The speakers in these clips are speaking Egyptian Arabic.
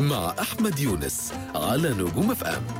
مع أحمد يونس على نجوم اف ام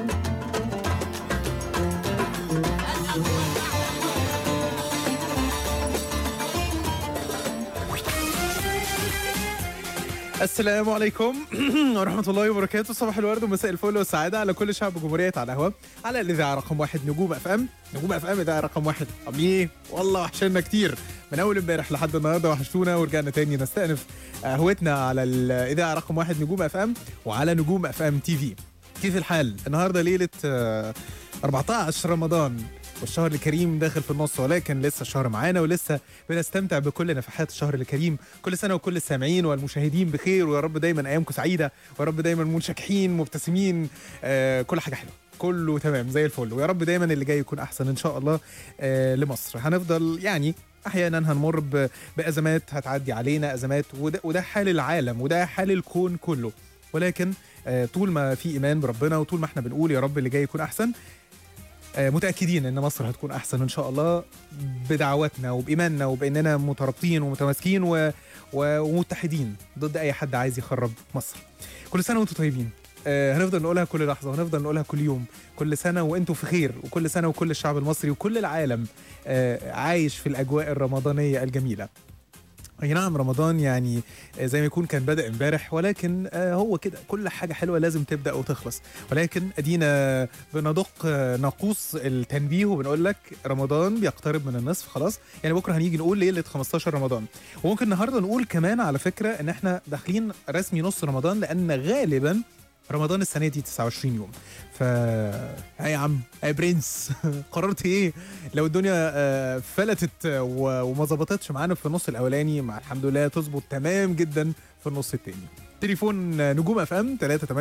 السلام عليكم ورحمة الله وبركاته صباح الورد ومساء الفل والسعادة على كل شعب جمهورية على القهوة على الإذاعة رقم واحد نجوم اف ام نجوم اف ام إذاعة رقم واحد عاملين إيه؟ والله وحشنا كتير من أول امبارح لحد النهاردة وحشتونا ورجعنا تاني نستأنف قهوتنا على الإذاعة رقم واحد نجوم اف ام وعلى نجوم اف ام تي في كيف الحال؟ النهاردة ليلة آه، 14 رمضان والشهر الكريم داخل في النص ولكن لسه الشهر معانا ولسه بنستمتع بكل نفحات الشهر الكريم كل سنه وكل السامعين والمشاهدين بخير ويا رب دايما ايامكم سعيده ويا رب دايما منشكحين مبتسمين آه كل حاجه حلوه كله تمام زي الفل ويا رب دايما اللي جاي يكون احسن ان شاء الله آه لمصر هنفضل يعني احيانا هنمر ب- بازمات هتعدي علينا ازمات وده, وده حال العالم وده حال الكون كله ولكن آه طول ما في ايمان بربنا وطول ما احنا بنقول يا رب اللي جاي يكون احسن آه، متاكدين ان مصر هتكون احسن ان شاء الله بدعواتنا وبايماننا وباننا مترابطين ومتماسكين و... و... ومتحدين ضد اي حد عايز يخرب مصر كل سنه وانتم طيبين آه هنفضل نقولها كل لحظه وهنفضل نقولها كل يوم كل سنه وانتم في خير وكل سنه وكل الشعب المصري وكل العالم آه عايش في الاجواء الرمضانيه الجميله اي نعم رمضان يعني آه، زي ما يكون كان بدأ امبارح ولكن آه، هو كده كل حاجة حلوة لازم تبدأ وتخلص ولكن ادينا بندق آه، ناقوس التنبيه وبنقول لك رمضان بيقترب من النصف خلاص يعني بكره هنيجي نقول ليلة 15 رمضان وممكن النهارده نقول كمان على فكرة ان احنا داخلين رسمي نص رمضان لان غالبا رمضان السنة دي 29 يوم ف ها يا عم يا برنس قررت ايه لو الدنيا آه، فلتت آه، و- وما ظبطتش معانا في النص الاولاني مع الحمد لله تظبط تمام جدا في النص التاني تليفون آه، نجوم اف ام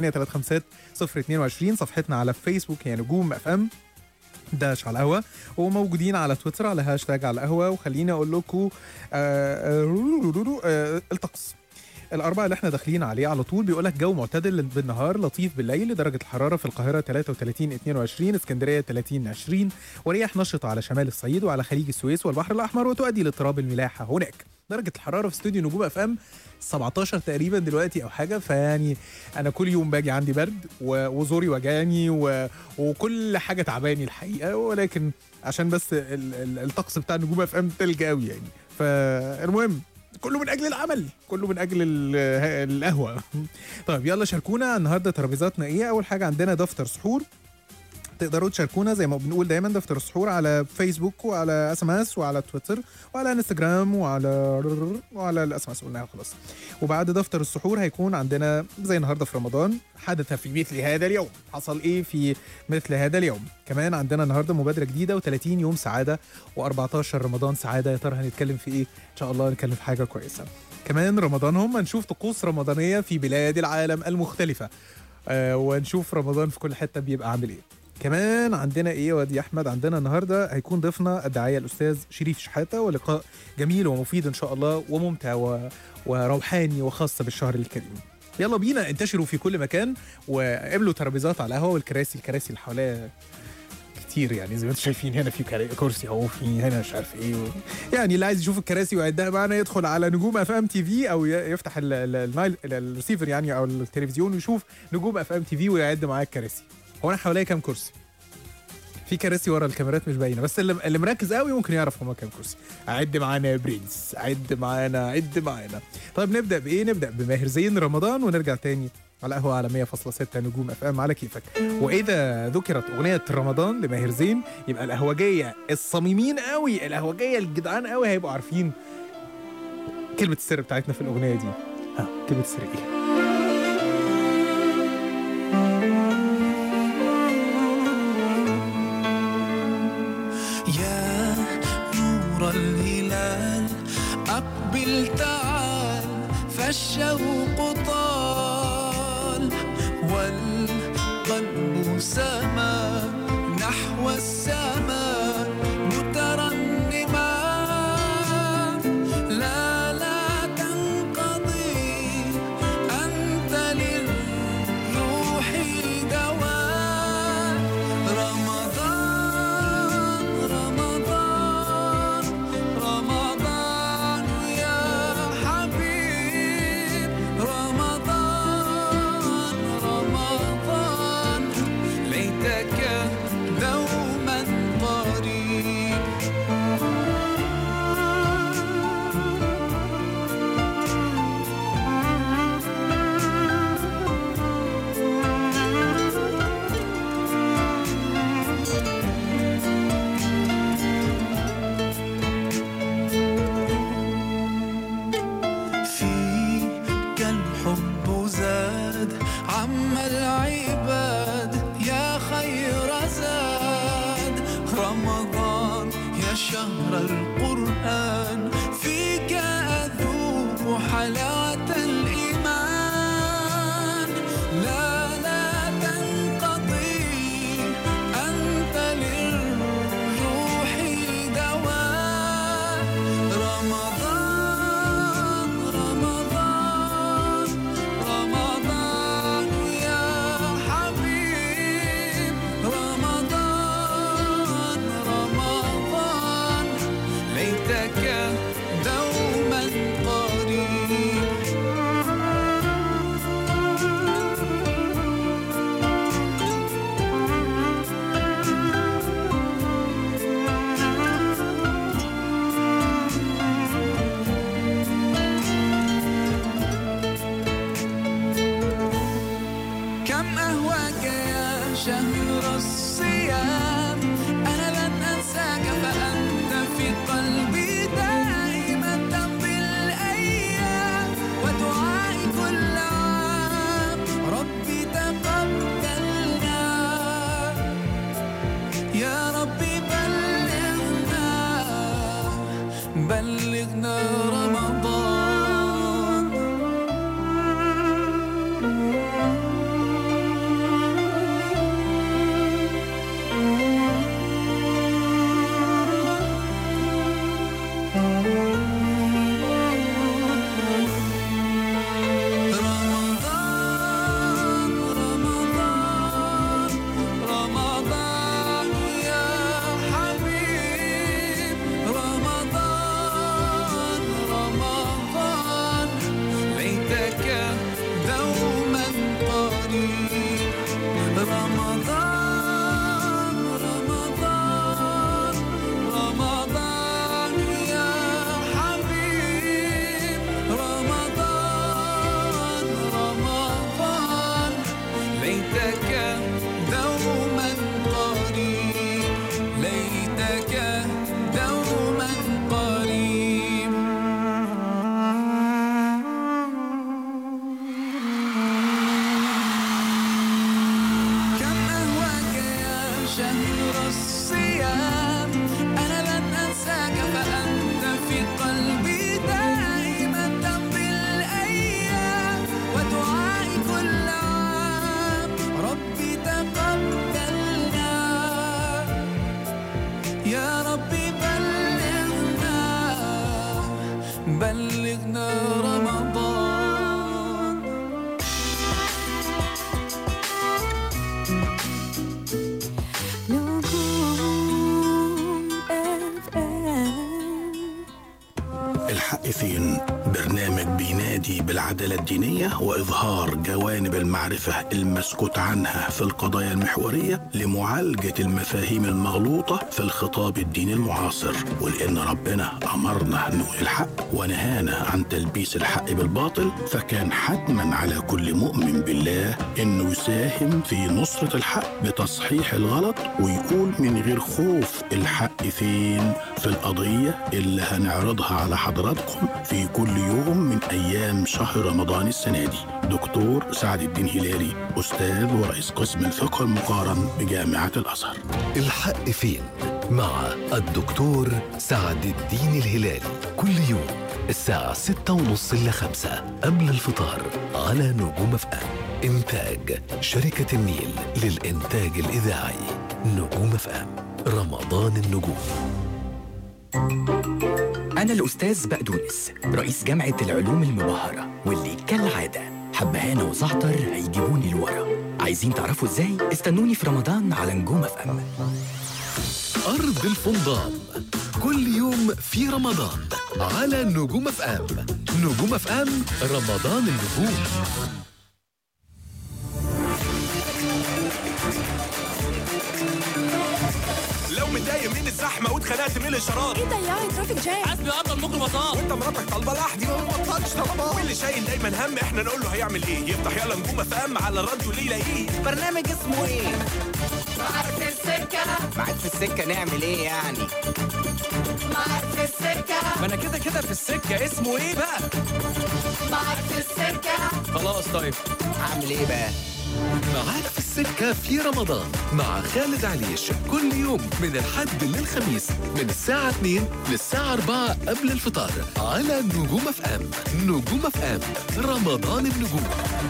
3835022 صفحتنا على فيسبوك هي نجوم اف ام داش على القهوه وموجودين على تويتر على هاشتاج على القهوه وخليني اقول لكم آه، آه، آه، الطقس الأربعة اللي احنا داخلين عليه على طول بيقول لك جو معتدل بالنهار لطيف بالليل درجة الحرارة في القاهرة 33 22 اسكندرية 30 20 ورياح نشطة على شمال الصعيد وعلى خليج السويس والبحر الأحمر وتؤدي لاضطراب الملاحة هناك درجة الحرارة في استوديو نجوم اف ام 17 تقريبا دلوقتي او حاجه فيعني انا كل يوم باجي عندي برد و- وزوري وجعني و... وكل حاجه تعباني الحقيقه ولكن عشان بس ال... ال... الطقس بتاع نجوم اف ام تلج قوي يعني فالمهم كله من اجل العمل كله من اجل ال- القهوه طيب يلا شاركونا النهارده ترابيزاتنا ايه اول حاجه عندنا دفتر سحور تقدروا تشاركونا زي ما بنقول دايما دفتر السحور على فيسبوك وعلى اس ام اس وعلى تويتر وعلى انستجرام وعلى وعلى الاس ام اس قلناها خلاص وبعد دفتر السحور هيكون عندنا زي النهارده في رمضان حدث في مثل هذا اليوم حصل ايه في مثل هذا اليوم كمان عندنا النهارده مبادره جديده و30 يوم سعاده و14 رمضان سعاده يا ترى هنتكلم في ايه ان شاء الله نتكلم في حاجه كويسه كمان رمضان هم نشوف طقوس رمضانيه في بلاد العالم المختلفه آه ونشوف رمضان في كل حته بيبقى عامل ايه كمان عندنا ايه يا واد يا احمد عندنا النهارده هيكون ضيفنا الداعيه الاستاذ شريف شحاته ولقاء جميل ومفيد ان شاء الله وممتع و... وروحاني وخاص بالشهر الكريم يلا بينا انتشروا في كل مكان وقابلوا ترابيزات على القهوه والكراسي الكراسي اللي حواليها كتير يعني زي ما انتم شايفين هنا في كرا- كرسي اهو في هنا مش عارف ايه و... يعني اللي عايز يشوف الكراسي ويعدها معانا يدخل على نجوم اف ام تي في او ي- يفتح ال- ال- النايل ال- الريسيفر يعني او التلفزيون ويشوف نجوم اف ام تي في ويعد معاه الكراسي هو انا حواليا كام كرسي في كراسي ورا الكاميرات مش باينه بس اللي, اللي مركز قوي ممكن يعرف هما كام كرسي عد معانا يا برنس عد معانا عد معانا طيب نبدا بايه نبدا بماهر زين رمضان ونرجع تاني على قهوه على 100.6 نجوم اف ام على كيفك واذا ذكرت اغنيه رمضان لماهر زين يبقى القهوجيه الصميمين قوي القهوجيه الجدعان قوي هيبقوا عارفين كلمه السر بتاعتنا في الاغنيه دي ها كلمه السر ايه يا نور الهلال أقبل تعال فالشوق طال والقلب سما نحو السماء مترنما لا لا تنقضي أنت للروح دواء رمضان رمضان رمضان يا حبيب رمضان عم العباد يا خير زاد رمضان يا شهر القرآن فيك أذوق حلاوة الإيمان لا لا تنقضي أنت للروح دواء رمضان رمضان رمضان يا حبيب رمضان رمضان ليتك دوما قريب كم أهواك يا شهر الصيام أنا لن أنساك فأنت في قلبي دائما تمضي الأيام ودعائي كل عام ربي تقبلنا يا ربي بلغنا بلغنا رمضان رمضان رمضان رمضان يا حبيب رمضان رمضان ليتك دوما قريب رمضان رمضان رمضان يا حبيب رمضان رمضان ليتك دوما قريب ليتك دوما قريب كم أهواك يا شهر الصيام أنا لن أنساك فأنت في قلبي دائما تمضي الأيام ودعائي كل عام ربي تقبلنا يا ربي بلغنا بلغنا رمضان نجوم اف ام الحق فين برنامج بينادي بالعدالة الدينية وإظهار جوانب المعرفة المسكوت عنها في القضايا المحورية لمعالجة المفاهيم المغلوطة في الخطاب الديني المعاصر ولأن ربنا أمرنا نقول الحق ونهانا عن تلبيس الحق بالباطل فكان حتما على كل مؤمن بالله إنه يساهم في نصرة الحق بتصحيح الغلط ويقول من غير خوف الحق فين في القضية اللي هنعرضها على حضراتكم في كل يوم من أيام شهر رمضان السنة دي دكتور سعد الدين هلالي أستاذ ورئيس قسم الفقه المقارن بجامعة الأزهر الحق فين مع الدكتور سعد الدين الهلالي كل يوم الساعة ستة ونص إلا خمسة قبل الفطار على نجوم اف ام إنتاج شركة النيل للإنتاج الإذاعي نجوم اف ام رمضان النجوم أنا الأستاذ بقدونس رئيس جامعة العلوم المبهرة واللي كالعادة حبهانة وزعتر هيجيبوني لورا عايزين تعرفوا ازاي؟ استنوني في رمضان على نجوم اف ام أرض الفندق كل يوم في رمضان على نجوم اف ام نجوم اف ام رمضان النجوم لو متضايق من الزحمه واتخنقت من الاشارات ايه ده يا ترافيك جام حسبي قدر الميكروباصات وانت مراتك طالبه لوحدي ما بطلش طلبات واللي شايل دايما هم احنا نقول له هيعمل ايه يفتح يلا نجوم اف ام على الراديو اللي يلاقيه برنامج اسمه ايه؟ معاك في السكة معاك في السكة نعمل ايه يعني؟ معاك في السكة ما انا كده كده في السكه اسمه ايه بقى معاك في السكة خلاص طيب اعمل ايه بقى؟ معاك في السكة في رمضان مع خالد عليش كل يوم من الحد للخميس من الساعة 2 للساعة 4 قبل الفطار على نجوم اف ام نجوم اف ام رمضان النجوم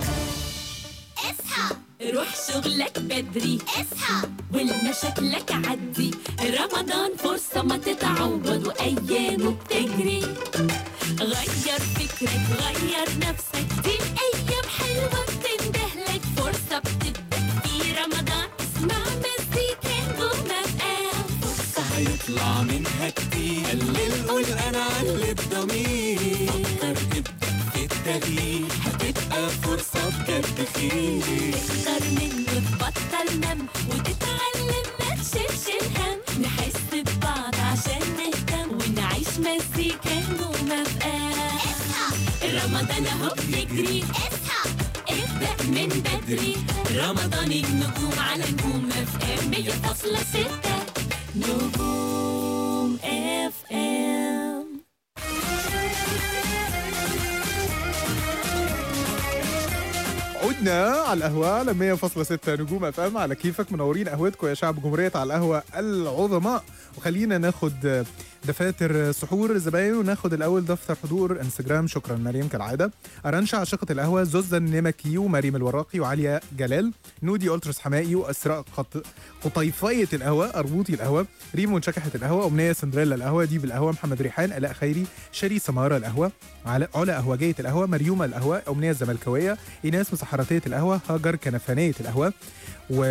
اصحى روح شغلك بدري اصحى والمشاكلك عدي رمضان فرصة ما تتعوض وأيامه بتجري غير فكرك غير نفسك دي الأيام حلوة بتندهلك فرصة بتبدأ في رمضان اسمع مزيكا نجوم أم فرصة هيطلع منها كتير قلل قول انا علي بضمير فكر ابدأ في التغيير هتبقى فرصة بجد خير تقدر منه تبطل نم وتتعلم ما تشيلش الهم نحس ببعض عشان نهتم ونعيش مزيكا نجوم في رمضان اهو بيجري اصحى ابدأ من بدري رمضان النجوم على نجوم اف ام مية فاصلة ستة نجوم اف ام عدنا على القهوة على 100.6 نجوم اف ام على كيفك منورين قهوتكم يا شعب جمهورية على القهوة العظماء وخلينا ناخد دفاتر سحور الزباين وناخد الاول دفتر حضور انستجرام شكرا مريم كالعاده ارانشا عاشقه القهوه زوزة النمكي ومريم الوراقي وعليا جلال نودي الترس حمائي واسراء قط... قطيفيه القهوه اربوطي القهوه ريمو شكحه القهوه امنيه سندريلا القهوه ديب القهوه محمد ريحان الاء خيري شري سماره القهوه علا علا قهوجيه القهوه مريومه القهوه امنيه الزملكاويه ايناس مسحراتيه القهوه هاجر كنفانيه القهوه و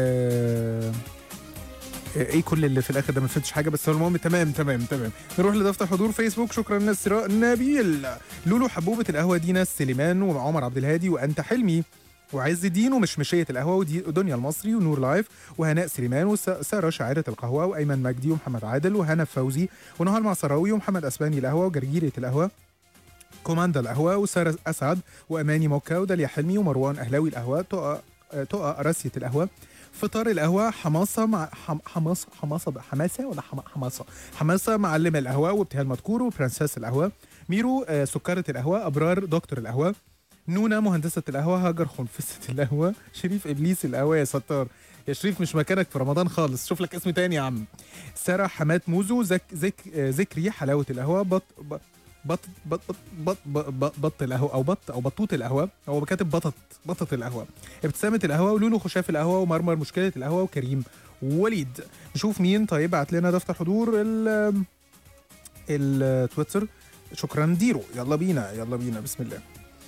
ايه كل اللي في الاخر ده ما فهمتش حاجه بس هو المهم تمام تمام تمام نروح لدفتر حضور فيسبوك شكرا للناس سراء نبيل لولو حبوبه القهوه دينا سليمان وعمر عبد الهادي وانت حلمي وعز الدين ومشمشية القهوة ودي- ودنيا المصري ونور لايف وهناء سليمان وسارة شاعرة القهوة وأيمن مجدي ومحمد عادل وهنا فوزي ونهى المعصراوي ومحمد أسباني القهوة وجرجيرة القهوة كوماندا القهوة وسارة أسعد وأماني موكا وداليا حلمي ومروان أهلاوي القهوة تقى تقى راسية القهوة فطار القهوة حماصة مع حم... حماصة حماصة بقى حماسة ولا حم... حماصة حماسة معلم القهوة وابتهال مذكور وبرنسس القهوة ميرو آه، سكرة القهوة أبرار دكتور القهوة نونا مهندسة القهوة هاجر خنفسة القهوة شريف إبليس القهوة يا ستار يا شريف مش مكانك في رمضان خالص شوف لك اسم تاني يا عم سارة حماد موزو زك زك آه، ذكري حلاوة القهوة بط بط بط بط بط بط, بط, بط القهوة أو بط أو بطوط القهوة هو كاتب بطط بطة القهوة ابتسامة القهوة ولولو خشاف القهوة ومرمر مشكلة القهوة وكريم وليد نشوف مين طيب بعت لنا دفتر حضور ال التويتر شكرا ديرو يلا بينا يلا بينا بسم الله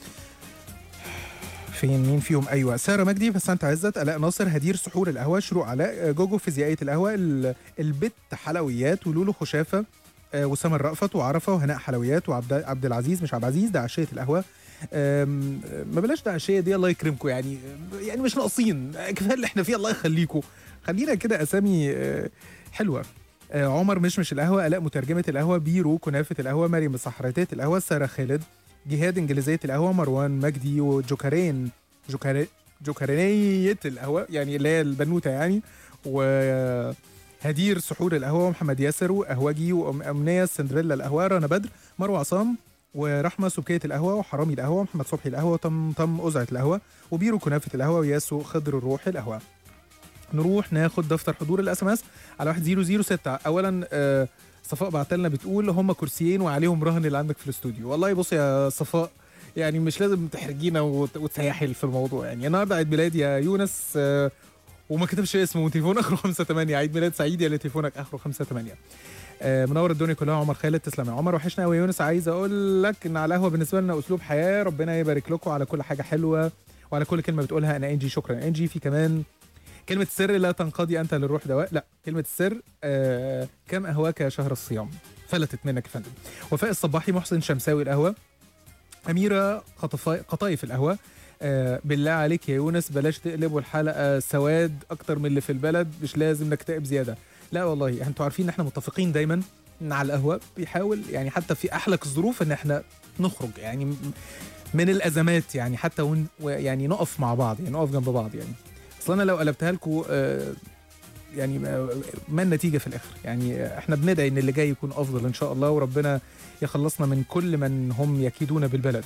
فين مين فيهم ايوه ساره مجدي بسنت عزت الاء ناصر هدير سحور القهوه شروق علاء جوجو فيزيائيه القهوه ال- البت حلويات ولولو خشافه آه، وسام الرأفت وعرفه وهناء حلويات وعبد عبد العزيز مش عبد العزيز ده عشيه القهوه آم، ما بلاش ده عشيه دي الله يكرمكم يعني يعني مش ناقصين كفايه اللي احنا فيه الله يخليكم خلينا كده اسامي آه، حلوه آه، عمر مشمش القهوه الاء مترجمه القهوه بيرو كنافه القهوه مريم صحراتيه القهوه ساره خالد جهاد انجليزيه القهوه مروان مجدي وجوكرين جوكري جوكرينية القهوه يعني اللي هي البنوته يعني و هدير سحور القهوه ومحمد ياسر وقهوجي وامنيه سندريلا القهوه رنا بدر مروه عصام ورحمه سبكيه القهوه وحرامي القهوه ومحمد صبحي القهوه وطم طم أزعة القهوه وبيرو كنافه القهوه وياسو خضر الروح القهوه نروح ناخد دفتر حضور الاس ام اس على 1006 اولا آه، صفاء بعت لنا بتقول هم كرسيين وعليهم رهن اللي عندك في الاستوديو والله بص يا صفاء يعني مش لازم تحرجينا وت- وتسيحي في الموضوع يعني النهارده عيد ميلاد يا يونس آه، وما كتبش اسمه وتليفون اخره 58 عيد ميلاد سعيد يا اللي تليفونك اخره 58 آه، منور الدنيا كلها عمر خالد تسلم يا عمر وحشنا قوي يا يونس عايز اقول لك ان على القهوه بالنسبه لنا اسلوب حياه ربنا يبارك لكم على كل حاجه حلوه وعلى كل كلمه بتقولها انا انجي شكرا انجي في كمان كلمة السر لا تنقضي أنت للروح دواء لا كلمة السر آه كم أهواك يا شهر الصيام فلتت منك يا فندم وفاء الصباحي محسن شمساوي القهوة أميرة قطفاي قطايف القهوة آه بالله عليك يا يونس بلاش تقلبوا الحلقة سواد أكتر من اللي في البلد مش لازم نكتئب زيادة لا والله انتوا عارفين ان احنا متفقين دايما ان على القهوة بيحاول يعني حتى في أحلك الظروف ان احنا نخرج يعني م- من الأزمات يعني حتى ون يعني نقف مع بعض يعني نقف جنب بعض يعني اصل انا لو قلبتها لكم يعني ما- ما النتيجه في الاخر يعني احنا بندعي ان اللي جاي يكون افضل ان شاء الله وربنا يخلصنا من كل من هم يكيدون بالبلد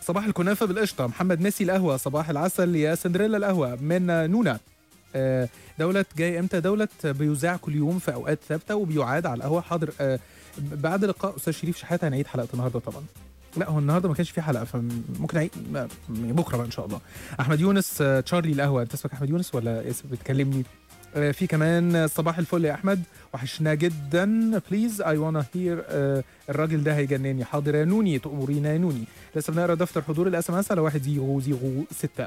صباح الكنافه بالقشطه محمد ميسي القهوه صباح العسل يا سندريلا القهوه من نونا آه، دولة جاي امتى دولة بيذاع كل يوم في اوقات ثابته وبيعاد على القهوه حاضر آه، بعد لقاء استاذ شريف شحاته هنعيد حلقه النهارده طبعا لا هو النهارده ما كانش في حلقه فممكن نعيد ما- بكره بقى ان شاء الله احمد يونس آه، تشارلي القهوه انت اسمك احمد يونس ولا اسم بتكلمني آه، في كمان آه، صباح الفل يا احمد وحشنا جدا بليز اي وانا هير الراجل ده هيجنني حاضر يا نوني تأمرينا يا نوني لسه بنقرا دفتر حضور الاس ام اس على 1006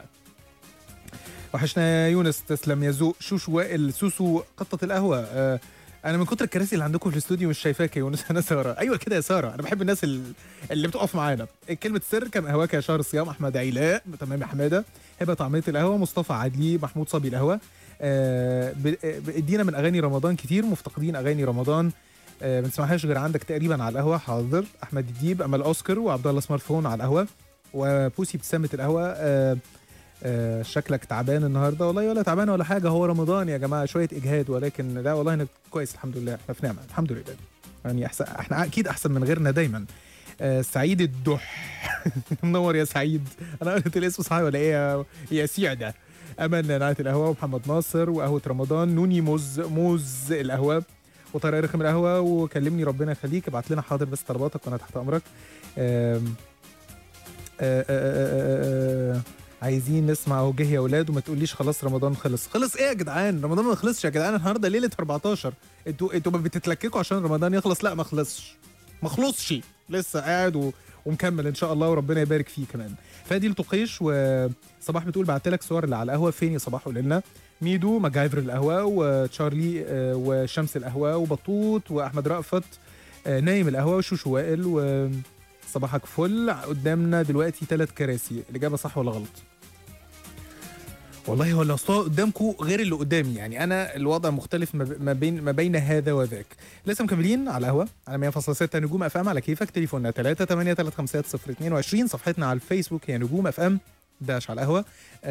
وحشنا يا يونس تسلم يا ذوق شوشو وائل سوسو قطة القهوة آه انا من كتر الكراسي اللي عندكم في الاستوديو مش شايفاك يا يونس انا ساره ايوه كده يا ساره انا بحب الناس ال- اللي بتقف معانا كلمه سر كان قهواك يا شهر الصيام احمد علاء تمام يا حماده هبه طعميه القهوه مصطفى عدلي محمود صبي القهوه آه ب- ب- ادينا من اغاني رمضان كتير مفتقدين اغاني رمضان آه ما نسمعهاش غير عندك تقريبا على القهوه حاضر احمد الديب امل اوسكار وعبد الله سمارت فون على القهوه وبوسي ابتسامه القهوه آه آه شكلك تعبان النهارده والله ولا تعبان ولا حاجه هو رمضان يا جماعه شويه اجهاد ولكن لا والله انا كويس الحمد لله احنا في نعمه الحمد لله يعني احسن احنا اكيد احسن من غيرنا دايما آه سعيد الدح منور يا سعيد انا قلت الاسم صحيح ولا ايه يا- يا سعده امل نعت القهوه ومحمد ناصر وقهوه رمضان نوني موز موز القهوه وطارق رخم القهوه وكلمني ربنا يخليك ابعت لنا حاضر بس طلباتك وانا تحت امرك آم، آه، آه، آه، آه، عايزين نسمع اهو جه يا اولاد وما تقوليش خلاص رمضان خلص خلص ايه يا جدعان رمضان ما خلصش يا جدعان النهارده ليله 14 انتوا انتوا ما بتتلككوا عشان رمضان يخلص لا ما خلصش ما خلصش لسه قاعد و... ومكمل ان شاء الله وربنا يبارك فيه كمان فادي الطقيش وصباح بتقول بعت لك صور اللي على القهوه فين يا صباح قول لنا ميدو ماجايفر القهوه وتشارلي آه، وشمس القهوه وبطوط واحمد رأفت آه، نايم القهوه وشوشو وائل وصباحك فل قدامنا دلوقتي ثلاث كراسي الاجابه صح ولا غلط والله هو اللي اصلا قدامكم غير اللي قدامي يعني انا الوضع مختلف ما ب- ما بين ما بين هذا وذاك لسه مكملين على القهوه على 100.6 نجوم اف ام على كيفك تليفوننا 3 8 3 5 0 22 صفحتنا على الفيسبوك هي نجوم اف ام داش على القهوه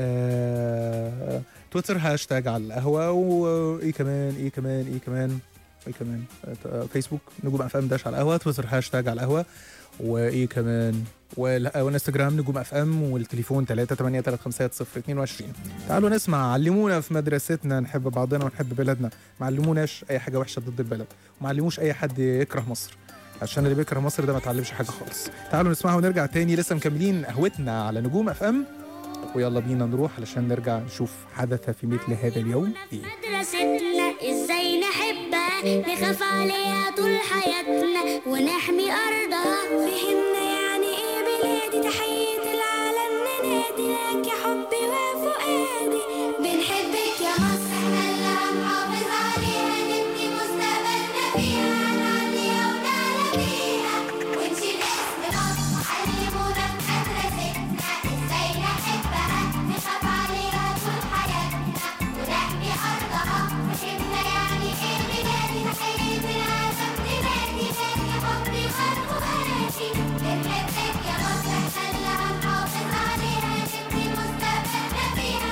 آه... تويتر هاشتاج على القهوه وايه كمان ايه كمان ايه كمان ايه كمان آه، فيسبوك نجوم اف ام داش على القهوه تويتر هاشتاج على القهوه وايه كمان وال- والانستجرام نجوم اف ام والتليفون 3 8 3 5 0 22 تعالوا نسمع علمونا في مدرستنا نحب بعضنا ونحب بلدنا ما علموناش اي حاجه وحشه ضد البلد وما علموش اي حد يكره مصر عشان اللي بيكره مصر ده ما اتعلمش حاجه خالص تعالوا نسمعها ونرجع تاني لسه مكملين قهوتنا على نجوم اف ام ويلا بينا نروح علشان نرجع نشوف حدث في مثل هذا اليوم ايه مدرستنا ازاي نحبها نخاف عليها طول حياتنا ونحمي ارضها فهمنا يعني ايه بلادي تحية العالم ننادي لك يا حبي وفؤادي بنحبك يا مصر احنا اللي هنحافظ عليها نبني مستقبلنا فيها هنعليها ونعلى بيها ونشيل اسم مصر علمونا في مدرستنا ازاي نحبها نخاف عليها طول حياتنا ونحمي أرضها فهمنا يعني إيه بلادي تحية العالم ننادي لك يا حبي وفؤادي بنحبك يا مصر احنا اللي هنحافظ عليها نبني مستقبلنا فيها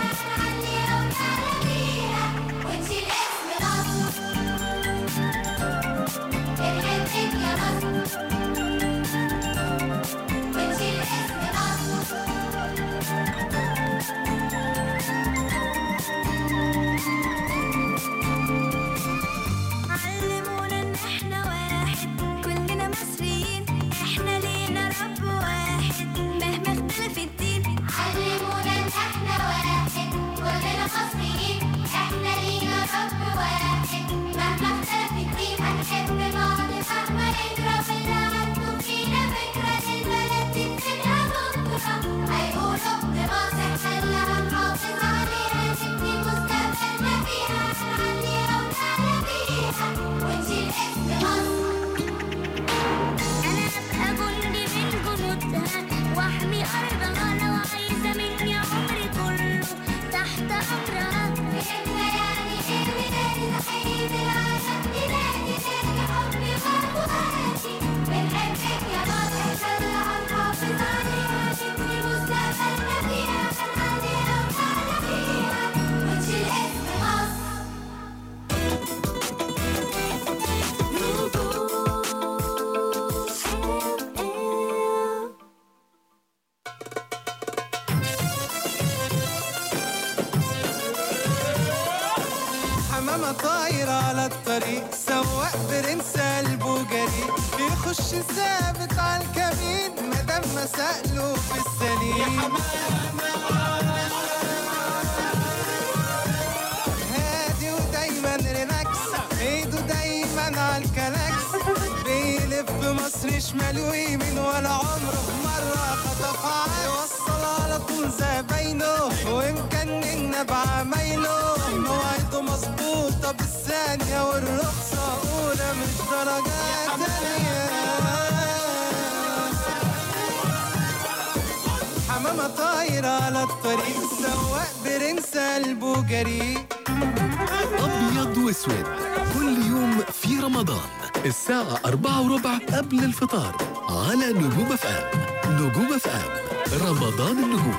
حمامة طايرة على الطريق سواق برنس قلبه جريء بيخش ثابت على الكمين مدام ما سأله في السليم هادي ودايما ريلاكس ايده دايما على الكلاكس بيلف مصر شمال ويمين ولا عمره مرة خطف عين يوصل على طول زباينه ومكننا بعمايله مواعيده مظبوطة بالثانية والرخصة أولى مش درجة تانية حمامة طايرة على الطريق سواق برنس قلبه جريء أبيض وأسود كل يوم في رمضان الساعة أربعة وربع قبل الفطار على نجوم اف ام نجوم اف ام رمضان النجوم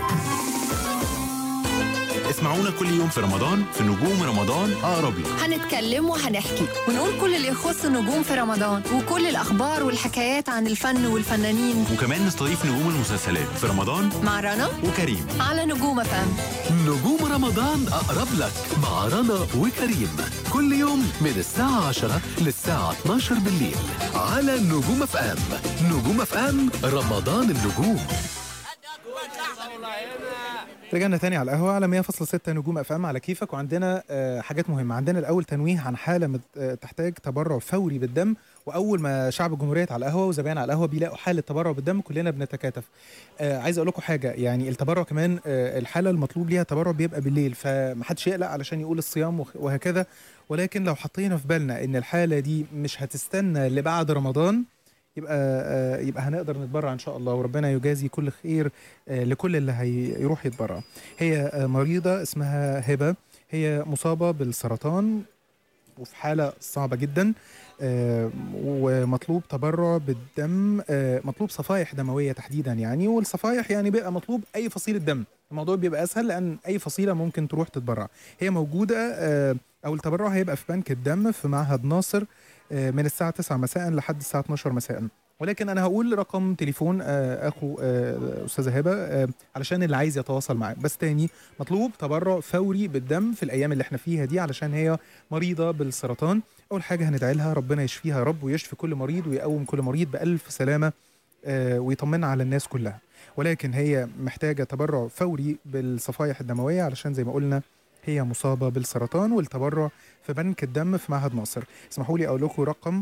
اسمعونا كل يوم في رمضان في نجوم رمضان أقرب لك هنتكلم وهنحكي ونقول كل اللي يخص النجوم في رمضان وكل الأخبار والحكايات عن الفن والفنانين وكمان نستضيف نجوم المسلسلات في رمضان مع رنا وكريم على نجوم فام نجوم رمضان أقرب لك مع رنا وكريم كل يوم من الساعة 10 للساعة 12 بالليل على نجوم اف ام نجوم اف ام رمضان النجوم رجعنا تاني على القهوة على 100.6 نجوم اف ام على كيفك وعندنا آه، حاجات مهمة عندنا الأول تنويه عن حالة مت- آه، تحتاج تبرع فوري بالدم وأول ما شعب الجمهورية على القهوة وزبائن على القهوة بيلاقوا حالة تبرع بالدم كلنا بنتكاتف آه عايز أقول لكم حاجة يعني التبرع كمان آه الحالة المطلوب ليها تبرع بيبقى بالليل فمحدش يقلق علشان يقول الصيام وخ- وهكذا ولكن لو حطينا في بالنا إن الحالة دي مش هتستنى لبعد رمضان يبقى آه، يبقى هنقدر نتبرع ان شاء الله وربنا يجازي كل خير آه، لكل اللي هيروح يتبرع هي آه، مريضه اسمها هبه هي مصابه بالسرطان وفي حاله صعبه جدا آه، ومطلوب تبرع بالدم آه، مطلوب صفائح دمويه تحديدا يعني والصفائح يعني بيبقى مطلوب اي فصيله دم الموضوع بيبقى اسهل لان اي فصيله ممكن تروح تتبرع هي موجوده آه، او التبرع هيبقى في بنك الدم في معهد ناصر آه، من الساعه 9 مساء لحد الساعه 12 مساء ولكن انا هقول رقم تليفون آه، اخو آه، استاذه هبه آه، علشان اللي عايز يتواصل معاه بس تاني مطلوب تبرع فوري بالدم في الايام اللي احنا فيها دي علشان هي مريضه بالسرطان اول حاجه هندعي لها ربنا يشفيها يا رب ويشفي كل مريض ويقوم كل مريض بالف سلامه آه، ويطمنا على الناس كلها ولكن هي محتاجه تبرع فوري بالصفائح الدمويه علشان زي ما قلنا هي مصابه بالسرطان والتبرع في بنك الدم في معهد ناصر اسمحوا لي اقول لكم رقم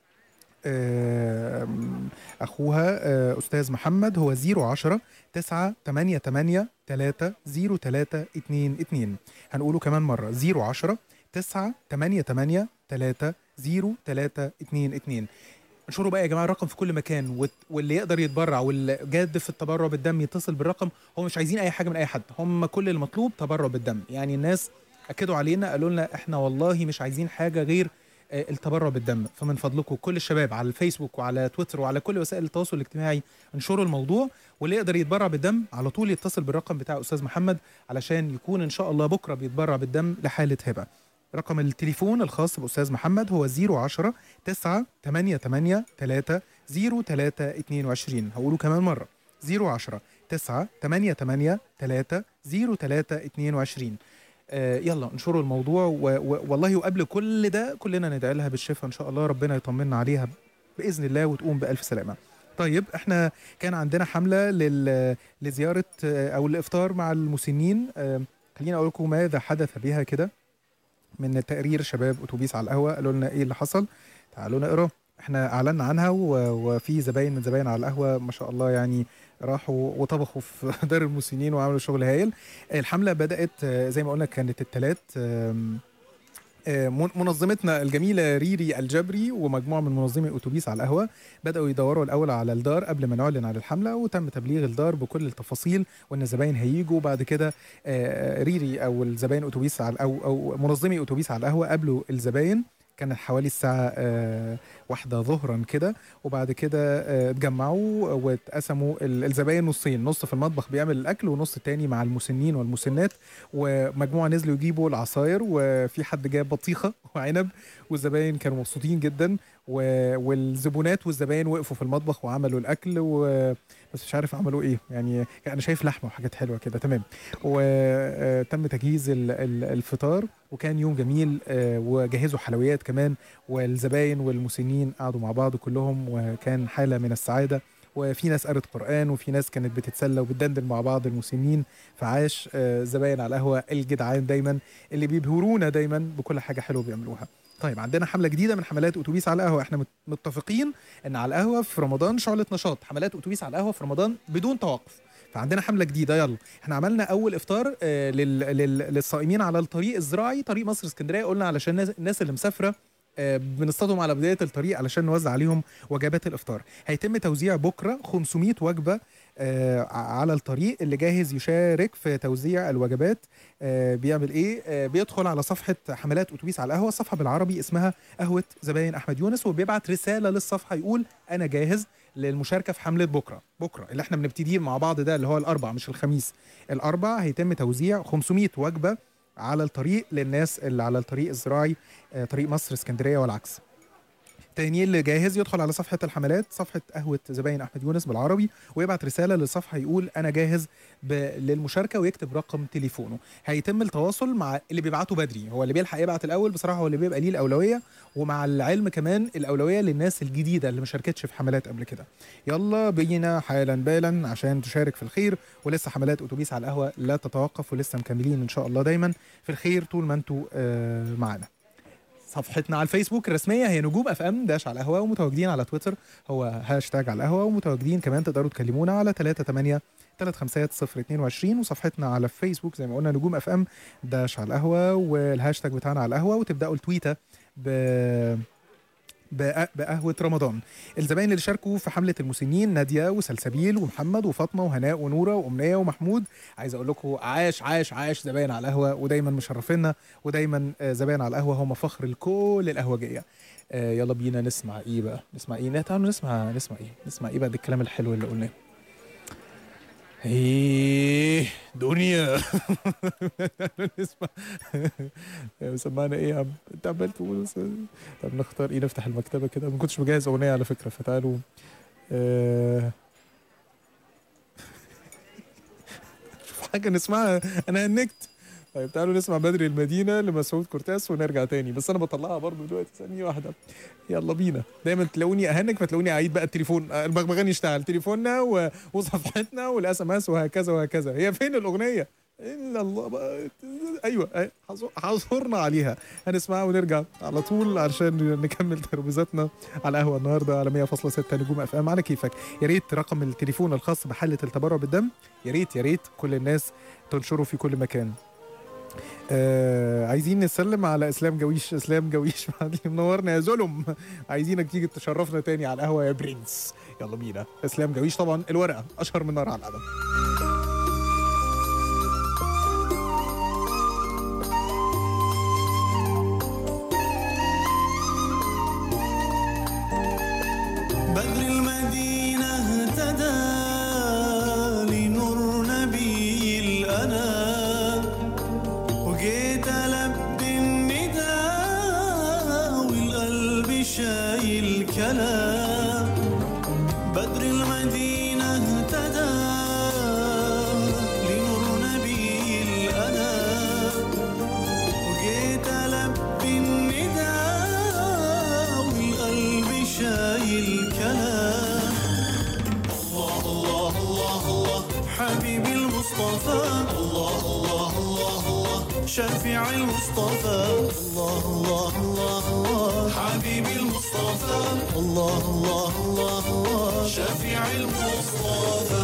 آم، اخوها آه، استاذ محمد هو 010 9 8 8 3 0 3 2 2 هنقوله كمان مره 010 9 8 8 3 0 3 2 2 انشروا بقى يا جماعه الرقم في كل مكان وت- واللي يقدر يتبرع واللي جاد في التبرع بالدم يتصل بالرقم هم مش عايزين اي حاجه من اي حد هم كل المطلوب تبرع بالدم يعني الناس اكدوا علينا قالوا لنا احنا والله مش عايزين حاجه غير آه، التبرع بالدم فمن فضلكم كل الشباب على الفيسبوك وعلى تويتر وعلى كل وسائل التواصل الاجتماعي انشروا الموضوع واللي يقدر يتبرع بالدم على طول يتصل بالرقم بتاع استاذ محمد علشان يكون ان شاء الله بكره بيتبرع بالدم لحاله هبه رقم التليفون الخاص باستاذ محمد هو 010 9 8 8 3 03 22 هقوله كمان مره 010 9 8 8 3 03 22 آه يلا انشروا الموضوع و... و... والله وقبل كل ده كلنا ندعي لها بالشفاء ان شاء الله ربنا يطمنا عليها باذن الله وتقوم بالف سلامه طيب احنا كان عندنا حمله لل... لزياره آه، او الافطار مع المسنين آه، خليني اقول لكم ماذا حدث بها كده من تقرير شباب اتوبيس على القهوه قالوا لنا ايه اللي حصل تعالوا نقرا احنا اعلنا عنها و- وفي زباين من زباين على القهوه ما شاء الله يعني راحوا وطبخوا في دار المسنين وعملوا شغل هايل الحمله بدات آه، زي ما قلنا كانت الثلاث منظمتنا الجميله ريري الجبري ومجموعه من منظمي اتوبيس على القهوه بداوا يدوروا الاول على الدار قبل ما نعلن عن الحمله وتم تبليغ الدار بكل التفاصيل وان الزباين هيجوا بعد كده آه، ريري او الزباين اتوبيس على او او منظمي اتوبيس على القهوه قابلوا الزباين كانت حوالي الساعة آه، واحدة ظهرا كده وبعد كده آه، اتجمعوا واتقسموا ال- الزباين نصين نص في المطبخ بيعمل الأكل ونص تاني مع المسنين والمسنات ومجموعة نزلوا يجيبوا العصاير وفي حد جاب بطيخة وعنب والزباين كانوا مبسوطين جدا و- والزبونات والزباين وقفوا في المطبخ وعملوا الأكل وما بس مش عارف عملوا ايه يعني انا شايف لحمه وحاجات حلوه كده تمام وتم تجهيز ال- ال- الفطار وكان يوم جميل آه، وجهزوا حلويات كمان والزباين والمسنين قعدوا مع بعض كلهم وكان حاله من السعاده وفي ناس قرت قرآن وفي ناس كانت بتتسلى وبتدندن مع بعض المسنين فعاش آه، زباين على القهوة الجدعان دايما اللي بيبهرونا دايما بكل حاجة حلوة بيعملوها طيب عندنا حملة جديدة من حملات أتوبيس على القهوة احنا مت- متفقين ان على القهوة في رمضان شعلة نشاط حملات أتوبيس على القهوة في رمضان بدون توقف فعندنا حملة جديدة يلا احنا عملنا أول إفطار آه، لل... لل... للصائمين على الطريق الزراعي طريق مصر اسكندرية قلنا علشان الناس- الناس اللي مسافرة آه، بنصطادهم على بدايه الطريق علشان نوزع عليهم وجبات الافطار هيتم توزيع بكره 500 وجبه آه، على الطريق اللي جاهز يشارك في توزيع الوجبات آه، بيعمل ايه آه، بيدخل على صفحه حملات اتوبيس على القهوه صفحه بالعربي اسمها قهوه زباين احمد يونس وبيبعت رساله للصفحه يقول انا جاهز للمشاركه في حمله بكره بكره اللي احنا بنبتديه مع بعض ده اللي هو الاربع مش الخميس الاربع هيتم توزيع 500 وجبه على الطريق للناس اللي على الطريق الزراعي آه، طريق مصر اسكندريه والعكس تاني اللي جاهز يدخل على صفحة الحملات صفحة قهوة زباين أحمد يونس بالعربي ويبعت رسالة للصفحة يقول أنا جاهز ب... للمشاركة ويكتب رقم تليفونه هيتم التواصل مع اللي بيبعته بدري هو اللي بيلحق يبعت الأول بصراحة هو اللي بيبقى ليه الأولوية ومع العلم كمان الأولوية للناس الجديدة اللي ما شاركتش في حملات قبل كده يلا بينا حالا بالا عشان تشارك في الخير ولسه حملات أتوبيس على القهوة لا تتوقف ولسه مكملين إن شاء الله دايما في الخير طول ما انتوا آه معانا صفحتنا على الفيسبوك الرسميه هي نجوم اف ام داش على القهوه ومتواجدين على تويتر هو هاشتاج على القهوه ومتواجدين كمان تقدروا تكلمونا على 38 350 وصفحتنا على فيسبوك زي ما قلنا نجوم اف ام داش على القهوه والهاشتاج بتاعنا على القهوه وتبداوا التويته ب بق- بقهوة رمضان الزباين اللي شاركوا في حملة المسنين نادية وسلسبيل ومحمد وفاطمة وهناء ونورة وأمنية ومحمود عايز أقول لكم عاش عاش عاش زباين على القهوة ودايما مشرفينا ودايما آه، زباين على القهوة هم فخر لكل القهوجية آه، يلا بينا نسمع ايه بقى نسمع ايه تعالوا نسمع نسمع ايه نسمع ايه بعد الكلام الحلو اللي قلناه ايه دنيا نسمع سمعنا ايه يا عم انت عمال تقول بس- طب نختار ايه نفتح المكتبه كده ما كنتش مجهز اغنيه على فكره فتعالوا آه، شوف حاجه نسمعها انا هنكت طيب تعالوا نسمع بدري المدينه لمسعود كورتاس ونرجع تاني بس انا بطلعها برضو دلوقتي ثانيه واحده يلا بينا دايما تلاقوني اهنك فتلاقوني اعيد بقى التليفون آه، البغبغان يشتغل تليفوننا و- وصفحتنا والاس ام اس وهكذا وهكذا هي فين الاغنيه الا الله بقى ايوه أي- حظ- حظرنا عليها هنسمعها ونرجع على طول علشان نكمل ترابيزاتنا على قهوه النهارده على 100.6 نجوم اف ام على كيفك يا ريت رقم التليفون الخاص بحاله التبرع بالدم يا ريت يا ريت كل الناس تنشره في كل مكان آه عايزين نسلم على اسلام جويش اسلام جويش معلم منورنا يا ظلم عايزينك تيجي تشرفنا تاني على القهوه يا برنس يلا بينا اسلام جويش طبعا الورقه اشهر من نار على القلم بدر المدينة اهتدى لنور نبي الأنام وجيت ألبي النداء والقلب شايل كلام بدر المدينة اهتدى لنور نبي الأنام وجيت ألبي النداء والقلب شايل كلام الله الله الله الله حبيبي المصطفى الله الله الله الله شفيع المصطفى الله الله الله الله حبيبي المصطفى الله الله الله الله شفيع المصطفى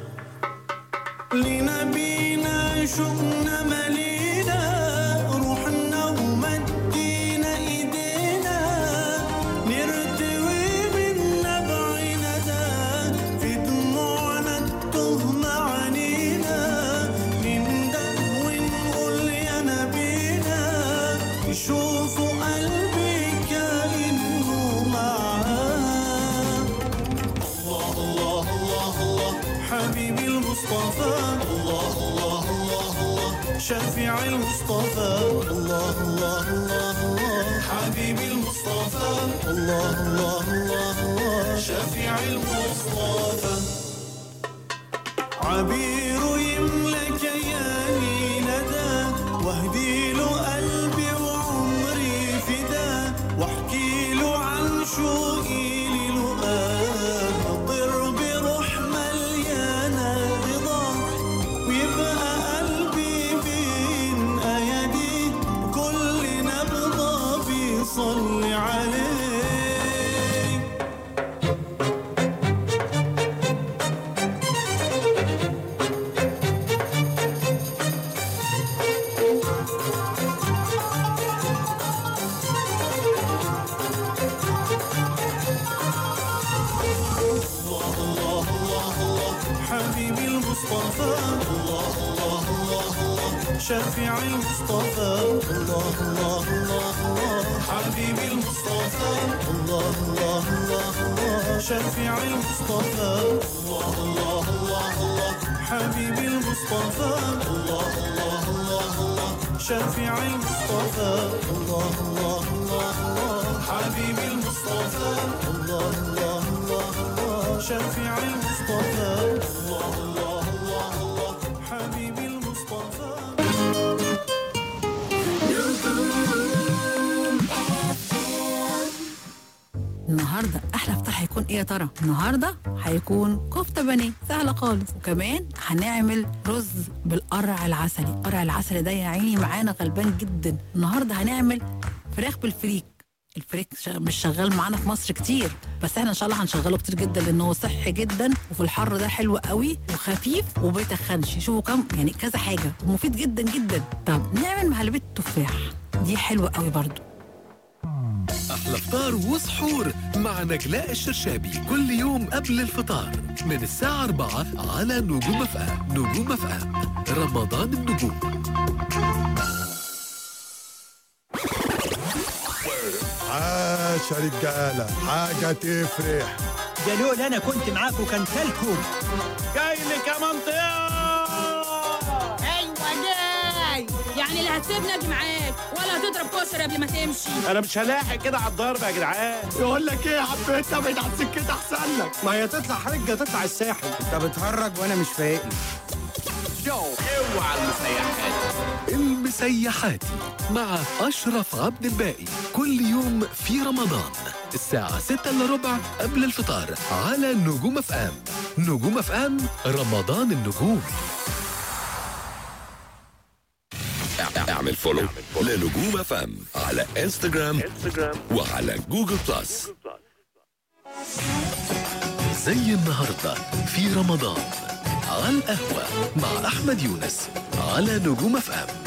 لنبينا شؤنا ملينا روحنا ومدينا ايدينا نرتوي من نبعنا ده في دموعنا التهمة عنينا ننده ونقول يا نبينا يشوفوا قلبي كأنه معاه الله الله الله الله حبيبي المصطفى الله الله الله الله شفيع المصطفى الله الله الله الله حبيبي المصطفى الله الله الله الله شفيع المصطفى عبير يملى كياني ندى واهدي له قلبي وعمري فدا واحكي له عن شوقي للقاه اطير بروح مليانه رضا ويبقى قلبي بين ايادي كل نبضه بيصلي عليه الله الله الله الله حبيبي المصطفى الله الله الله الله شفيع المصطفى الله الله الله الله حبيبي المصطفى الله الله الله الله شفيع المصطفى الله الله الله الله حبيبي المصطفى الله الله الله الله شفيع المصطفى الله الله الله الله حبيبي المصطفى الله الله الله الله شفيع المصطفى الله الله الله الله حبيبي المصطفى النهارده احلى فطار هيكون ايه يا ترى النهارده هيكون كفته بانيه سهله خالص وكمان هنعمل رز بالقرع العسلي القرع العسلي ده يا عيني معانا غلبان جدا النهارده هنعمل فراخ بالفريك الفريك شا- مش شغال معانا في مصر كتير بس احنا ان شاء الله هنشغله كتير جدا لان هو صحي جدا وفي الحر ده حلو قوي وخفيف وبيتخنش شوفوا كم يعني كذا حاجه ومفيد جدا جدا طب نعمل مهلبيه تفاح دي حلوه قوي برضو أحلى فطار وسحور مع نجلاء الشرشابي كل يوم قبل الفطار من الساعة 4 على نجوم اف ام نجوم اف ام رمضان النجوم عاش يا رجاله حاجه تفرح ده لولا انا كنت معاكم كان كلكم جاي لك يا منطقة ايوه جاي يعني لا هتسيبني اجي معاك ولا هتضرب كشري قبل ما تمشي انا مش هلاحق كده على الضرب يا جدعان يقول لك ايه يا حبيت ابعد عن سكتي احسن لك ما هي تطلع حرجه تطلع الساحل انت بتهرج وانا مش فايق اوعى المسيحات المسيحاتي مع أشرف عبد الباقي كل يوم في رمضان الساعة 6 إلا ربع قبل الفطار على نجوم اف ام نجوم اف ام رمضان النجوم اعمل فولو لنجوم اف ام على انستغرام وعلى جوجل بلس زي النهاردة في رمضان على القهوة مع أحمد يونس على نجوم اف ام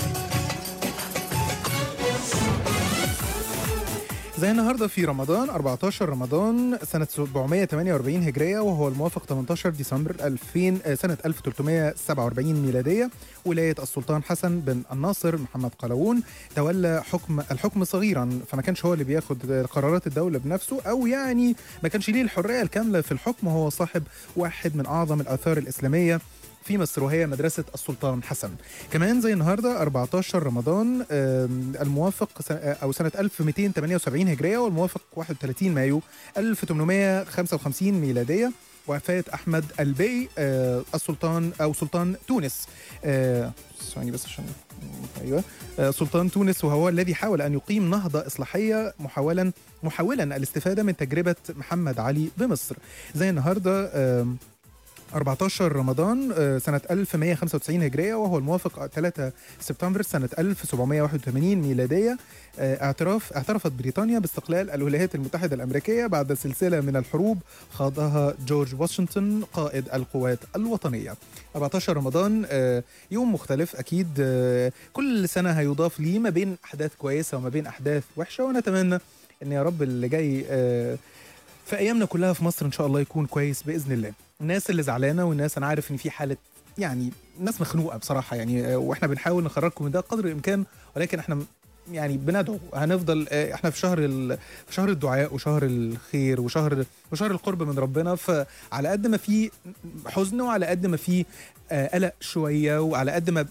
زي النهارده في رمضان 14 رمضان سنة 748 هجرية وهو الموافق 18 ديسمبر 2000 آه، سنة 1347 ميلادية ولاية السلطان حسن بن الناصر محمد قلاوون تولى حكم الحكم صغيرا فما كانش هو اللي بياخد قرارات الدولة بنفسه أو يعني ما كانش ليه الحرية الكاملة في الحكم وهو صاحب واحد من أعظم الآثار الإسلامية في مصر وهي مدرسة السلطان حسن كمان زي النهاردة 14 رمضان آم، الموافق سنة أو سنة 1278 هجرية والموافق 31 مايو 1855 ميلادية وفاة أحمد البي آه، السلطان أو سلطان تونس آه، ثواني بس عشان ايوه آه، سلطان تونس وهو الذي حاول ان يقيم نهضه اصلاحيه محاولا محاولا الاستفاده من تجربه محمد علي بمصر زي النهارده آم، 14 رمضان آه، سنة 1195 هجرية وهو الموافق 3 سبتمبر سنة 1781 ميلادية آه، اعتراف اعترفت بريطانيا باستقلال الولايات المتحدة الأمريكية بعد سلسلة من الحروب خاضها جورج واشنطن قائد القوات الوطنية 14 رمضان آه، يوم مختلف أكيد آه، كل سنة هيضاف ليه ما بين أحداث كويسة وما بين أحداث وحشة ونتمنى إن يا رب اللي جاي آه، في ايامنا كلها في مصر ان شاء الله يكون كويس باذن الله الناس اللي زعلانه والناس انا عارف ان في حاله يعني ناس مخنوقه بصراحه يعني آه، واحنا بنحاول نخرجكم من ده قدر الامكان ولكن احنا م- يعني بندعو هنفضل آه، احنا في شهر ال... في شهر الدعاء وشهر الخير وشهر وشهر القرب من ربنا فعلى قد ما في حزن وعلى قد ما في آه، قلق شويه وعلى قد ما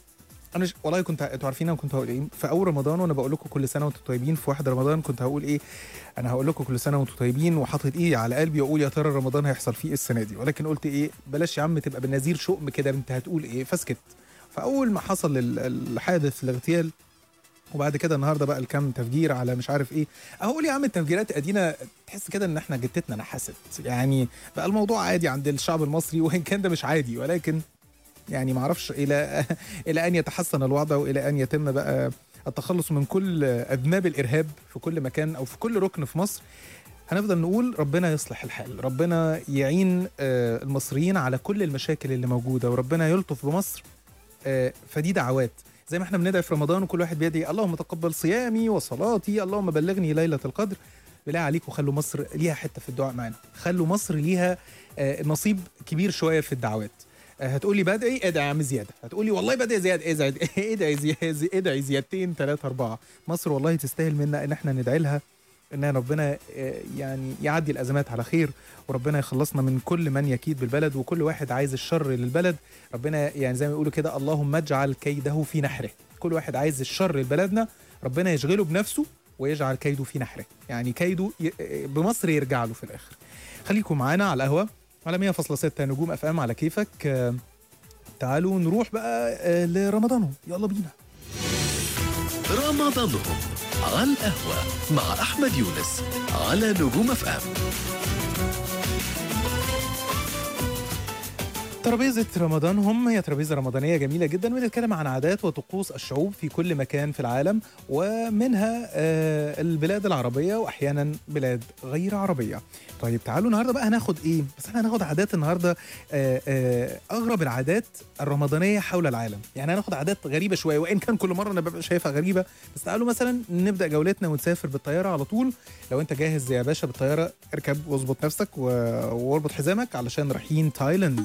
انا ش... والله كنت انتوا عارفين انا كنت هقول ايه في اول رمضان وانا بقول لكم كل سنه وانتم طيبين في واحد رمضان كنت هقول ايه انا هقول لكم كل سنه وانتم طيبين وحاطط ايه على قلبي واقول يا ترى رمضان هيحصل فيه ايه السنه دي ولكن قلت ايه بلاش يا عم تبقى بالنذير شؤم كده انت هتقول ايه فسكت فاول ما حصل ال- الحادث الاغتيال وبعد كده النهارده بقى الكم تفجير على مش عارف ايه اقول يا عم التفجيرات ادينا تحس كده ان احنا جتتنا نحست يعني بقى الموضوع عادي عند الشعب المصري وان كان ده مش عادي ولكن يعني ما اعرفش الى الى ان يتحسن الوضع والى ان يتم بقى التخلص من كل اذناب الارهاب في كل مكان او في كل ركن في مصر هنفضل نقول ربنا يصلح الحال ربنا يعين آه، المصريين على كل المشاكل اللي موجوده وربنا يلطف بمصر آه، فدي دعوات زي ما احنا بندعي في رمضان وكل واحد بيدعي اللهم تقبل صيامي وصلاتي اللهم بلغني ليله القدر بالله عليكم خلوا مصر ليها حته في الدعاء معانا خلوا مصر ليها آه، نصيب كبير شويه في الدعوات آه، هتقولي بدعي ادعي يا عم زياده هتقولي والله بدعي زياده ادعي ادعي زي- ادعي زيادتين ثلاثه اربعه مصر والله تستاهل منا ان احنا ندعي لها ان ربنا آه، يعني يعدي الازمات على خير وربنا يخلصنا من كل من يكيد بالبلد وكل واحد عايز الشر للبلد ربنا يعني زي ما يقولوا كده اللهم اجعل كيده في نحره كل واحد عايز الشر لبلدنا ربنا يشغله بنفسه ويجعل كيده في نحره يعني كيده ي- بمصر يرجع له في الاخر خليكم معانا على القهوه على 100.6 نجوم اف ام على كيفك آه، تعالوا نروح بقى آه، لرمضانهم يلا بينا رمضانهم على القهوة مع أحمد يونس على نجوم اف ام ترابيزة رمضانهم هي ترابيزة رمضانية جميلة جدا بنتكلم عن عادات وطقوس الشعوب في كل مكان في العالم ومنها آه، البلاد العربية وأحيانا بلاد غير عربية طيب تعالوا النهاردة بقى هناخد إيه بس احنا هناخد عادات النهاردة آه، آه، أغرب العادات الرمضانية حول العالم يعني هناخد عادات غريبة شوية وإن كان كل مرة أنا ببقى شايفها غريبة بس تعالوا مثلا نبدأ جولتنا ونسافر بالطيارة على طول لو أنت جاهز يا باشا بالطيارة اركب واظبط نفسك و- واربط حزامك علشان رايحين تايلاند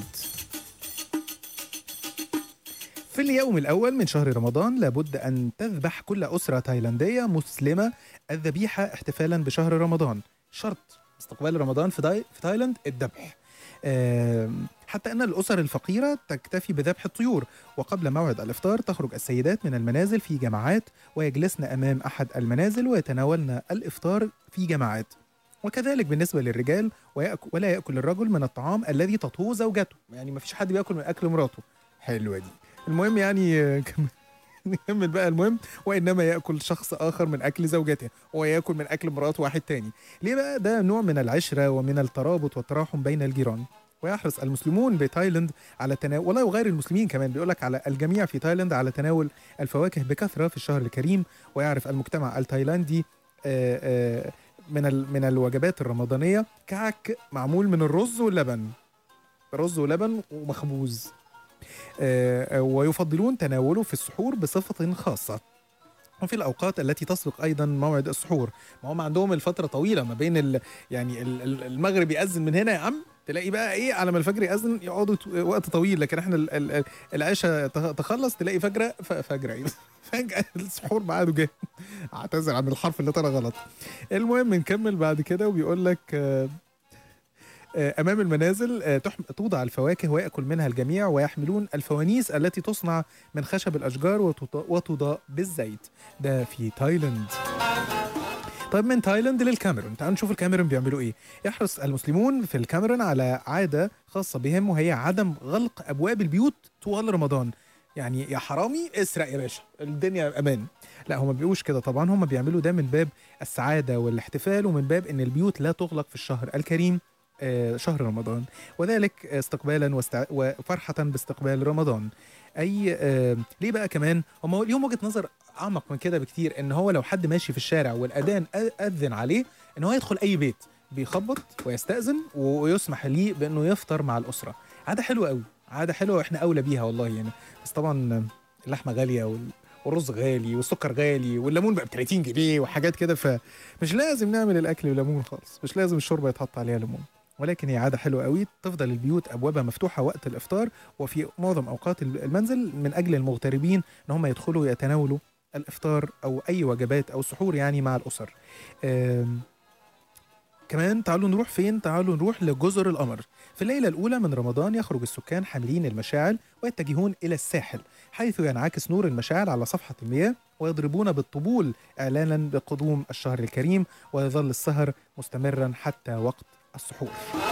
في اليوم الأول من شهر رمضان لابد أن تذبح كل أسرة تايلاندية مسلمة الذبيحة احتفالا بشهر رمضان شرط استقبال رمضان في, داي في تايلاند الذبح آم، حتى أن الأسر الفقيرة تكتفي بذبح الطيور وقبل موعد الإفطار تخرج السيدات من المنازل في جماعات ويجلسن أمام أحد المنازل ويتناولن الإفطار في جماعات وكذلك بالنسبة للرجال ويأكل ولا يأكل الرجل من الطعام الذي تطهوه زوجته يعني ما فيش حد بياكل من أكل مراته حلوة دي المهم يعني آه، كم- نكمل بقى المهم وانما ياكل شخص اخر من اكل زوجته وياكل من اكل مرات واحد تاني ليه بقى ده نوع من العشره ومن الترابط والتراحم بين الجيران ويحرص المسلمون بتايلاند على تناول والله وغير المسلمين كمان بيقول لك على الجميع في تايلاند على تناول الفواكه بكثره في الشهر الكريم ويعرف المجتمع التايلاندي آه، آه، من ال- من الوجبات الرمضانيه كعك معمول من الرز واللبن رز ولبن ومخبوز آه، آه، ويفضلون تناوله في السحور بصفة خاصة وفي الأوقات التي تسبق أيضا موعد السحور ما هم عندهم الفترة طويلة ما بين ال يعني ال- ال- المغرب يأذن من هنا يا عم تلاقي بقى ايه على ما الفجر يأذن يقعدوا ت- وقت طويل لكن احنا ال- ال- ال- العشاء تخ- تخلص تلاقي فجرة ف- فجرة ايه فجأة السحور ميعاده جه اعتذر عن الحرف اللي طلع غلط المهم نكمل بعد كده وبيقول لك آه، آه، امام المنازل آه، تحم- توضع الفواكه وياكل منها الجميع ويحملون الفوانيس التي تصنع من خشب الاشجار وتط- وتضاء بالزيت ده في تايلاند طيب من تايلاند للكاميرون تعالوا نشوف الكاميرون بيعملوا ايه يحرص المسلمون في الكاميرون على عاده خاصه بهم وهي عدم غلق ابواب البيوت طوال رمضان يعني يا حرامي اسرق يا باشا الدنيا امان لا هم ما بيقولوش كده طبعا هم بيعملوا ده من باب السعاده والاحتفال ومن باب ان البيوت لا تغلق في الشهر الكريم آه، شهر رمضان وذلك استقبالا واستع... وفرحة باستقبال رمضان أي آه ليه بقى كمان هم ليهم وجهة نظر أعمق من كده بكتير إن هو لو حد ماشي في الشارع والأذان أ- أذن عليه إن هو يدخل أي بيت بيخبط ويستأذن و- ويسمح ليه بإنه يفطر مع الأسرة عادة حلوة قوي عادة حلوة وإحنا أولى بيها والله يعني بس طبعا اللحمة غالية وال... والرز غالي والسكر غالي والليمون بقى ب 30 جنيه وحاجات كده فمش لازم نعمل الاكل بليمون خالص مش لازم الشوربه يتحط عليها ليمون ولكن هي عاده حلوه قوي تفضل البيوت ابوابها مفتوحه وقت الافطار وفي معظم اوقات المنزل من اجل المغتربين ان هم يدخلوا يتناولوا الافطار او اي وجبات او سحور يعني مع الاسر. آم، كمان تعالوا نروح فين تعالوا نروح لجزر القمر في الليلة الأولى من رمضان يخرج السكان حاملين المشاعل ويتجهون إلى الساحل حيث ينعكس نور المشاعل على صفحة المياه ويضربون بالطبول إعلانا بقدوم الشهر الكريم ويظل السهر مستمرا حتى وقت السحور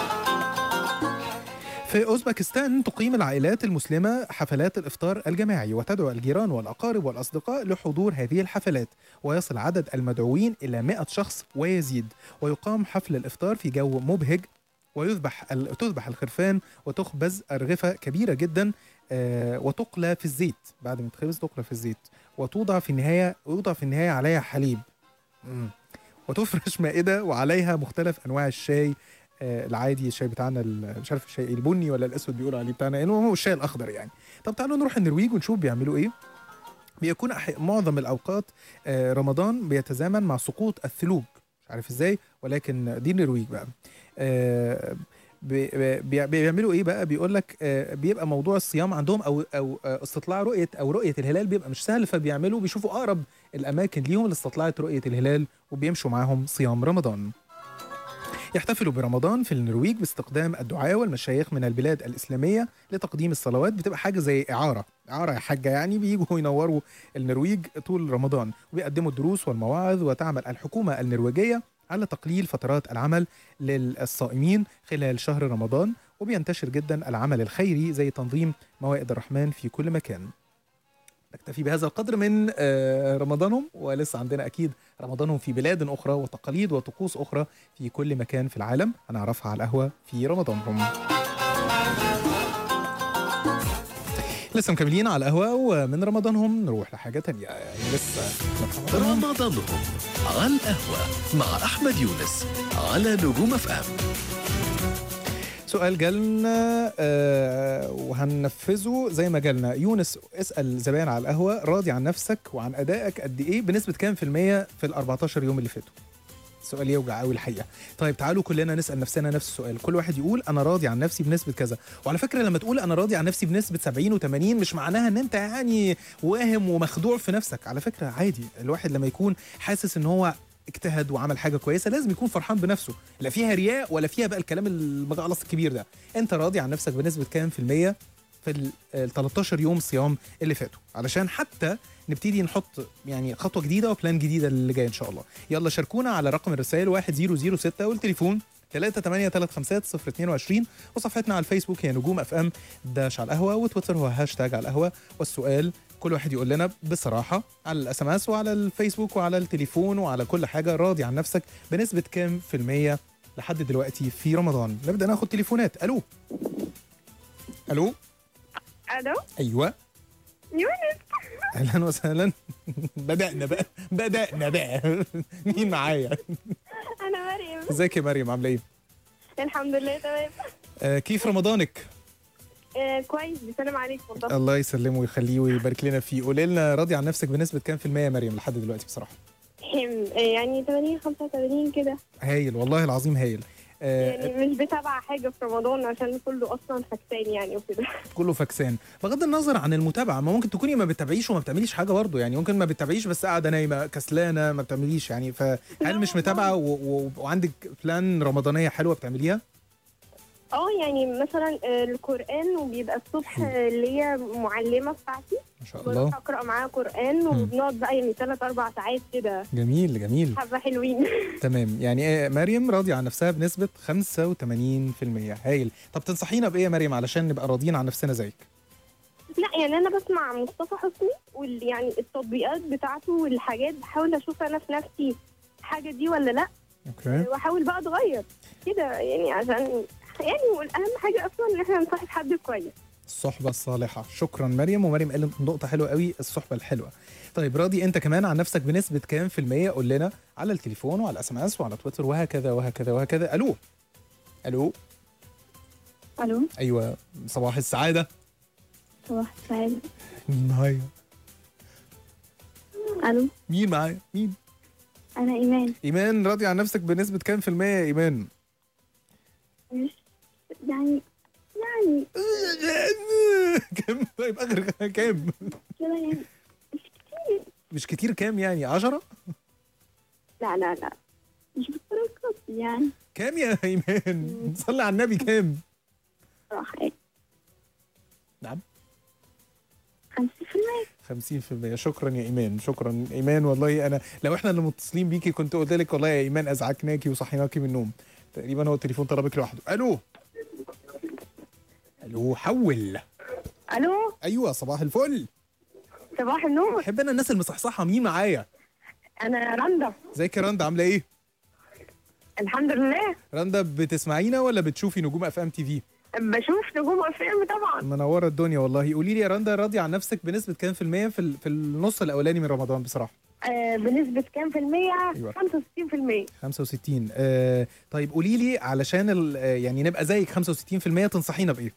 في أوزبكستان تقيم العائلات المسلمة حفلات الإفطار الجماعي وتدعو الجيران والأقارب والأصدقاء لحضور هذه الحفلات ويصل عدد المدعوين إلى 100 شخص ويزيد ويقام حفل الإفطار في جو مبهج ويذبح ال- تذبح الخرفان وتخبز أرغفة كبيرة جدا آه، وتقلى في الزيت بعد ما تخبز تقلى في الزيت وتوضع في النهاية ويوضع في النهاية عليها حليب مم. وتفرش مائدة وعليها مختلف أنواع الشاي آه، العادي الشاي بتاعنا ال- مش عارف الشاي البني ولا الاسود بيقولوا عليه بتاعنا يعني هو الشاي الاخضر يعني طب تعالوا نروح النرويج ونشوف بيعملوا ايه بيكون أح- معظم الاوقات آه، رمضان بيتزامن مع سقوط الثلوج مش عارف ازاي ولكن دي النرويج بقى آه، بي- بي- بيعملوا ايه بقى بيقول لك آه، بيبقى موضوع الصيام عندهم او او آه، استطلاع رؤيه او رؤيه الهلال بيبقى مش سهل فبيعملوا بيشوفوا اقرب الاماكن ليهم لاستطلاع رؤيه الهلال وبيمشوا معاهم صيام رمضان يحتفل برمضان في النرويج باستخدام الدعاة والمشايخ من البلاد الإسلامية لتقديم الصلوات بتبقى حاجة زي إعارة إعارة يا حاجة يعني بيجوا ينوروا النرويج طول رمضان وبيقدموا الدروس والمواعظ وتعمل الحكومة النرويجية على تقليل فترات العمل للصائمين خلال شهر رمضان وبينتشر جدا العمل الخيري زي تنظيم موائد الرحمن في كل مكان نكتفي بهذا القدر من آه، رمضانهم ولسه عندنا اكيد رمضانهم في بلاد اخرى وتقاليد وطقوس اخرى في كل مكان في العالم هنعرفها على القهوه في رمضانهم لسه مكملين على القهوه ومن رمضانهم نروح لحاجه تانية يعني لسه رمضانهم على القهوة مع أحمد يونس على نجوم اف ام سؤال جالنا آه وهننفذه زي ما جالنا يونس اسال زبائن على القهوه راضي عن نفسك وعن ادائك قد ايه بنسبه كام في الميه في ال 14 يوم اللي فاتوا سؤال يوجع قوي الحقيقه طيب تعالوا كلنا نسال نفسنا نفس السؤال كل واحد يقول انا راضي عن نفسي بنسبه كذا وعلى فكره لما تقول انا راضي عن نفسي بنسبه 70 و80 مش معناها ان انت يعني واهم ومخدوع في نفسك على فكره عادي الواحد لما يكون حاسس ان هو اجتهد وعمل حاجه كويسه لازم يكون فرحان بنفسه لا فيها رياء ولا فيها بقى الكلام المجعلص الكبير ده انت راضي عن نفسك بنسبه كام في الميه في ال ال 13 يوم صيام اللي فاتوا علشان حتى نبتدي نحط يعني خطوه جديده وبلان جديده اللي جاي ان شاء الله يلا شاركونا على رقم الرسائل 1006 والتليفون 3835022 وصفحتنا على الفيسبوك هي نجوم اف ام داش على القهوه وتويتر هو هاشتاج على القهوه والسؤال كل واحد يقول لنا بصراحه على الاس ام اس وعلى الفيسبوك وعلى التليفون وعلى كل حاجه راضي عن نفسك بنسبه كام في الميه لحد دلوقتي في رمضان نبدا ناخد تليفونات الو الو الو ايوه يونس اهلا وسهلا بدانا بقى بدانا بقى مين معايا انا مريم ازيك يا مريم عامله ايه الحمد لله تمام آه كيف رمضانك آه كويس بسلام عليك والله الله يسلمه ويخليه ويبارك لنا فيه قولي لنا راضي عن نفسك بنسبه كام في الميه يا مريم لحد دلوقتي بصراحه هم، آه، يعني 80 85 كده هايل والله العظيم هايل آه يعني مش بتابع حاجه في رمضان عشان كله اصلا فكسان يعني وكده كله فكسان بغض النظر عن المتابعه ما ممكن تكوني ما بتتابعيش وما بتعمليش حاجه برضه يعني ممكن ما بتتابعيش بس قاعده نايمه كسلانه ما بتعمليش يعني فهل مش متابعه و... و... وعندك بلان رمضانيه حلوه بتعمليها اه يعني مثلا آه، القران وبيبقى الصبح آه، اللي هي معلمه بتاعتي ما شاء بروح الله اقرا معاها قران وبنقعد بقى يعني ثلاث اربع ساعات كده جميل جميل حبه حلوين تمام يعني إيه مريم راضيه عن نفسها بنسبه 85% هايل طب تنصحينا بايه يا مريم علشان نبقى راضيين عن نفسنا زيك لا يعني انا بسمع مصطفى حسني وال يعني التطبيقات بتاعته والحاجات بحاول اشوف انا في نفسي الحاجه دي ولا لا اوكي واحاول بقى اتغير كده يعني عشان يعني والاهم حاجه اصلا ان احنا نصاحب حد كويس الصحبة الصالحة شكرا مريم ومريم قالت نقطة حلوة قوي الصحبة الحلوة طيب راضي انت كمان عن نفسك بنسبة كام في المية قول لنا على التليفون وعلى الاس ام اس وعلى تويتر وهكذا وهكذا وهكذا الو الو الو ايوه صباح السعادة صباح السعاده مين معايا الو مين معايا مين انا ايمان ايمان راضي عن نفسك بنسبة كام في المية يا ايمان مش يعني يعني كام طيب اخر كام كده يعني مش كتير كام يعني عشرة لا لا لا مش بالدرجات يعني كام يا ايمان صلي على النبي كام صراحة نعم 50% 50% شكرا يا ايمان شكرا ايمان والله انا لو احنا اللي متصلين بيكي كنت قلت لك والله يا ايمان ازعجناكي وصحيناكي من النوم تقريبا هو التليفون طلبك لوحده الو الو حول الو ايوه صباح الفل صباح النور بحب انا الناس المصحصحه مين معايا انا رندا ازيك يا رندا عامله ايه الحمد لله رندا بتسمعينا ولا بتشوفي نجوم اف ام تي في بشوف نجوم اف ام طبعا منوره الدنيا والله قولي لي يا رندا راضيه عن نفسك بنسبه كام في الميه في, ال- في النص الاولاني من رمضان بصراحه آه بنسبة كام في المية؟ أيوة. 65% 65 آه طيب قولي لي علشان ال- آه، يعني نبقى زيك 65% تنصحينا بايه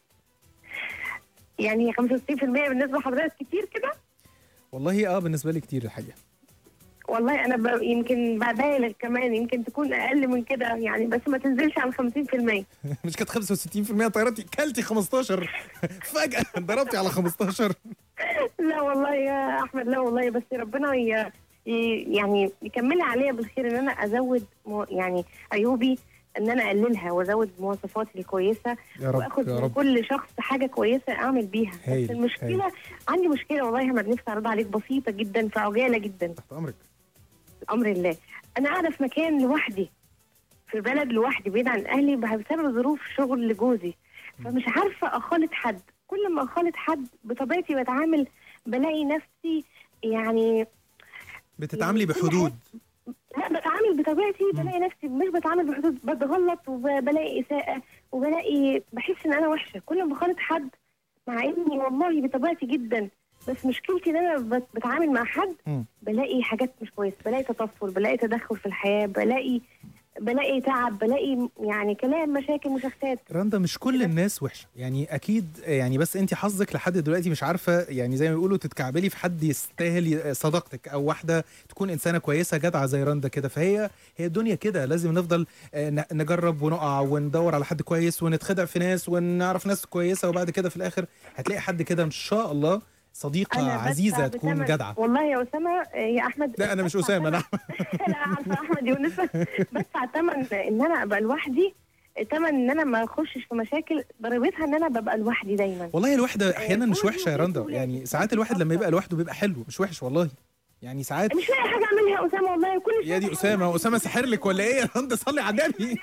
يعني 65% بالنسبة لحضرتك كتير كده؟ والله اه بالنسبه لي كتير الحقيقه والله انا ب... يمكن ببالغ كمان يمكن تكون اقل من كده يعني بس ما تنزلش عن 50% مش كانت 65% طيرتي كلتي 15 فجاه ضربتي على 15 لا والله يا احمد لا والله بس ربنا ي... ي... يعني يكملها عليا بالخير ان انا ازود مو... يعني عيوبي ان انا اقللها وازود مواصفاتي الكويسه يا رب، واخد يا من رب. كل شخص حاجه كويسه اعمل بيها هايل، بس المشكله عندي مشكله والله يا احمد نفسي اعرضها عليك بسيطه جدا في عجاله جدا تحت امرك امر الله انا قاعده في مكان لوحدي في بلد لوحدي بعيد عن اهلي بسبب ظروف شغل جوزي فمش عارفه اخالط حد كل ما اخالط حد بطبيعتي بتعامل بلاقي نفسي يعني بتتعاملي بحدود لا بتعامل بطبيعتي بلاقي نفسي مش بتعامل بحدود بتغلط وبلاقي اساءه وبلاقي بحس ان انا وحشه كل ما بخالط حد مع اني والله بطبيعتي جدا بس مشكلتي ان انا بت- بتعامل مع حد مم. بلاقي حاجات مش كويسه بلاقي تطفل بلاقي تدخل في الحياه بلاقي بلاقي تعب بلاقي يعني كلام مشاكل مشاكسات رندا مش كل الناس وحشه يعني اكيد يعني بس انت حظك لحد دلوقتي مش عارفه يعني زي ما بيقولوا تتكعبلي في حد يستاهل صداقتك او واحده تكون انسانه كويسه جدعه زي رندا كده فهي هي الدنيا كده لازم نفضل آه، ن- نجرب ونقع وندور على حد كويس ونتخدع في ناس ونعرف ناس كويسه وبعد كده في الاخر هتلاقي حد كده ان شاء الله صديقه أنا عزيزه بدفع تكون بثمن- جدعه والله يا اسامه آه، يا احمد لا انا مش اسامه انا لا عارفه احمد يونس بدفع ثمن ان انا ابقى لوحدي ثمن ان انا ما اخشش في مشاكل ضريبتها ان انا ببقى لوحدي دايما والله الوحده احيانا مش وحشه يا رندا يعني ساعات الواحد لما يبقى لوحده بيبقى حلو مش وحش والله يعني ساعات مش لاقي حاجه اعملها يا اسامه والله كل يا دي اسامه اسامه ساحر لك ولا ايه يا رندا صلي على النبي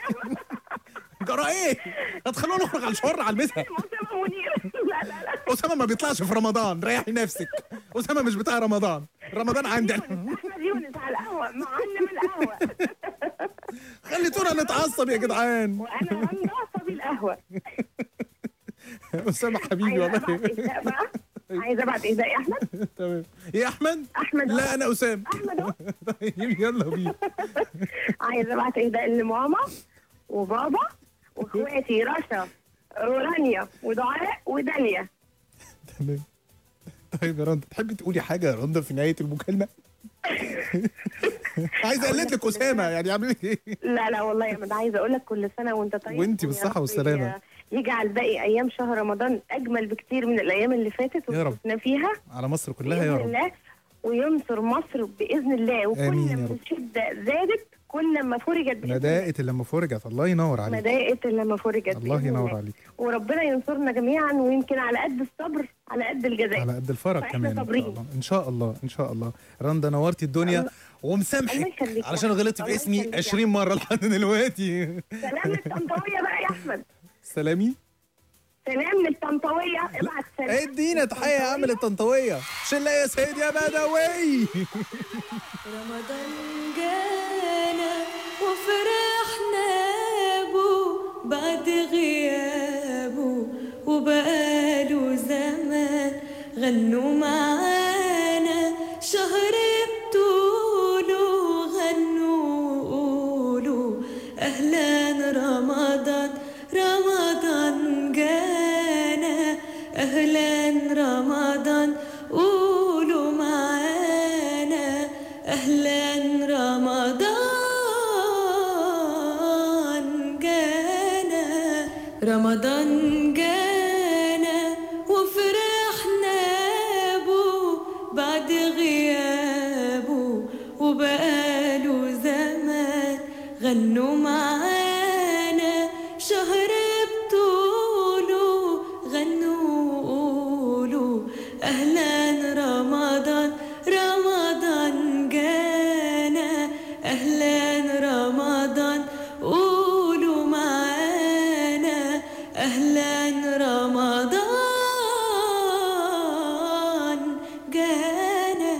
جرى ايه هتخلونا نخرج على الشهر على المسها اسامه منير لا لا لا اسامه ما بيطلعش في رمضان ريحي نفسك اسامه مش بتاع رمضان رمضان عندنا احمد يونس على القهوه معلم القهوه خليتونا نتعصب يا جدعان وانا رندا صبي القهوه اسامه حبيبي عايزه ابعت والله اهداء بقى عايزه ابعت اهداء يا احمد تمام ايه احمد احمد لا انا اسامه احمد اهو طيب يلا بينا عايزه ابعت اهداء لماما وبابا واخواتي رشا ورانيا ودعاء وداليا تمام طيب يا رندا تحبي تقولي حاجه يا رندا في نهايه المكالمه عايز اقلد لك اسامه يعني اعمل ايه لا لا والله يا احمد عايزه اقول لك كل سنه وانت طيب وانتي ويا بالصحة رب والسلامة. ي- يجعل باقي ايام شهر رمضان اجمل بكتير من الايام اللي فاتت يا رب. وكنا فيها على مصر كلها يا باذن رب الله وينصر مصر باذن الله وكل آمين يا ما رب. الشده زادت كل ما فرجت بإذن الله. مدائت لما فرجت الله ينور عليك مدائت لما فرجت الله بإذن ينور الله. عليك وربنا ينصرنا جميعا ويمكن على قد الصبر على قد الجزاء على قد الفرج فإحنا كمان ان شاء صابرين. الله ان شاء الله ان شاء الله رندا نورتي الدنيا الله ومسامحك يخليك يا علشان أحمد. غلطت الله باسمي يخليك يا 20 مره لحد دلوقتي سلام للطنطاويه بقى يا احمد سلامي سلام للطنطاويه ابعت سلام ادينا تحيه يا عم الطنطاويه شله يا سيد يا بدوي رمضان جانا وفرحنا بو بعد غيابه وبقاله زمان غنوا معانا شهر بطوله غنوا قولوا أهلا رمضان رمضان جانا أهلا رمضان قولوا معانا أهلا رمضان جانا رمضان جانا وفرحنا بو بعد غيابه وبقاله زمان غنوا معانا شهر بطوله غنوا وقولوا أهلا رمضان رمضان جانا أهلا رمضان قولوا معانا أهلا رمضان جانا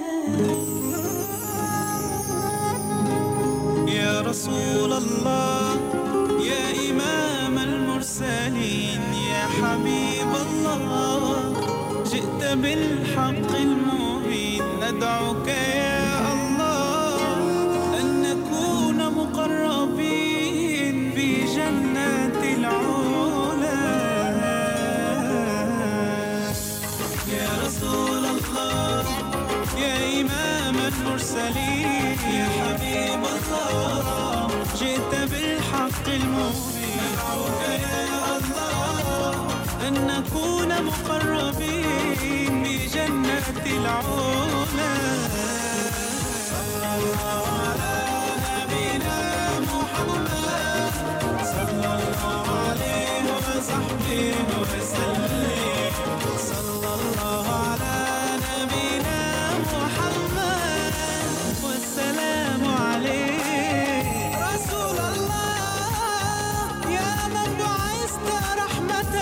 يا رسول الله يا إمام المرسلين يا حبيب الله جئت بالحق المبين ندعوك يا الله أن نكون مقربين في جنات العلا يا رسول الله يا إمام المرسلين يا حبيب الله جئت بالحق المبين ندعوك يا الله أن نكون مقربين بجنة العلا صلى الله على نبينا محمد صلى الله عليه وصحبه وسلم صلى الله على نبينا محمد والسلام عليه رسول الله يا من بعثت رحمة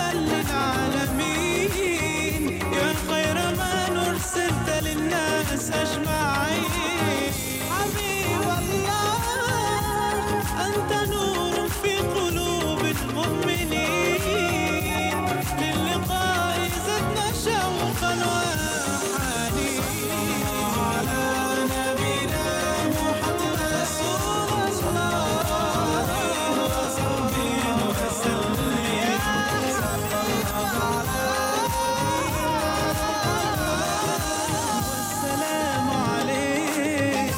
للعالمين يا خير من أرسلت للناس أجمعين حبيب الله أنت نور في قلوب المؤمنين للقاء زدنا شوقا وحنين على نبينا محمد رسول الله وصحبه وسلم والسلام عليه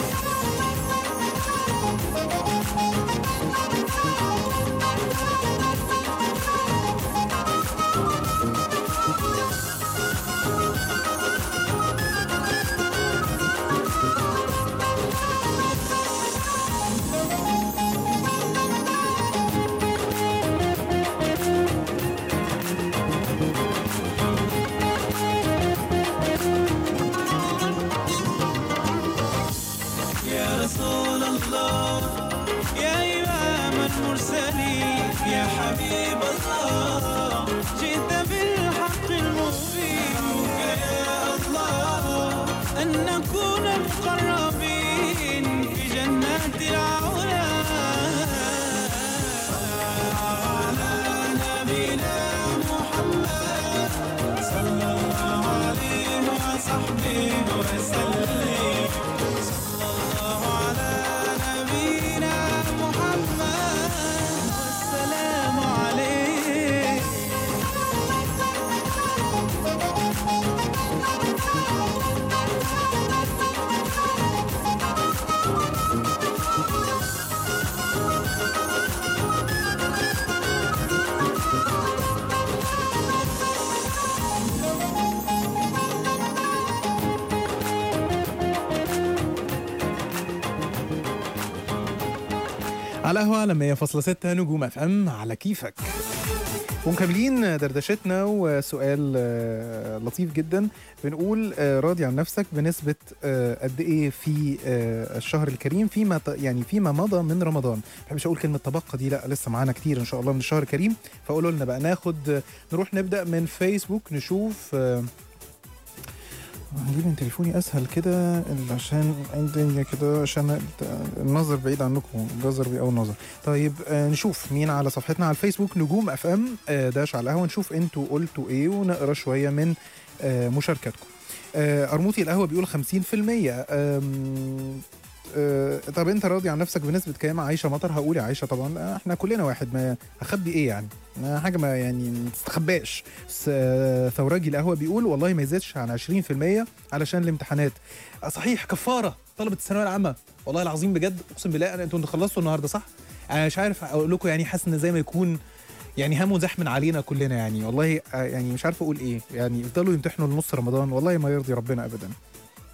يا رسول الله يا إمام المرسلين يا حبيب الله جئت بالحق المبين يا الله أن نكون مقربين في جنات العلا على نبينا محمد صلى الله عليه وصحبه وسلم صلى الله على نبينا محمد والسلام عليه على قهوة على 100.6 نجوم اف ام على كيفك ومكملين دردشتنا وسؤال آه، لطيف جدا بنقول آه، راضي عن نفسك بنسبة آه، قد ايه في آه، الشهر الكريم فيما ت- يعني فيما مضى من رمضان ما بحبش اقول كلمة تبقى دي لا لسه معانا كتير ان شاء الله من الشهر الكريم فقولوا لنا بقى ناخد نروح نبدأ من فيسبوك نشوف آه، هجيب من تليفوني اسهل كده ال- عشان الدنيا كده عشان النظر بعيد عنكم الجزر بي او النظر طيب آه نشوف مين على صفحتنا على الفيسبوك نجوم اف ام آه داش على القهوه نشوف انتوا قلتوا ايه ونقرا شويه من آه مشاركاتكم آه ارموطي القهوه بيقول 50% آم، آه طب انت راضي عن نفسك بنسبه كام عايشه مطر هقول يا عايشه طبعا آه، احنا كلنا واحد ما هخبي ايه يعني ما حاجه ما يعني ما تستخباش بس آه ثوراجي القهوه بيقول والله ما يزيدش عن 20% علشان الامتحانات آه صحيح كفاره طلبه الثانويه العامه والله العظيم بجد اقسم بالله أنا- انتوا خلصتوا النهارده صح انا مش عارف اقول لكم يعني حاسس ان زي ما يكون يعني هم زحم علينا كلنا يعني والله آه، يعني مش عارف اقول ايه يعني يفضلوا يمتحنوا لنص رمضان والله ما يرضي ربنا ابدا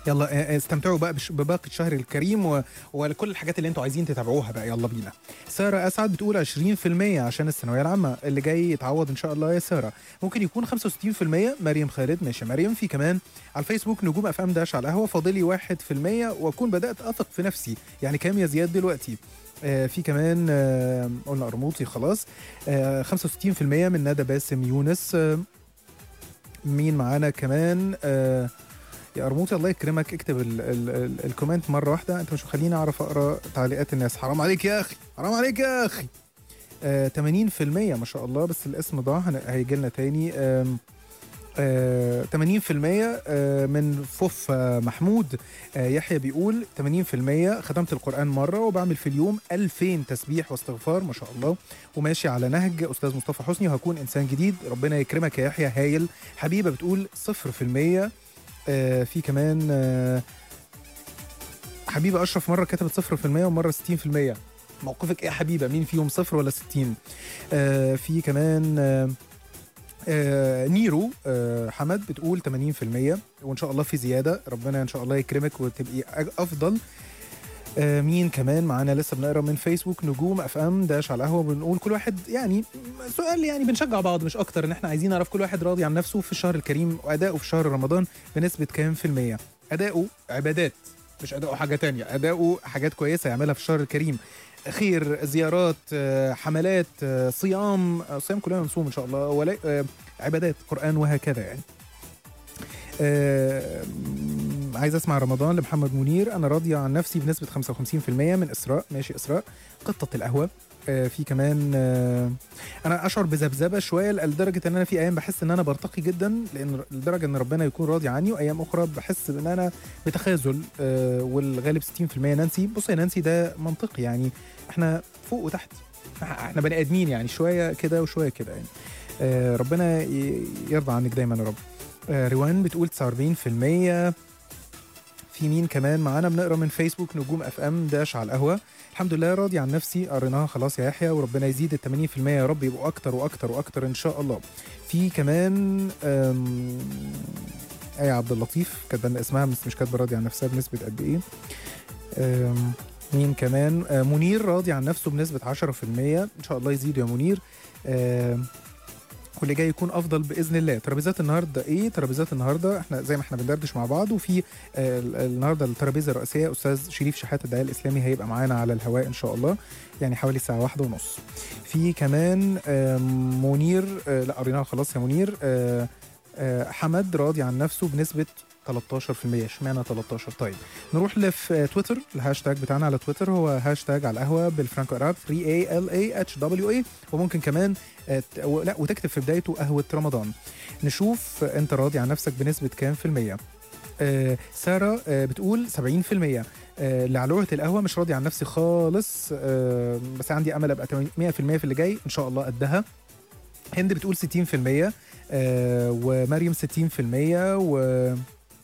يلا آه، استمتعوا بقى بش- بباقي الشهر الكريم و... ولكل الحاجات اللي انتوا عايزين تتابعوها بقى يلا بينا ساره اسعد بتقول 20% عشان الثانويه العامه اللي جاي يتعوض ان شاء الله يا ساره ممكن يكون 65% مريم خالد ماشي مريم في كمان على الفيسبوك نجوم اف ام داش على القهوه فاضلي 1% واكون بدات اثق في نفسي يعني كام يا زياد دلوقتي آه، في كمان آه، قلنا قرموطي خلاص آه، 65% من ندى باسم يونس آه، مين معانا كمان آه، يا قرموطي الله يكرمك اكتب ال ال ال الكومنت مره واحده انت مش مخليني اعرف اقرا تعليقات الناس حرام عليك يا اخي حرام عليك يا اخي آه 80% ما شاء الله بس الاسم ضاع هن- هيجي لنا تاني آم، آه 80% آه من فوف آه محمود آه يحيى بيقول 80% ختمت القرآن مرة وبعمل في اليوم 2000 تسبيح واستغفار ما شاء الله وماشي على نهج أستاذ مصطفى حسني وهكون إنسان جديد ربنا يكرمك يا يحيى هايل حبيبة بتقول 0% آه في كمان آه حبيبه اشرف مره كتبت 0% ومره 60% موقفك ايه يا حبيبه مين فيهم صفر ولا 60 آه في كمان آه آه نيرو آه حمد بتقول 80% وان شاء الله في زياده ربنا ان شاء الله يكرمك وتبقي أج- افضل آه مين كمان معانا لسه بنقرا من فيسبوك نجوم اف ام داش على القهوه بنقول كل واحد يعني سؤال يعني بنشجع بعض مش اكتر ان احنا عايزين نعرف كل واحد راضي عن نفسه في الشهر الكريم وادائه في شهر رمضان بنسبه كام في الميه اداؤه عبادات مش اداؤه حاجه تانية اداؤه حاجات كويسه يعملها في الشهر الكريم خير زيارات آه، حملات آه، صيام آه، صيام كلنا نصوم ان شاء الله ولا آه، عبادات قران وهكذا يعني آه، م- عايز اسمع رمضان لمحمد منير انا راضيه عن نفسي بنسبه 55% من اسراء ماشي اسراء قطه القهوه آه، في كمان آه، انا اشعر بذبذبه شويه لدرجه ان انا في ايام بحس ان انا برتقي جدا لان لدرجه ان ربنا يكون راضي عني وايام اخرى بحس ان انا بتخاذل آه، والغالب 60% نانسي بص يا نانسي ده منطقي يعني احنا فوق وتحت احنا بني ادمين يعني شويه كده وشويه كده يعني آه، ربنا ي- يرضى عنك دايما يا رب آه، روان بتقول 49% في مين كمان معانا بنقرا من فيسبوك نجوم اف ام داش على القهوه الحمد لله راضي عن نفسي قريناها خلاص يا يحيى وربنا يزيد ال 80% يا رب يبقوا اكتر واكتر واكتر ان شاء الله في كمان آم، آية عبد اللطيف كاتبه لنا اسمها بس مش كاتبه راضي عن نفسها بنسبه قد ايه آم، مين كمان آه، منير راضي عن نفسه بنسبه 10% ان شاء الله يزيد يا منير آم، واللي جاي يكون افضل باذن الله ترابيزات النهارده ايه ترابيزات النهارده احنا زي ما احنا بندردش مع بعض وفي آه، ال- النهارده الترابيزه الرئيسيه استاذ شريف شحات الداعيه الاسلامي هيبقى معانا على الهواء ان شاء الله يعني حوالي الساعه واحدة ونص في كمان آم، منير آه، لا قريناها خلاص يا منير آه، آه، حمد راضي عن نفسه بنسبه 13% اشمعنى 13 طيب نروح لفي تويتر الهاشتاج بتاعنا على تويتر هو هاشتاج على القهوه بالفرانكو اراب 3 a l a h w a وممكن كمان آه، ت- و- لا وتكتب في بدايته قهوه رمضان نشوف انت راضي عن نفسك بنسبه كام في الميه آه ساره آه بتقول 70% آه لعلوعة القهوة مش راضي عن نفسي خالص آه بس عندي أمل أبقى 100% في اللي جاي إن شاء الله قدها هند بتقول 60% آه ومريم 60% و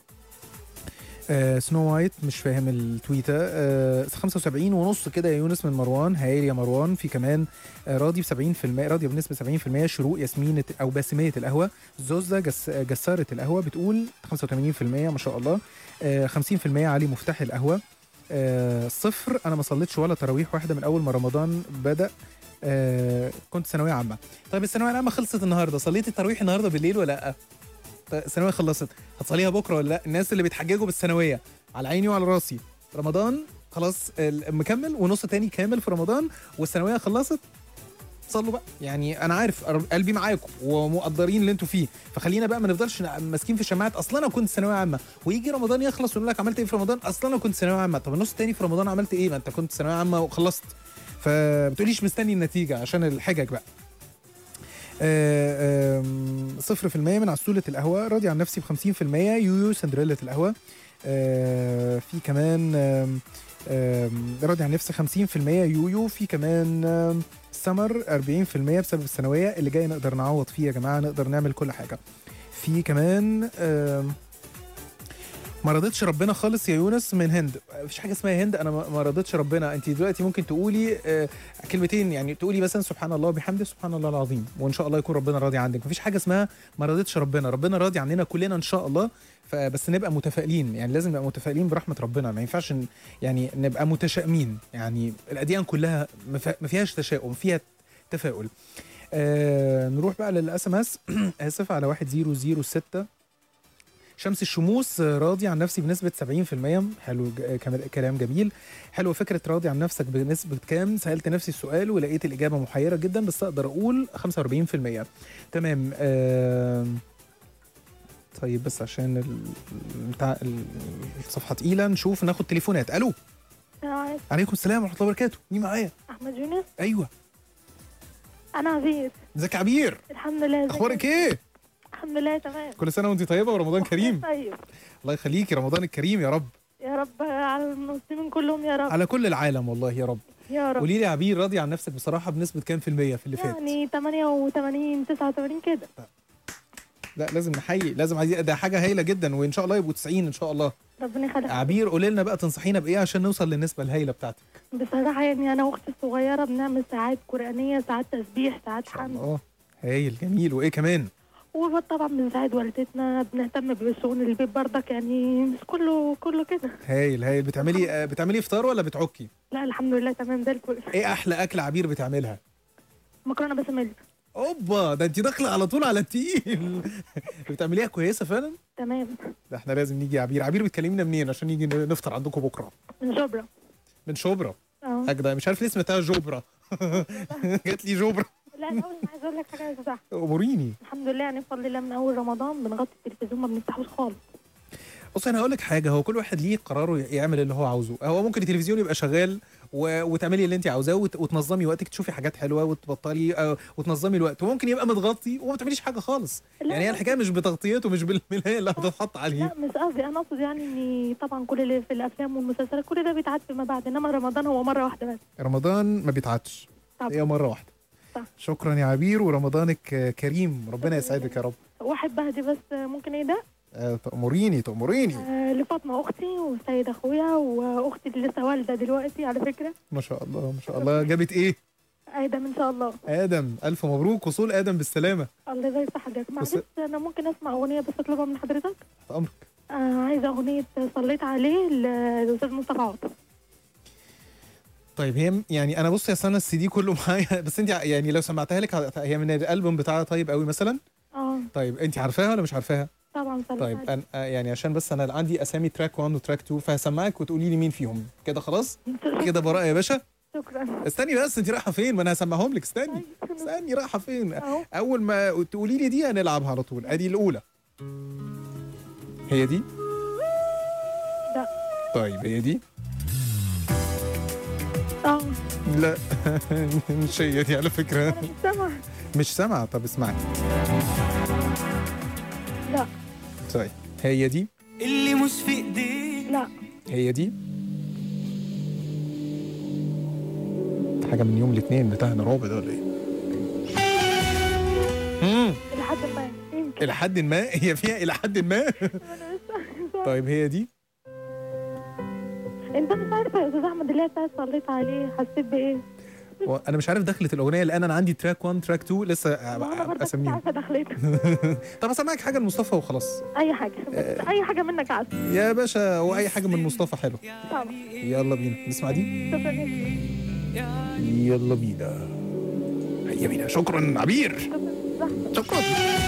آه سنو وايت مش فاهم التويته آه 75 ونص كده يا يونس من مروان هايل يا مروان في كمان آه راضي ب 70% راضيه بنسبه 70% شروق ياسمين او باسميه القهوه زوزة جس جساره القهوه بتقول 85% ما شاء الله آه 50% علي مفتاح القهوه آه صفر انا ما صليتش ولا تراويح واحده من اول ما رمضان بدا آه كنت ثانويه عامه طيب الثانويه العامه خلصت النهارده صليت التراويح النهارده بالليل ولا لا طيب الثانويه خلصت هتصليها بكره ولا لا الناس اللي بيتحججوا بالثانويه على عيني وعلى راسي رمضان خلاص ال- مكمل ونص تاني كامل في رمضان والثانويه خلصت صلوا بقى يعني انا عارف أر- قلبي معاكم ومقدرين اللي انتوا فيه فخلينا بقى ما نفضلش ن- ماسكين في الشماعات اصلا انا كنت ثانويه عامه ويجي رمضان يخلص ونقول لك عملت ايه في رمضان اصلا انا كنت ثانويه عامه طب النص التاني في رمضان عملت ايه ما انت كنت ثانويه عامه وخلصت فما تقوليش مستني النتيجه عشان الحجج بقى آه، آم، صفر في المية من عسولة القهوة راضي عن نفسي بخمسين في المية يويو سندريلا القهوة آه، في كمان آم، آم، راضي عن نفسي خمسين في المية يويو في كمان آم، سمر أربعين في المية بسبب الثانوية اللي جاي نقدر نعوض فيه يا جماعة نقدر نعمل كل حاجة في كمان آم، ما رضيتش ربنا خالص يا يونس من هند مفيش حاجه اسمها هند انا ما ما رضيتش ربنا انت دلوقتي ممكن تقولي آه، كلمتين يعني تقولي مثلا سبحان الله وبحمده سبحان الله العظيم وان شاء الله يكون ربنا راضي عنك مفيش حاجه اسمها ما رضيتش ربنا ربنا راضي عننا كلنا ان شاء الله فبس نبقى متفائلين يعني لازم نبقى متفائلين برحمه ربنا ما ينفعش ن- يعني نبقى متشائمين يعني الاديان كلها ما فيها- ما فيهاش تشاؤم فيها تفاؤل آه نروح بقى للاس ام اس اسف على 1006 شمس الشموس آه، راضي عن نفسي بنسبة 70% حلو ج- آه، كم- كلام جميل حلوة فكرة راضي عن نفسك بنسبة كام سألت نفسي السؤال ولقيت الإجابة محيرة جدا بس أقدر أقول 45% تمام آه طيب بس عشان ال- بتاع ال- الصفحة تقيلة نشوف ناخد تليفونات ألو السلام عليكم عليكم السلام ورحمة الله وبركاته مين معايا احمد يونس أيوه انا عزيز ازيك يا عبير الحمد لله ازيك أخبارك انت؟ إيه الحمد لله تمام كل سنة وأنت طيبة ورمضان كريم طيب الله يخليكي رمضان الكريم يا رب يا رب على المسلمين كلهم يا رب على كل العالم والله يا رب يا رب قولي لي يا عبير راضي عن نفسك بصراحه بنسبه كام في الميه في اللي فات يعني 88 89 كده لا لازم نحيي لازم عايزين ده حاجه هايله جدا وان شاء الله يبقوا 90 ان شاء الله ربنا يخليك عبير قولي لنا بقى تنصحينا بايه عشان نوصل للنسبه الهايله بتاعتك بصراحة يعني أنا وأختي الصغيرة بنعمل ساعات قرآنية ساعات تسبيح ساعات حمد اه هايل جميل وايه كمان وطبعا بنساعد والدتنا بنهتم بشؤون البيت برضك يعني مش كله كله كده هايل هايل بتعملي آه، بتعملي فطار ولا بتعكي لا الحمد لله تمام زي الفل ايه احلى اكل عبير بتعملها مكرونة بشاميل اوبا ده انت داخله على طول على التقيل بتعمليها كويسه فعلا تمام ده احنا لازم نيجي يا عبير عبير بتكلمنا منين عشان نيجي نفطر عندكم بكره من جبرة من شبرا اه اجدع مش عارف ليه سمعتها جبرا جات لي جبرا لا الأول أنا عايزة أقول لك حاجة يا صح اموريني الحمد لله يعني بفضل الله من أول رمضان بنغطي التلفزيون ما بنفتحوش خالص بص انا هقول لك حاجه هو كل واحد ليه قراره يعمل اللي هو عاوزه هو ممكن التلفزيون يبقى شغال و... وتعملي اللي انت عاوزاه وت... وتنظمي وقتك تشوفي حاجات حلوه وتبطلي آه، وتنظمي الوقت وممكن يبقى متغطي وما تعمليش حاجه خالص لا، يعني هي لا. الحكايه مش بتغطيته مش بالملايه اللي هتتحط عليه لا مش قصدي أنا أقصد يعني إن طبعا كل اللي في الأفلام والمسلسلات كل ده بيتعاد فيما بعد إنما رمضان هو مرة واحدة بس رمضان ما بيتعدش طبعا. هي مره واحده صح. شكرا يا عبير ورمضانك آه، كريم ربنا يسعدك يا رب واحد بهدي بس ممكن إيه ده آه، تأمريني تأمريني آه لفاطمة أختي وسيد أخويا وأختي اللي لسه والدة دلوقتي على فكرة ما شاء الله ما شاء الله جابت ايه آدم إن شاء الله ادم الف مبروك وصول ادم بالسلامه الله يبارك في حضرتك معلش أنا ممكن أسمع أغنية بس أطلبها من حضرتك تحت امرك آه عايزة أغنية صليت عليه للأستاذ مصطفى عاطف طيب هي م- يعني انا بص يا سنه السي دي كله معايا بس انت ع- يعني لو سمعتها لك ه- هي من الالبوم بتاعها طيب قوي مثلا اه طيب انت عارفاها ولا مش عارفاها طبعا صليت طيب عليه أنا آه، يعني عشان بس انا عندي اسامي تراك 1 وتراك 2 فهسمعك وتقولي لي مين فيهم كده خلاص كده براءه يا باشا شكرا استني بس انت رايحه فين ما انا هسمعهم لك استني استني رايحه فين أهو. اول ما تقولي لي دي هنلعبها على طول ادي الاولى هي دي لا طيب هي دي اه لا مش هي دي على فكره سمع مش سامعه طب اسمعي لا طيب هي دي اللي مش في ايديك لا هي دي حاجه من يوم الاثنين بتاعنا رعب ده ولا ايه مم. إلى حد ما يمكن الى حد ما هي فيها الى حد ما طيب هي دي أنت مش عارف يا أستاذ أحمد اللي هي بتاعت صليت عليه حسيت بإيه؟ انا مش عارف دخلت الاغنيه لان انا عندي تراك 1 تراك 2 لسه وأنا برضه مش اسميهم عارفة دخلتها طب اسمعك حاجه لمصطفى وخلاص أي حاجة بس أي حاجة منك عسل يا باشا واي حاجه من مصطفى حلو طبعا يلا بينا نسمع دي شكرا جدا يلا بينا هيا بينا شكرا عبير شكرا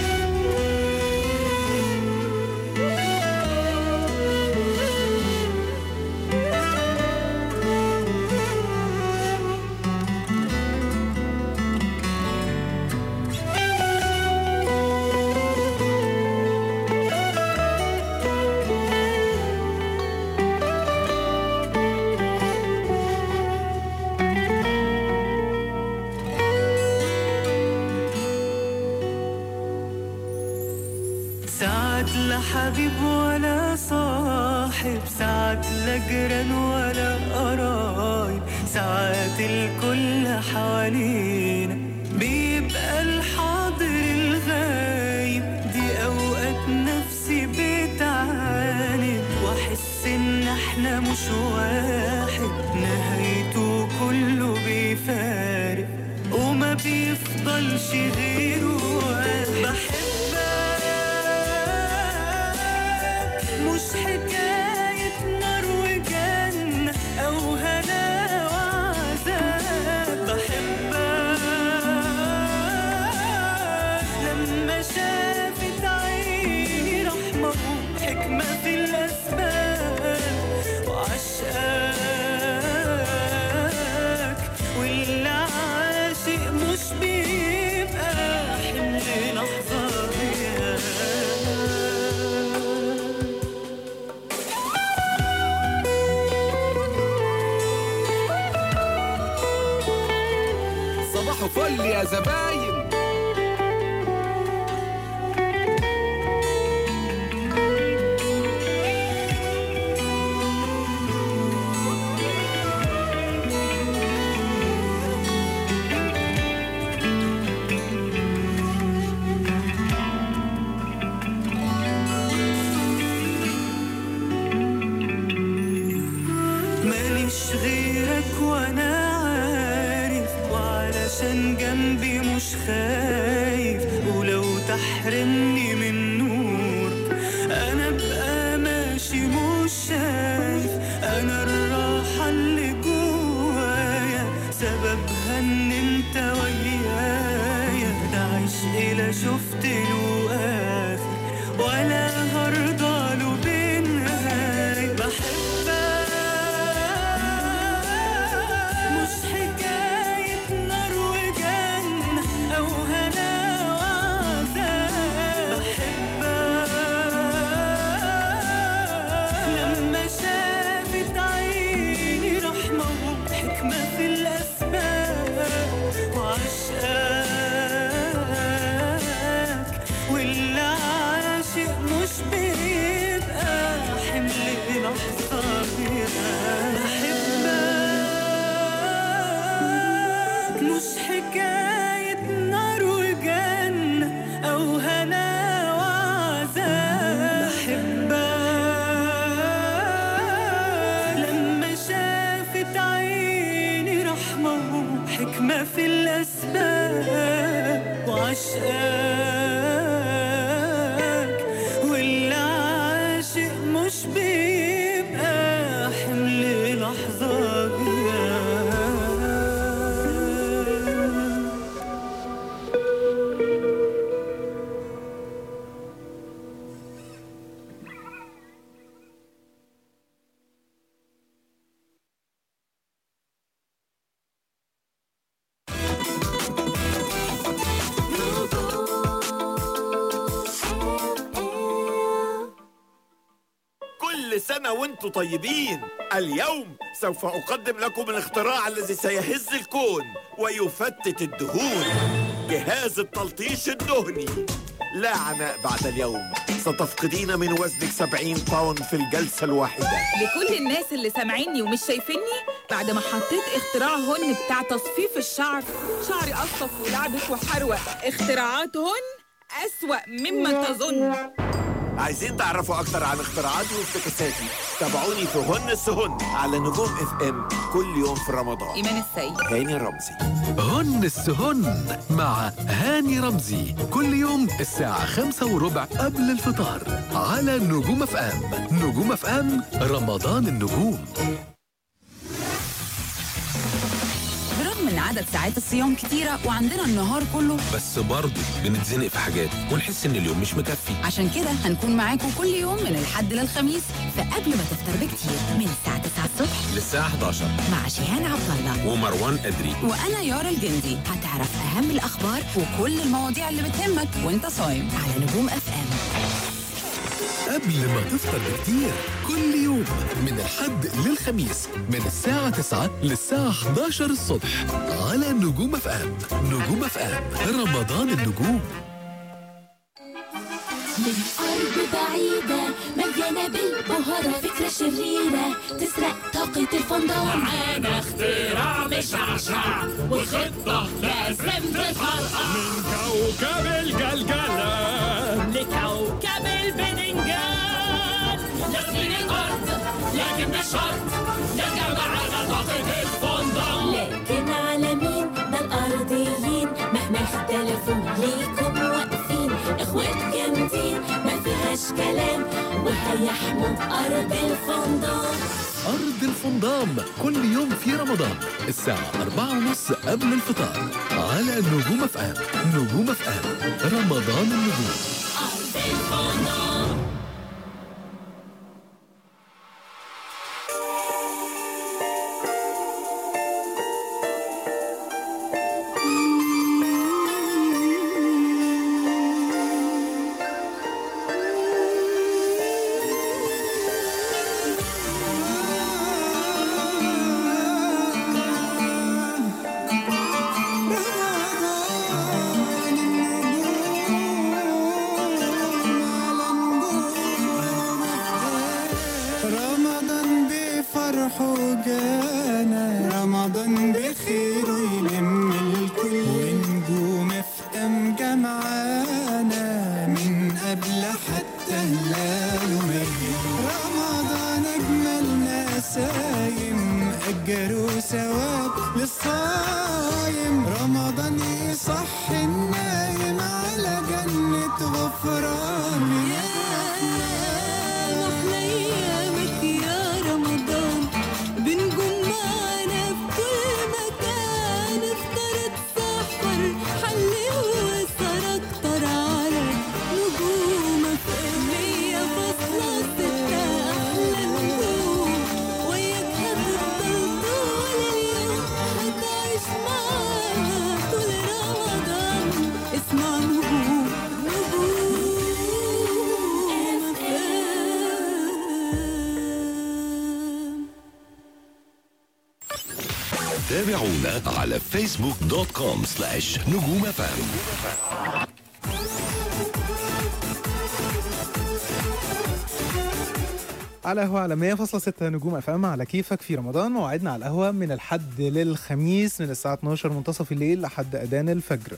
ساعات لا حبيب ولا صاحب ساعات لا جيران ولا قرايب ساعات الكل حوالينا بيبقى الحاضر الغايب دي اوقات نفسي بتعاند مش واحد نهايته كله بيفارق وما بيفضلش غيره واحد بحبك مش حكاية نار وجنة أو هنا وعذاب بحبك لما شافت عيني رحمة وحكمة في الأسباب وعشقك واللي عاشق مش بيبقى حمل لحظة غياب صباح فل يا زباين ماليش غيرك وانا عارف وعلشان جنبي مش خايف ولو تحرمني من نورك انا ابقى ماشي مش شايف انا الراحة اللي جوايا سببها ان انت ويايا ده عشق لا شفت له اخر ولا هرضى له بالنهاية بحبك مش حكاية نار وجنة أو هنا وعذاب بحبك لما شافت عيني رحمة وحكمة في الأسباب وعشقك واللي عاشق مش بيبقى حمل لحظة بحبك مش حكاية نار وجنة أو هنا وعذاب بحبك لما شافت عيني رحمة وحكمة في الأسباب وعشقك واللي عاشق مش بيبقى حمل لحظة غياب كل سنة وانتم طيبين اليوم سوف أقدم لكم الاختراع الذي سيهز الكون ويفتت الدهون جهاز التلطيش الدهني لا عناء بعد اليوم ستفقدين من وزنك 70 باوند في الجلسة الواحدة لكل الناس اللي سامعيني ومش شايفيني بعد ما حطيت اختراع هن بتاع تصفيف الشعر شعري قصف ولعبك وحروق اختراعات هن أسوأ مما تظن عايزين تعرفوا أكتر عن اختراعاتي وافتكاساتي تابعوني في هن السهن على نجوم اف ام كل يوم في رمضان إيمان السيد هاني رمزي هن السهن مع هاني رمزي كل يوم الساعة خمسة وربع قبل الفطار على نجوم اف ام نجوم اف ام رمضان النجوم برغم ان عدد ساعات الصيام كتيرة وعندنا النهار كله بس برضه بنتزنق في حاجات ونحس ان اليوم مش مكفي عشان كده هنكون معاكم كل يوم من الحد للخميس فقبل ما تفطر بكتير من الساعة 9 الصبح للساعة 11 مع شيهان عبد الله ومروان أدري وانا يارا الجندي هتعرف اهم الاخبار وكل المواضيع اللي بتهمك وانت صايم على نجوم اف ام قبل ما تفطر بكتير كل يوم من الحد للخميس من الساعة 9 للساعة 11 الصبح على نجوم اف ام نجوم اف ام رمضان النجوم من أرض بعيدة مليانة بالبهارة فكرة شريرة تسرق طاقة الفندق معانا اختراع مشعشع وخطة لازم تتحقق من كوكب الجلجلة لكوكب البدنجان تسخين الأرض لكن مش شرط نرجع معانا طاقة الفندق لكن على مين ده الأرضيين مهما اختلفوا ليكم واقفين اخوات جامدين ما فيهاش كلام وهيحموا أرض الفندق أرض الفندام كل يوم في رمضان الساعة أربعة ونص قبل الفطار على نجوم اف ام نجوم اف ام رمضان النجوم رمضان بفرحه جانا رمضان بخير يلم الكل ونجوم افتم جمعانا من قبل حتى هلال وميل رمضان اجمل نسايم اجروا ثواب للصايم رمضان يصحي النايم على جنة غفران يا أحلى أيامك يا رمضان بنجوم معانا في كل مكان افطر تسحر حلي وسهر أكتر على نجوم في مية فاصلة ستة أحلى نجوم وياك هتفضل طول اليوم هتعيش معانا طول رمضان اسمع نجوم نجوم تابعونا على فيسبوك دوت كوم سلاش نجوم فام على قهوة على 100.6 نجوم اف ام على كيفك في رمضان موعدنا على القهوة من الحد للخميس من الساعة 12 منتصف الليل لحد أذان الفجر.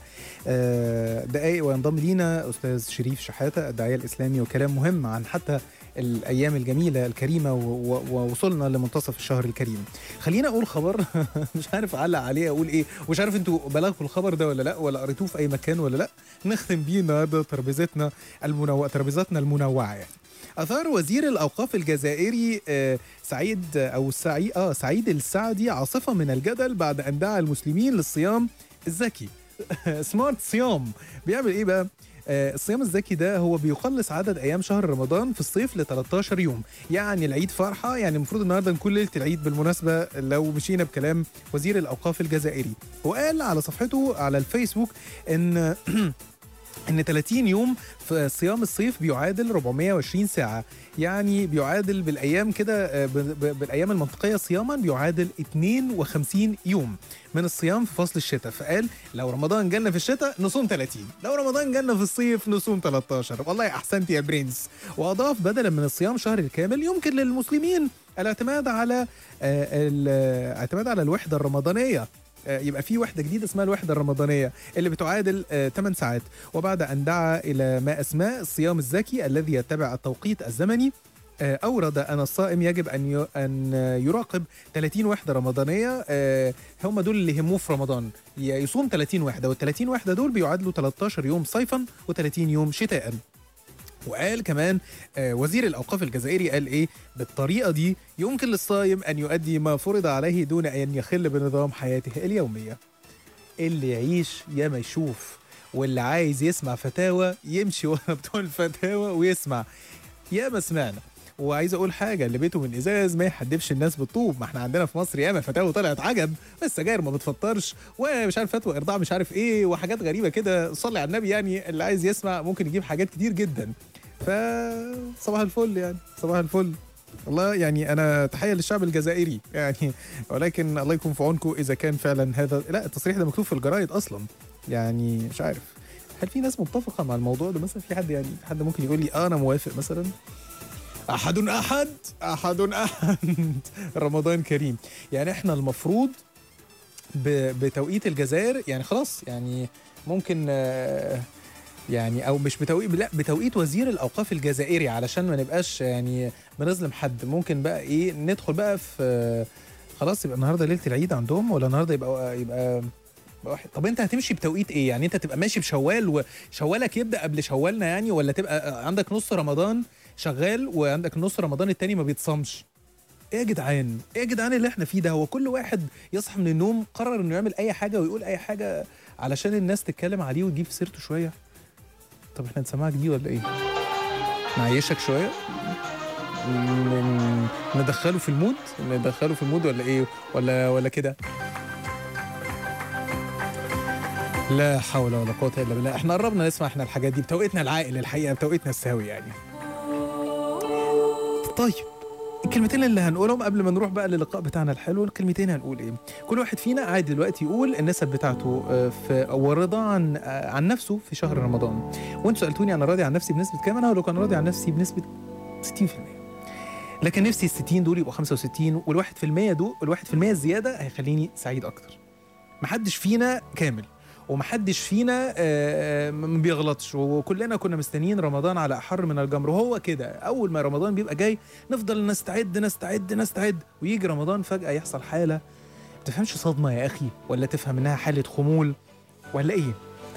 آه، دقايق وينضم لينا أستاذ شريف شحاتة الداعية الإسلامي وكلام مهم عن حتى الأيام الجميلة الكريمة و- و- ووصلنا لمنتصف الشهر الكريم. خلينا أقول خبر مش عارف أعلق عليه أقول إيه ومش عارف أنتوا بلغكم الخبر ده ولا لأ ولا قريتوه في أي مكان ولا لأ. نختم بيه النهارده ترابيزتنا المنوعة ترابيزاتنا المنوعة يعني. أثار وزير الأوقاف الجزائري آه، سعيد أو سعيد آه سعيد السعدي عاصفة من الجدل بعد أن دعا المسلمين للصيام الذكي سمارت صيام بيعمل إيه بقى؟ آه، الصيام الذكي ده هو بيقلص عدد ايام شهر رمضان في الصيف ل 13 يوم يعني العيد فرحه يعني المفروض النهارده نكون ليله العيد بالمناسبه لو مشينا بكلام وزير الاوقاف الجزائري وقال على صفحته على الفيسبوك ان ان 30 يوم في صيام الصيف بيعادل 420 ساعه يعني بيعادل بالايام كده آه، ب- ب- بالايام المنطقيه صياما بيعادل 52 يوم من الصيام في فصل الشتاء فقال لو رمضان جالنا في الشتاء نصوم 30 لو رمضان جالنا في الصيف نصوم 13 والله احسنت يا برنس واضاف بدلا من الصيام شهر الكامل يمكن للمسلمين الاعتماد على آه، ال- آه، الاعتماد على الوحده الرمضانيه آه، يبقى في وحده جديده اسمها الوحده الرمضانيه اللي بتعادل 8 ساعات وبعد ان دعا الى ما اسماه الصيام الذكي الذي يتبع التوقيت الزمني آه، اورد ان الصائم يجب ان ي- ان يراقب 30 وحده رمضانيه آه، هم دول اللي يهموه في رمضان ي- يصوم 30 وحده وال 30 وحده دول بيعادلوا 13 يوم صيفا و30 يوم شتاء وقال كمان آه، وزير الاوقاف الجزائري قال ايه بالطريقه دي يمكن للصايم ان يؤدي ما فرض عليه دون ان يخل بنظام حياته اليوميه اللي يعيش يا ما يشوف واللي عايز يسمع فتاوى يمشي ورا بتوع الفتاوى ويسمع يا ما سمعنا وعايز اقول حاجه اللي بيته من ازاز ما يحدفش الناس بالطوب ما احنا عندنا في مصر ياما فتاوى طلعت عجب السجاير ما بتفطرش ومش عارف فتوى ارضاع مش عارف ايه وحاجات غريبه كده صلي على النبي يعني اللي عايز يسمع ممكن يجيب حاجات كتير جدا ف صباح الفل يعني صباح الفل والله يعني انا تحيه للشعب الجزائري يعني ولكن الله يكون في عونكم اذا كان فعلا هذا لا التصريح ده مكتوب في الجرايد اصلا يعني مش عارف هل في ناس متفقه مع الموضوع ده مثلا في حد يعني حد ممكن يقول لي آه انا موافق مثلا احد احد احد احد رمضان كريم يعني احنا المفروض ب- بتوقيت الجزائر يعني خلاص يعني ممكن آه، يعني او مش بتوقيت لا بتوقيت وزير الاوقاف الجزائري علشان ما نبقاش يعني بنظلم حد ممكن بقى ايه ندخل بقى في خلاص يبقى النهارده ليله العيد عندهم ولا النهارده يبقى يبقى يبقى واحد طب انت هتمشي بتوقيت ايه يعني انت تبقى ماشي بشوال وشوالك يبدا قبل شوالنا يعني ولا تبقى عندك نص رمضان شغال وعندك نص رمضان التاني ما بيتصمش ايه يا جدعان ايه يا جدعان اللي احنا فيه ده هو كل واحد يصحى من النوم قرر انه يعمل اي حاجه ويقول اي حاجه علشان الناس تتكلم عليه وتجيب في سيرته شويه طب احنا نسمعك دي ولا ايه نعيشك شويه ن- ندخله في المود ندخله في المود ولا ايه ولا ولا كده لا حول ولا قوه الا بالله احنا قربنا نسمع احنا الحاجات دي بتوقيتنا العاقل الحقيقه بتوقيتنا الساوي يعني طيب الكلمتين اللي هنقولهم قبل ما نروح بقى للقاء بتاعنا الحلو الكلمتين هنقول ايه كل واحد فينا قاعد دلوقتي يقول النسب بتاعته آه، في ورضا عن آه، عن نفسه في شهر رمضان وانتوا سالتوني انا راضي عن نفسي بنسبه كام انا هقول لكم انا راضي عن نفسي بنسبه 60% لكن نفسي ال 60 دول يبقوا 65 والواحد في المية دول الواحد في المية الزيادة هيخليني سعيد أكتر محدش فينا كامل ومحدش فينا آه، ما بيغلطش وكلنا كنا مستنيين رمضان على أحر من الجمر وهو كده أول ما رمضان بيبقى جاي نفضل نستعد نستعد نستعد ويجي رمضان فجأة يحصل حالة ما تفهمش صدمة يا أخي ولا تفهم إنها حالة خمول ولا إيه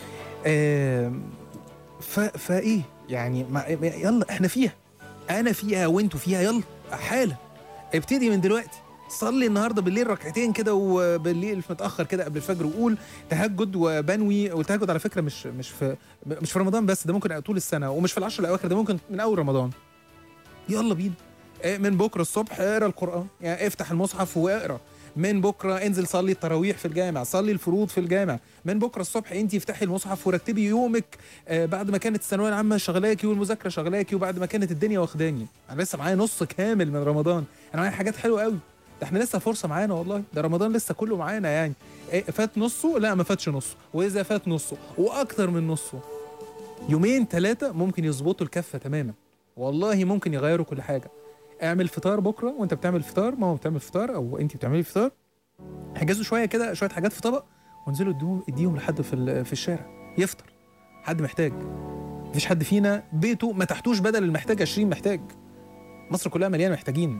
آم، ف... فايه يعني ما... يلا احنا فيها انا فيها وانتوا فيها يلا حالا ابتدي من دلوقتي صلي النهارده بالليل ركعتين كده وبالليل متاخر كده قبل الفجر وقول تهجد وبنوي والتهجد على فكره مش مش في مش في رمضان بس ده ممكن طول السنه ومش في العشر الاواخر ده ممكن من اول رمضان يلا بينا آه، من بكره الصبح اقرا القران يعني افتح المصحف واقرا من بكره انزل صلي التراويح في الجامع صلي الفروض في الجامع من بكره الصبح انت افتحي المصحف ورتبي يومك آه، بعد ما كانت الثانويه العامه شغلاكي والمذاكره شغلاكي وبعد ما كانت الدنيا واخداني انا لسه معايا نص كامل من رمضان انا معايا حاجات حلوه قوي ده احنا لسه فرصه معانا والله ده رمضان لسه كله معانا يعني إيه فات نصه لا ما فاتش نصه واذا فات نصه واكتر من نصه يومين ثلاثه ممكن يظبطوا الكفه تماما والله ممكن يغيروا كل حاجه اعمل فطار بكره وانت بتعمل فطار ماما بتعمل فطار او انت بتعملي فطار حجزوا شويه كده شويه حاجات في طبق وانزلوا اديهم اديهم لحد في ال- في الشارع يفطر حد محتاج مفيش حد فينا بيته ما تحتوش بدل المحتاج 20 محتاج مصر كلها مليانه محتاجين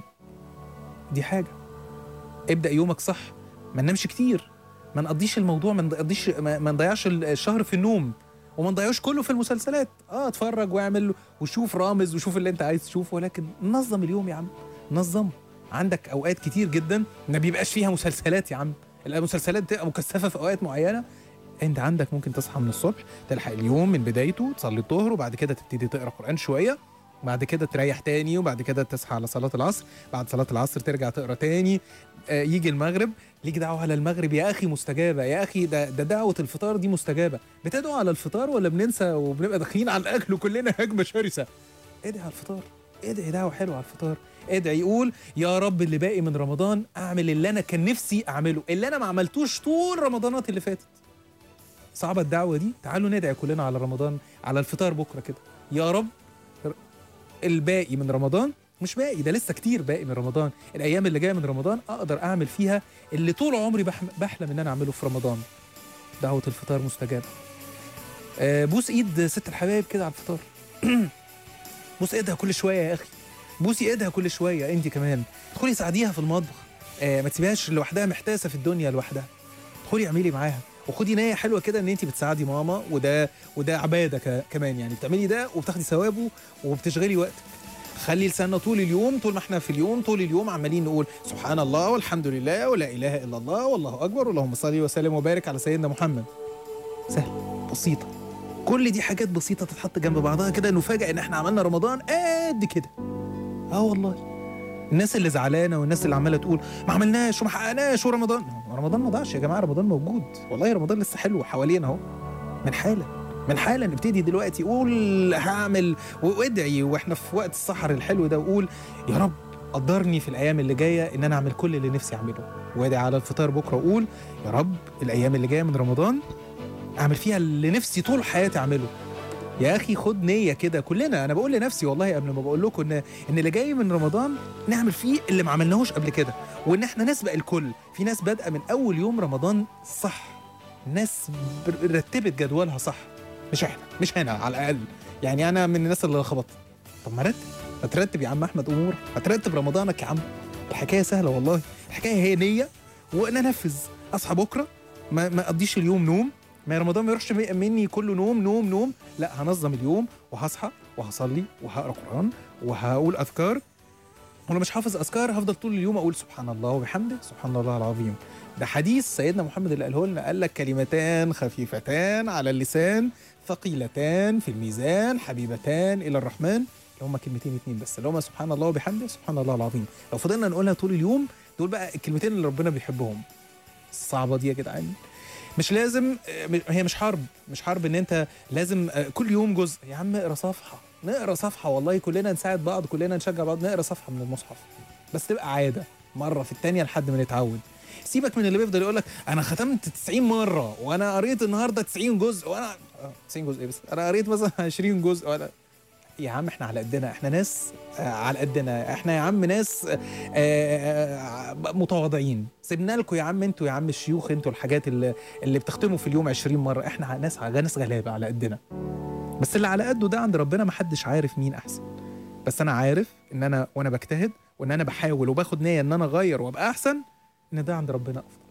دي حاجه ابدا يومك صح ما ننامش كتير ما نقضيش الموضوع ما نقضيش ما ما نضيعش الشهر في النوم وما نضيعوش كله في المسلسلات اه اتفرج واعمل وشوف رامز وشوف اللي انت عايز تشوفه ولكن نظم اليوم يا عم نظم عندك اوقات كتير جدا ما بيبقاش فيها مسلسلات يا عم المسلسلات بتبقى مكثفه في اوقات معينه انت عندك ممكن تصحى من الصبح تلحق اليوم من بدايته تصلي الظهر وبعد كده تبتدي تقرا قران شويه بعد كده تريح تاني وبعد كده تصحى على صلاه العصر بعد صلاه العصر ترجع تقرا تاني آه يجي المغرب ليك دعوه على المغرب يا اخي مستجابه يا اخي ده ده دعوه الفطار دي مستجابه بتدعو على الفطار ولا بننسى وبنبقى داخلين على الاكل كلنا هجمه شرسه ادعي على الفطار ادعي دعوه حلوه على الفطار ادعي يقول يا رب اللي باقي من رمضان اعمل اللي انا كان نفسي اعمله اللي انا ما عملتوش طول رمضانات اللي فاتت صعبه الدعوه دي تعالوا ندعي كلنا على رمضان على الفطار بكره كده يا رب الباقي من رمضان مش باقي ده لسه كتير باقي من رمضان الايام اللي جايه من رمضان اقدر اعمل فيها اللي طول عمري بحم- بحلم ان انا اعمله في رمضان دعوه الفطار مستجابه آه، بوس ايد ست الحبايب كده على الفطار بوس ايدها كل شويه يا اخي بوسي ايدها كل شويه انت كمان ادخلي ساعديها في المطبخ آه ما تسيبهاش لوحدها محتاسه في الدنيا لوحدها ادخلي اعملي معاها وخدي نيه حلوه كده ان انت بتساعدي ماما وده وده عباده ك- كمان يعني بتعملي ده وبتاخدي ثوابه وبتشغلي وقتك خلي لساننا طول اليوم طول ما احنا في اليوم طول اليوم عمالين نقول سبحان الله والحمد لله ولا اله الا الله والله اكبر اللهم صل وسلم وبارك على سيدنا محمد سهل بسيطه كل دي حاجات بسيطه تتحط جنب بعضها كده نفاجئ ان احنا عملنا رمضان قد كده اه والله الناس اللي زعلانه والناس اللي عماله تقول ما عملناش وما حققناش ورمضان رمضان ما ضاعش يا جماعه رمضان موجود والله رمضان لسه حلو حوالينا اهو من حاله من حالا نبتدي دلوقتي قول هعمل وادعي واحنا في وقت السحر الحلو ده وقول يا رب قدرني في الايام اللي جايه ان انا اعمل كل اللي نفسي اعمله وادعي على الفطار بكره وقول يا رب الايام اللي جايه من رمضان اعمل فيها اللي نفسي طول حياتي اعمله يا اخي خد نيه كده كلنا انا بقول لنفسي والله قبل ما بقول لكم ان ان اللي جاي من رمضان نعمل فيه اللي ما عملناهوش قبل كده وان احنا نسبق الكل في ناس بادئه من اول يوم رمضان صح ناس بر- رتبت جدولها صح مش احنا مش هنا على الاقل يعني انا من الناس اللي خبطت طب ما رتب ما ترتب يا عم احمد امورك ما ترتب رمضانك يا عم الحكايه سهله والله الحكايه هي نيه وننفذ اصحى بكره ما ما اقضيش اليوم نوم ما رمضان ما يروحش مي- مني كله نوم نوم نوم لا هنظم اليوم وهصحى وهصلي وهقرا قران وهقول اذكار ولو مش حافظ اذكار هفضل طول اليوم اقول سبحان الله وبحمده سبحان الله العظيم ده حديث سيدنا محمد اللي قاله لنا قال لك كلمتان خفيفتان على اللسان ثقيلتان في الميزان حبيبتان الى الرحمن اللي هما كلمتين اتنين بس اللي هما سبحان الله وبحمده سبحان الله العظيم لو فضلنا نقولها طول اليوم دول بقى الكلمتين اللي ربنا بيحبهم الصعبه دي يا جدعان مش لازم آه، هي مش حرب مش حرب ان انت لازم آه، كل يوم جزء يا عم اقرا صفحه نقرا صفحه والله كلنا نساعد بعض كلنا نشجع بعض نقرا صفحه من المصحف بس تبقى عاده مره في الثانيه لحد ما نتعود سيبك من اللي بيفضل يقول لك انا ختمت 90 مره وانا قريت النهارده 90 جزء وانا آه، 90 جزء ايه بس انا قريت مثلا 20 جزء وانا يا عم احنا على قدنا احنا ناس آه، على قدنا احنا يا عم ناس آه، آه، متواضعين سيبنا لكم يا عم انتوا يا عم الشيوخ انتوا الحاجات اللي اللي بتختموا في اليوم 20 مره احنا ناس ناس غلابه على قدنا بس اللي على قده ده عند ربنا محدش عارف مين احسن بس انا عارف ان انا وانا بجتهد وان انا بحاول وباخد نيه ان انا اغير وابقى احسن ان ده عند ربنا افضل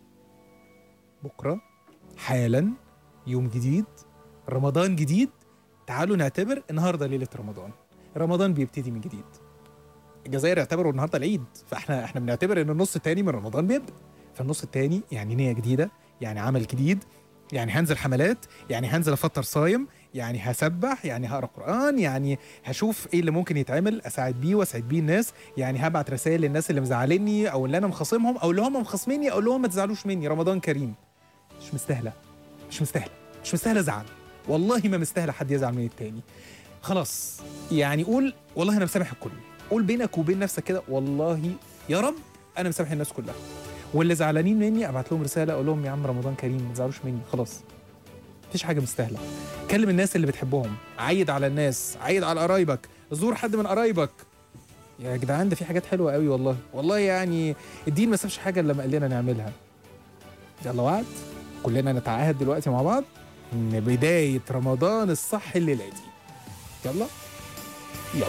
بكره حالا يوم جديد رمضان جديد تعالوا نعتبر النهارده ليله رمضان رمضان بيبتدي من جديد الجزائر اعتبروا النهارده العيد فاحنا احنا بنعتبر ان النص التاني من رمضان بيبدا فالنص التاني يعني نيه جديده يعني عمل جديد يعني هنزل حملات يعني هنزل افطر صايم يعني هسبح يعني هقرا قران يعني هشوف ايه اللي ممكن يتعمل اساعد بيه واسعد بيه الناس يعني هبعت رسائل للناس اللي مزعلني او اللي انا مخاصمهم او اللي هم مخاصميني اقول لهم ما تزعلوش مني رمضان كريم مش مستاهله مش مستاهله مش مستاهله زعل والله ما مستاهله حد يزعل من التاني خلاص يعني قول والله انا مسامح الكل قول بينك وبين نفسك كده والله يا رب انا مسامح الناس كلها واللي زعلانين مني ابعت لهم رساله اقول لهم يا عم رمضان كريم ما تزعلوش مني خلاص مفيش حاجه مستاهله كلم الناس اللي بتحبهم عيد على الناس عيد على قرايبك زور حد من قرايبك يا جدعان ده في حاجات حلوه قوي والله والله يعني الدين ما سابش حاجه الا لما قال لنا نعملها يلا وعد كلنا نتعاهد دلوقتي مع بعض ان بدايه رمضان الصح الليله دي يلا يلا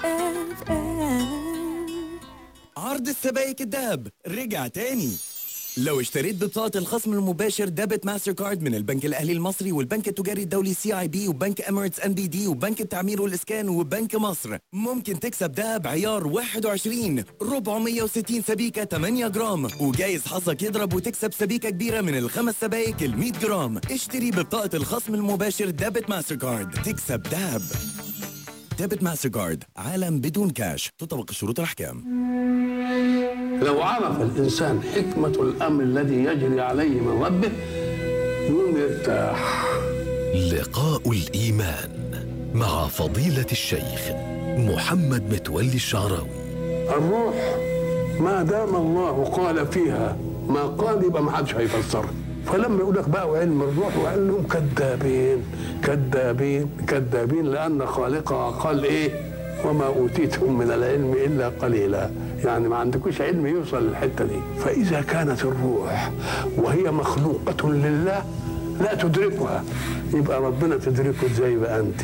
عرض السبائك الذهب رجع تاني لو اشتريت ببطاقة الخصم المباشر ديبت ماستر كارد من البنك الأهلي المصري والبنك التجاري الدولي سي اي بي وبنك اميريتس ان بي دي وبنك التعمير والإسكان وبنك مصر ممكن تكسب دهب عيار 21 460 سبيكة 8 جرام وجايز حظك يضرب وتكسب سبيكة كبيرة من الخمس سبايك ال 100 جرام اشتري ببطاقة الخصم المباشر ديبت ماستر كارد تكسب دهب ديبت ماستر كارد عالم بدون كاش تطبق الشروط الأحكام لو عرف الإنسان حكمة الأمر الذي يجري عليه من ربه يوم يرتاح لقاء الإيمان مع فضيلة الشيخ محمد متولي الشعراوي الروح ما دام الله قال فيها ما قال يبقى ما حدش هيفسرها فلما يقول لك بقى علم الروح وقال لهم كذابين كذابين كذابين لان خالقها قال ايه وما اوتيتم من العلم الا قليلا يعني ما عندكوش علم يوصل للحته دي فاذا كانت الروح وهي مخلوقه لله لا تدركها يبقى ربنا تدركه ازاي بقى انت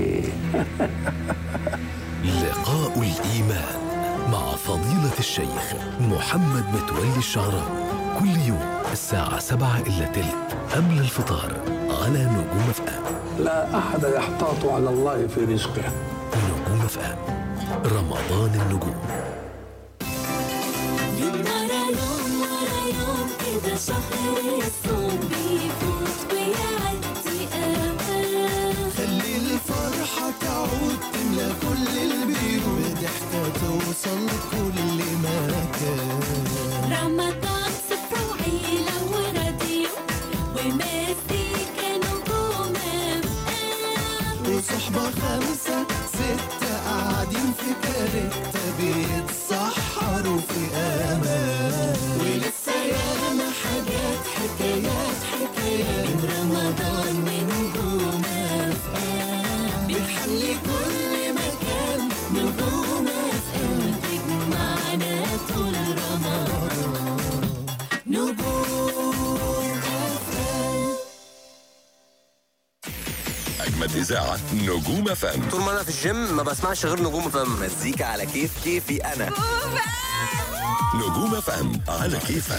لقاء الإيمان مع فضيلة الشيخ محمد متولي الشعراوي كل يوم الساعة سبعة إلا تلت قبل الفطار على نجوم اف ام لا احد يحتاط على الله في رزقه نجوم اف ام رمضان النجوم يوم ورا يوم ورا يوم كده شهر الصوم بيفوت ويعدي أوقات خلي الفرحة تعود تملى كل البيوت ضحكة توصل لكل مكان رمضان صفر وعيلة وراديو ومزيكا نجوم أف وصحبة خمسة ستة قاعدين في كاركتة بيتسحروا في أمان ولسه ياما حاجات حكايات حكايات من رمضان من نجوم أف أم بتحلي كل مكان نجوم أف أم تجمعنا طول رمضان نجوم أف أم أجمد إذاعة نجوم اف ام طول ما انا في الجيم ما بسمعش غير نجوم فم مزيكا على كيف كيفي انا نجوم اف ام على كيفك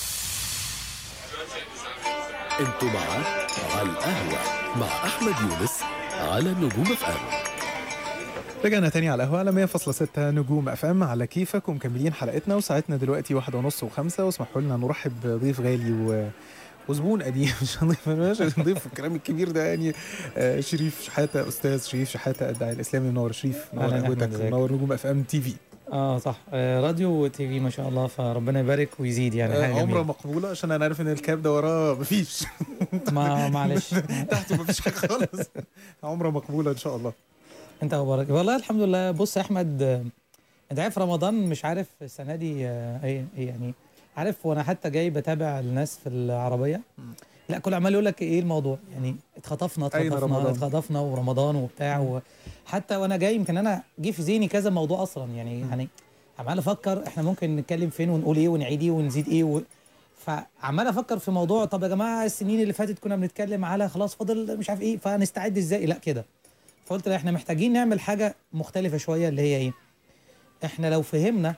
انتوا مع على القهوة مع أحمد يونس على نجوم اف ام رجعنا تاني على القهوة على 100.6 نجوم اف ام على كيفك ومكملين حلقتنا وساعتنا دلوقتي واحدة ونص وخمسة واسمحوا لنا نرحب بضيف غالي و وزبون قديم مش هنضيف مش هنضيف الكلام الكبير ده يعني آه، شريف شحاته استاذ شريف شحاته الداعي الاسلامي منور شريف منور أهلاً قهوتك أحمد، ازيك؟ منور نجوم اف ام تي في اه صح آه راديو وتي في ما شاء الله فربنا يبارك ويزيد يعني حاجه آه، عمره جميله مقبوله عشان انا عارف ان الكاب ده وراه مفيش ما معلش تحته مفيش حاجه خالص عمره مقبوله ان شاء الله انت اخبارك والله الحمد لله بص يا احمد آه، انت عارف رمضان مش عارف السنه دي آه، ايه إيه يعني عارف وانا حتى جاي بتابع الناس في العربيه لا كل عمال يقول لك ايه الموضوع يعني اتخطفنا أين اتخطفنا رمضان؟ اتخطفنا ورمضان وبتاع وحتى وانا جاي يمكن انا جه في ذهني كذا موضوع اصلا يعني يعني عمال افكر احنا ممكن نتكلم فين ونقول ايه ونعيد ايه ونزيد ايه و... فعمال افكر في موضوع طب يا جماعه السنين اللي فاتت كنا بنتكلم على خلاص فاضل مش عارف ايه فنستعد ازاي لا كده فقلت لا احنا محتاجين نعمل حاجه مختلفه شويه اللي هي ايه احنا لو فهمنا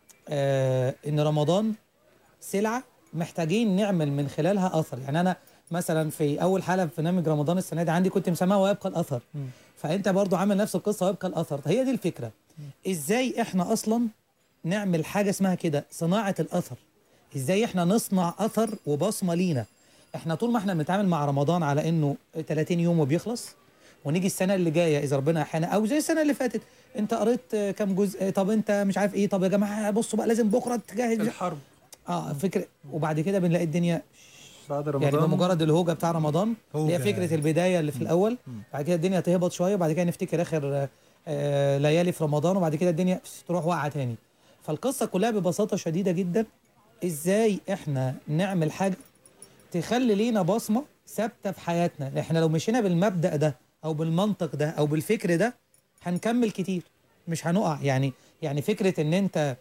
آه ان رمضان سلعه محتاجين نعمل من خلالها اثر يعني انا مثلا في اول حلقه في برنامج رمضان السنه دي عندي كنت مسماها ويبقى الاثر فانت برضو عامل نفس القصه ويبقى الاثر هي دي الفكره ازاي احنا اصلا نعمل حاجه اسمها كده صناعه الاثر ازاي احنا نصنع اثر وبصمه لينا احنا طول ما احنا بنتعامل مع رمضان على انه 30 يوم وبيخلص ونيجي السنه اللي جايه اذا ربنا احيانا او زي السنه اللي فاتت انت قريت آه، كام جزء آه، طب انت مش عارف ايه طب يا جماعه بصوا بقى لازم بكره تجهز الحرب اه فكره وبعد كده بنلاقي الدنيا بعد يعني رمضان بمجرد الهوجه بتاع رمضان اللي هي هوجة. فكره البدايه اللي في الاول بعد كده الدنيا تهبط شويه وبعد كده نفتكر اخر آه، آه، ليالي في رمضان وبعد كده الدنيا تروح واقعه تاني فالقصه كلها ببساطه شديده جدا ازاي احنا نعمل حاجه تخلي لينا بصمه ثابته في حياتنا احنا لو مشينا بالمبدا ده او بالمنطق ده او بالفكر ده هنكمل كتير مش هنقع يعني يعني فكره ان انت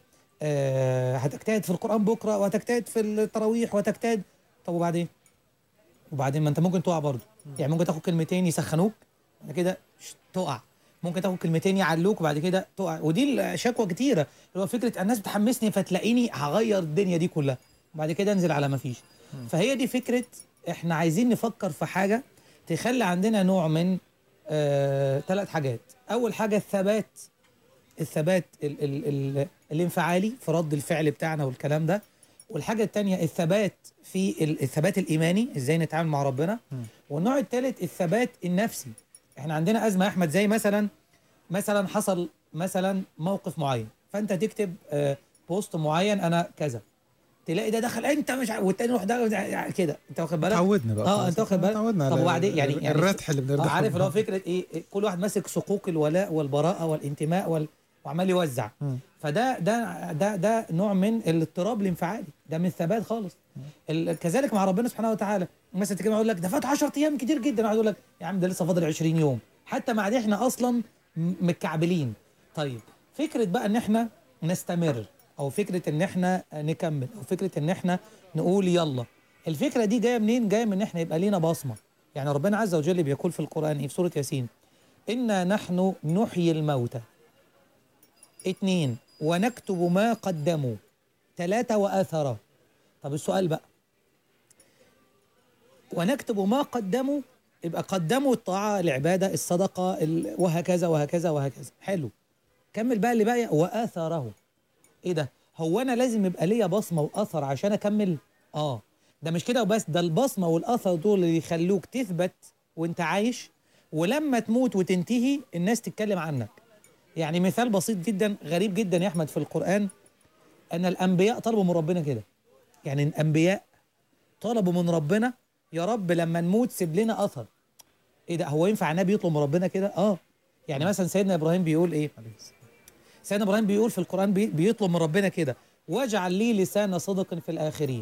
آه هتجتهد في القران بكره وهتجتهد في التراويح وهتجتهد طب وبعدين وبعدين ما انت ممكن تقع برضه يعني ممكن تاخد كلمتين يسخنوك بعد كده ش- تقع ممكن تاخد كلمتين يعلوك وبعد كده تقع ودي الشكوى كتيره اللي هو فكره الناس بتحمسني فتلاقيني هغير الدنيا دي كلها وبعد كده انزل على ما فيش فهي دي فكره احنا عايزين نفكر في حاجه تخلي عندنا نوع من آه، ثلاث حاجات اول حاجه الثبات الثبات ال ال ال الانفعالي في رد الفعل بتاعنا والكلام ده والحاجه الثانيه الثبات في ال- الثبات الايماني ازاي نتعامل مع ربنا والنوع الثالث الثبات النفسي احنا عندنا ازمه يا احمد زي مثلا مثلا حصل مثلا موقف معين فانت تكتب آه، بوست معين انا كذا تلاقي ده دخل انت مش ع- والتاني يروح ده ده- كده انت واخد بالك اتعودنا بقى اه خلاص. انت واخد بالك اتعودنا طب على وبعدين يعني ال- يعني الردح اللي بنردحه آه، عارف اللي هو معاه. فكره ايه إيه، كل واحد ماسك صكوك الولاء والبراءه والانتماء وال... وعمال يوزع فده ده ده ده نوع من الاضطراب الانفعالي ده من الثبات خالص ال- كذلك مع ربنا سبحانه وتعالى مثلا تيجي يقول لك ده فات 10 ايام كتير جدا واحد يقول لك يا عم ده لسه فاضل 20 يوم حتى مع دي احنا اصلا م- متكعبلين طيب فكره بقى ان احنا نستمر او فكره ان احنا نكمل او فكره ان احنا نقول يلا الفكره دي جايه منين جايه من ان احنا يبقى لينا بصمه يعني ربنا عز وجل بيقول في القران إيه؟ في سوره ياسين انا نحن نحيي الموتى اتنين ونكتب ما قدموا ثلاثة وآثره طب السؤال بقى ونكتب ما قدموا يبقى قدموا الطاعة العبادة الصدقة ال- وهكذا وهكذا وهكذا حلو كمل بقى اللي باقي وآثره ايه ده هو انا لازم يبقى ليا بصمة وأثر عشان اكمل اه ده مش كده وبس ده البصمة والأثر دول اللي يخلوك تثبت وانت عايش ولما تموت وتنتهي الناس تتكلم عنك يعني مثال بسيط جدا غريب جدا يا احمد في القرآن ان الانبياء طلبوا من ربنا كده يعني الانبياء طلبوا من ربنا يا رب لما نموت سيب لنا اثر ايه ده هو ينفع نبي يطلب من ربنا كده اه يعني مثلا سيدنا ابراهيم بيقول ايه سيدنا ابراهيم بيقول في القران بي بيطلب من ربنا كده واجعل لي لسان صدق في الاخرين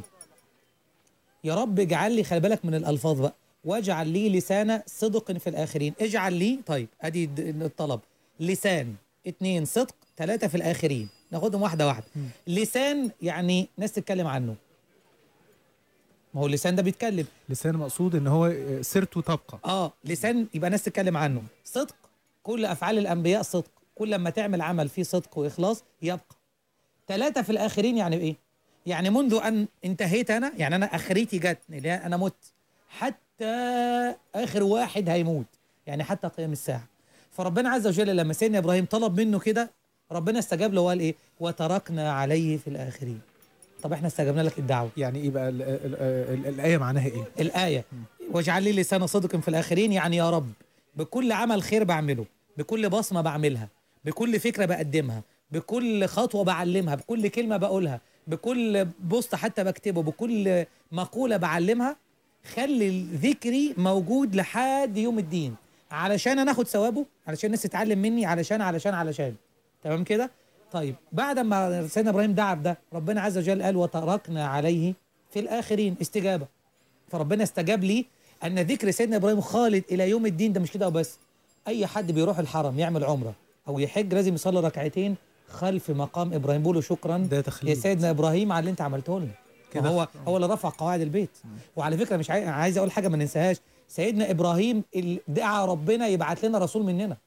يا رب اجعل لي خلي بالك من الالفاظ بقى واجعل لي لسان صدق في الاخرين اجعل لي طيب ادي د- الطلب لسان اتنين صدق ثلاثة في الآخرين ناخدهم واحدة واحدة لسان يعني ناس تتكلم عنه ما هو اللسان ده بيتكلم لسان مقصود ان هو آه، سيرته تبقى اه لسان يبقى ناس تتكلم عنه صدق كل افعال الانبياء صدق كل لما تعمل عمل فيه صدق واخلاص يبقى ثلاثه في الاخرين يعني ايه يعني منذ ان انتهيت انا يعني انا اخريتي جت اللي هي انا مت حتى اخر واحد هيموت يعني حتى قيام الساعه فربنا عز وجل لما سيدنا ابراهيم طلب منه كده ربنا استجاب له وقال ايه وتركنا عليه في الاخرين طب احنا استجبنا لك الدعوه يعني ايه بقى ال- ال- ال- الايه معناها ايه الآية واجعل لي لسان صدق في الآخرين يعني يا رب بكل عمل خير بعمله بكل بصمة بعملها بكل فكرة بقدمها بكل خطوة بعلمها بكل كلمة بقولها بكل بوست حتى بكتبه بكل مقولة بعلمها خلي ذكري موجود لحد يوم الدين علشان انا اخد ثوابه علشان الناس تتعلم مني علشان علشان علشان تمام كده طيب بعد ما سيدنا ابراهيم دعا بده ربنا عز وجل قال وتركنا عليه في الاخرين استجابه فربنا استجاب لي ان ذكر سيدنا ابراهيم خالد الى يوم الدين ده مش كده وبس اي حد بيروح الحرم يعمل عمره او يحج لازم يصلي ركعتين خلف مقام ابراهيم بيقولوا شكرا ده يا تخليد سيدنا ابراهيم على اللي انت عملته لنا كده. كده هو هو اللي رفع قواعد البيت وعلى فكره مش عاي... عايز اقول حاجه ما ننساهاش سيدنا ابراهيم اللي دعا ربنا يبعت لنا رسول مننا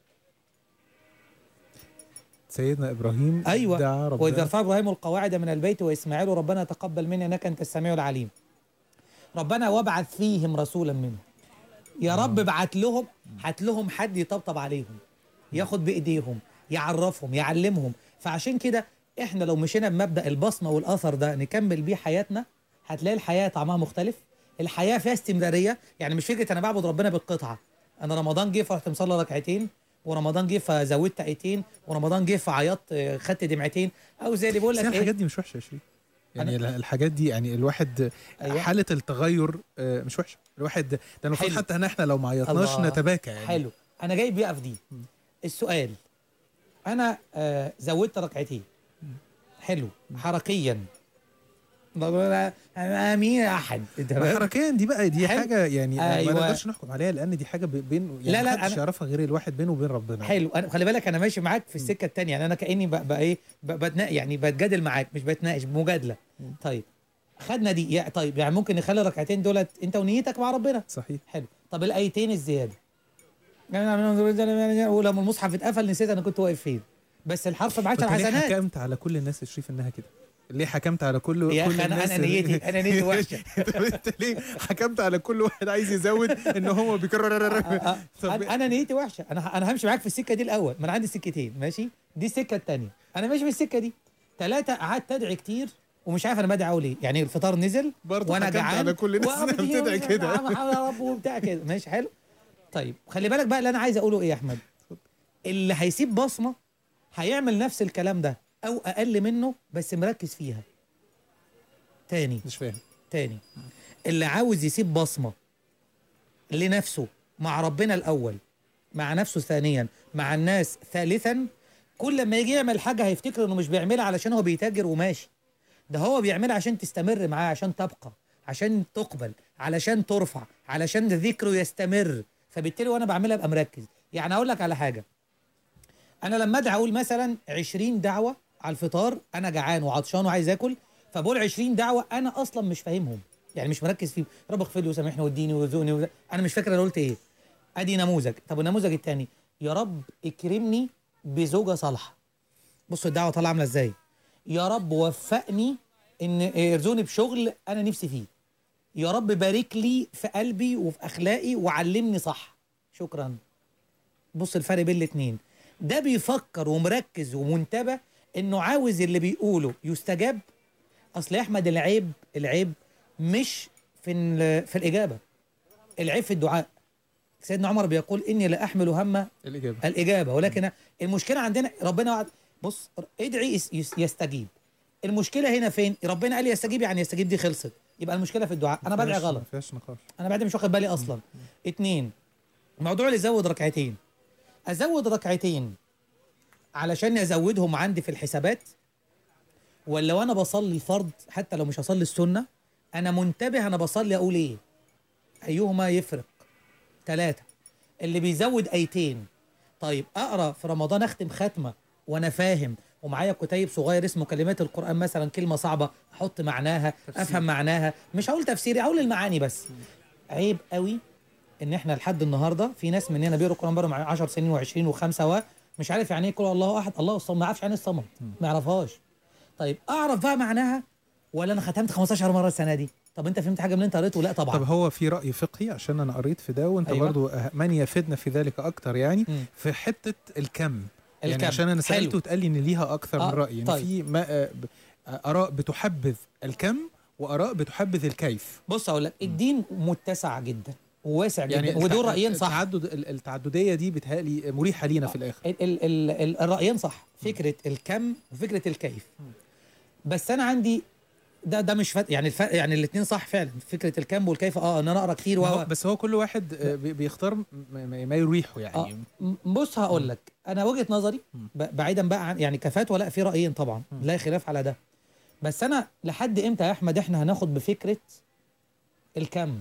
سيدنا ابراهيم ايوه دعا ربنا واذا رفع ابراهيم القواعد من البيت واسماعيل ربنا تقبل منا انك انت السميع العليم ربنا وابعث فيهم رسولا منهم يا رب ابعت لهم هات لهم حد يطبطب عليهم ياخد بايديهم يعرفهم يعلمهم فعشان كده احنا لو مشينا بمبدا البصمه والاثر ده نكمل بيه حياتنا هتلاقي الحياه طعمها مختلف الحياه فيها استمراريه يعني مش فكره انا بعبد ربنا بالقطعه انا رمضان جه فرحت مصلي ركعتين ورمضان جه فزودت ايتين ورمضان جه فعيطت آه، خدت دمعتين او زي اللي بقول بس لك هي ايه الحاجات دي مش وحشه يا شريف يعني ال- الحاجات دي يعني الواحد أيوة. حاله التغير آه، مش وحشه الواحد ده المفروض حلو. حتى ان احنا لو ما عيطناش الله. نتباكى يعني حلو انا جاي بقى في دي السؤال انا آه زودت ركعتين حلو حركيا امين يا احد حركيا دي بقى دي حلو. حاجه يعني ما أيوة. نقدرش نحكم عليها لان دي حاجه ب- بين يعني لا، لا، محدش أنا- يعرفها غير الواحد بينه وبين ربنا حلو انا خلي بالك انا ماشي معاك في السكه الثانيه يعني انا كاني بقى, بقى ايه بقى بتنا يعني بتجادل معاك مش بتناقش مجادله طيب خدنا دي يعني طيب يعني ممكن نخلي الركعتين دولت انت ونيتك مع ربنا صحيح حلو طب الايتين الزياده ولما المصحف اتقفل نسيت انا كنت واقف فين بس الحرف ب 10 وانت ليه حسنات حكمت على كل الناس يا شريف انها كده ليه حكمت على كل يا كل أخي أنا- الناس أنا نيتي- أنا نيتي وحشة. طب انت ليه حكمت على كل واحد عايز يزود ان هو بيكرر طب انا أنا نيتي وحشه انا انا همشي معاك في السكه دي الاول ما انا عندي سكتين ماشي دي السكه الثانيه انا ماشي في السكه دي ثلاثه قعدت ادعي كتير ومش عارف انا بدعي اقول ايه يعني الفطار نزل برضه وانا حكمت جعان على كل الناس وقامت إنها هي بتدعي وأنا كده. نعم، حول يا رب وبتاع كده ماشي حلو طيب خلي بالك بقى اللي انا عايز اقوله ايه يا احمد اللي هيسيب بصمه هيعمل نفس الكلام ده او اقل منه بس مركز فيها تاني مش فاهم تاني اللي عاوز يسيب بصمه لنفسه مع ربنا الاول مع نفسه ثانيا مع الناس ثالثا كل ما يجي يعمل حاجه هيفتكر انه مش بيعملها علشان هو بيتاجر وماشي ده هو بيعملها عشان تستمر معاه عشان تبقى عشان تقبل علشان ترفع علشان ذكره يستمر فبالتالي وانا بعملها ابقى مركز يعني اقول لك على حاجه انا لما ادعي اقول مثلا 20 دعوه على الفطار انا جعان وعطشان وعايز اكل فبقول 20 دعوه انا اصلا مش فاهمهم يعني مش مركز فيهم رب اغفر لي وسامحني واديني وارزقني وز... انا مش فاكر انا قلت ايه ادي نموذج طب النموذج الثاني يا رب اكرمني بزوجه صالحه بصوا الدعوه طالعه عامله ازاي يا رب وفقني ان ارزقني بشغل انا نفسي فيه يا رب بارك لي في قلبي وفي اخلاقي وعلمني صح شكرا بص الفرق بين الاثنين ده بيفكر ومركز ومنتبه انه عاوز اللي بيقوله يستجاب اصل يا احمد العيب العيب مش في ال- في الاجابه العيب في الدعاء سيدنا عمر بيقول اني لا احمل هم الاجابه الاجابه ولكن المشكله عندنا ربنا وعد بص ادعي يس- يس- يستجيب المشكله هنا فين ربنا قال يستجيب يعني يستجيب دي خلصت يبقى المشكله في الدعاء انا بدعي مفيهاش- غلط مفيهاش نقاش انا بعد مش واخد بالي اصلا اتنين موضوع اللي ازود ركعتين ازود ركعتين علشان ازودهم عندي في الحسابات ولا وانا بصلي الفرض حتى لو مش هصلي السنه انا منتبه انا بصلي اقول ايه ايهما يفرق ثلاثة اللي بيزود ايتين طيب اقرا في رمضان اختم ختمه وانا فاهم ومعايا كتيب صغير اسمه كلمات القران مثلا كلمه صعبه احط معناها تفسير. افهم معناها مش هقول تفسيري هقول المعاني بس عيب قوي ان احنا لحد النهارده في ناس مننا بيقروا القران بقالهم 10 سنين و20 و5 مش عارف يعني ايه قول الله احد الله الصمد ما يعرفش يعني ايه الصمد ما يعرفهاش طيب اعرف بقى معناها ولا انا ختمت 15 مره السنه دي طب انت فهمت حاجه من اللي انت قريته لا طبعا طب هو في راي فقهي عشان انا قريت في ده وانت أيوة. أيوة. برضو أه- من يفيدنا في ذلك اكتر يعني مم. في حته الكم يعني الكم. عشان انا حلو. سالته واتقال لي ان ليها اكثر آه، من راي يعني طيب. في ما آه، ب- آه، اراء بتحبذ الكم واراء بتحبذ الكيف بص اقول لك الدين متسع جدا وواسع يعني جدا ودول التع- رايين صح التعدد ال- التعدديه دي بتهيألي مريحه لينا في الاخر ال ال ال ال الرايين صح فكره الكم وفكره الكيف بس انا عندي ده ده مش فت... يعني الف... يعني الاثنين صح فعلا فكره الكم والكيف اه ان انا اقرا كتير ما هو- و بس هو كل واحد آه، بي- بيختار م- م- ما يريحه يعني آه. م- بص هقول لك انا وجهه نظري ب- بعيدا بقى عن يعني كفات ولا في رايين طبعا لا خلاف على ده بس انا لحد امتى يا احمد احنا هناخد بفكره الكم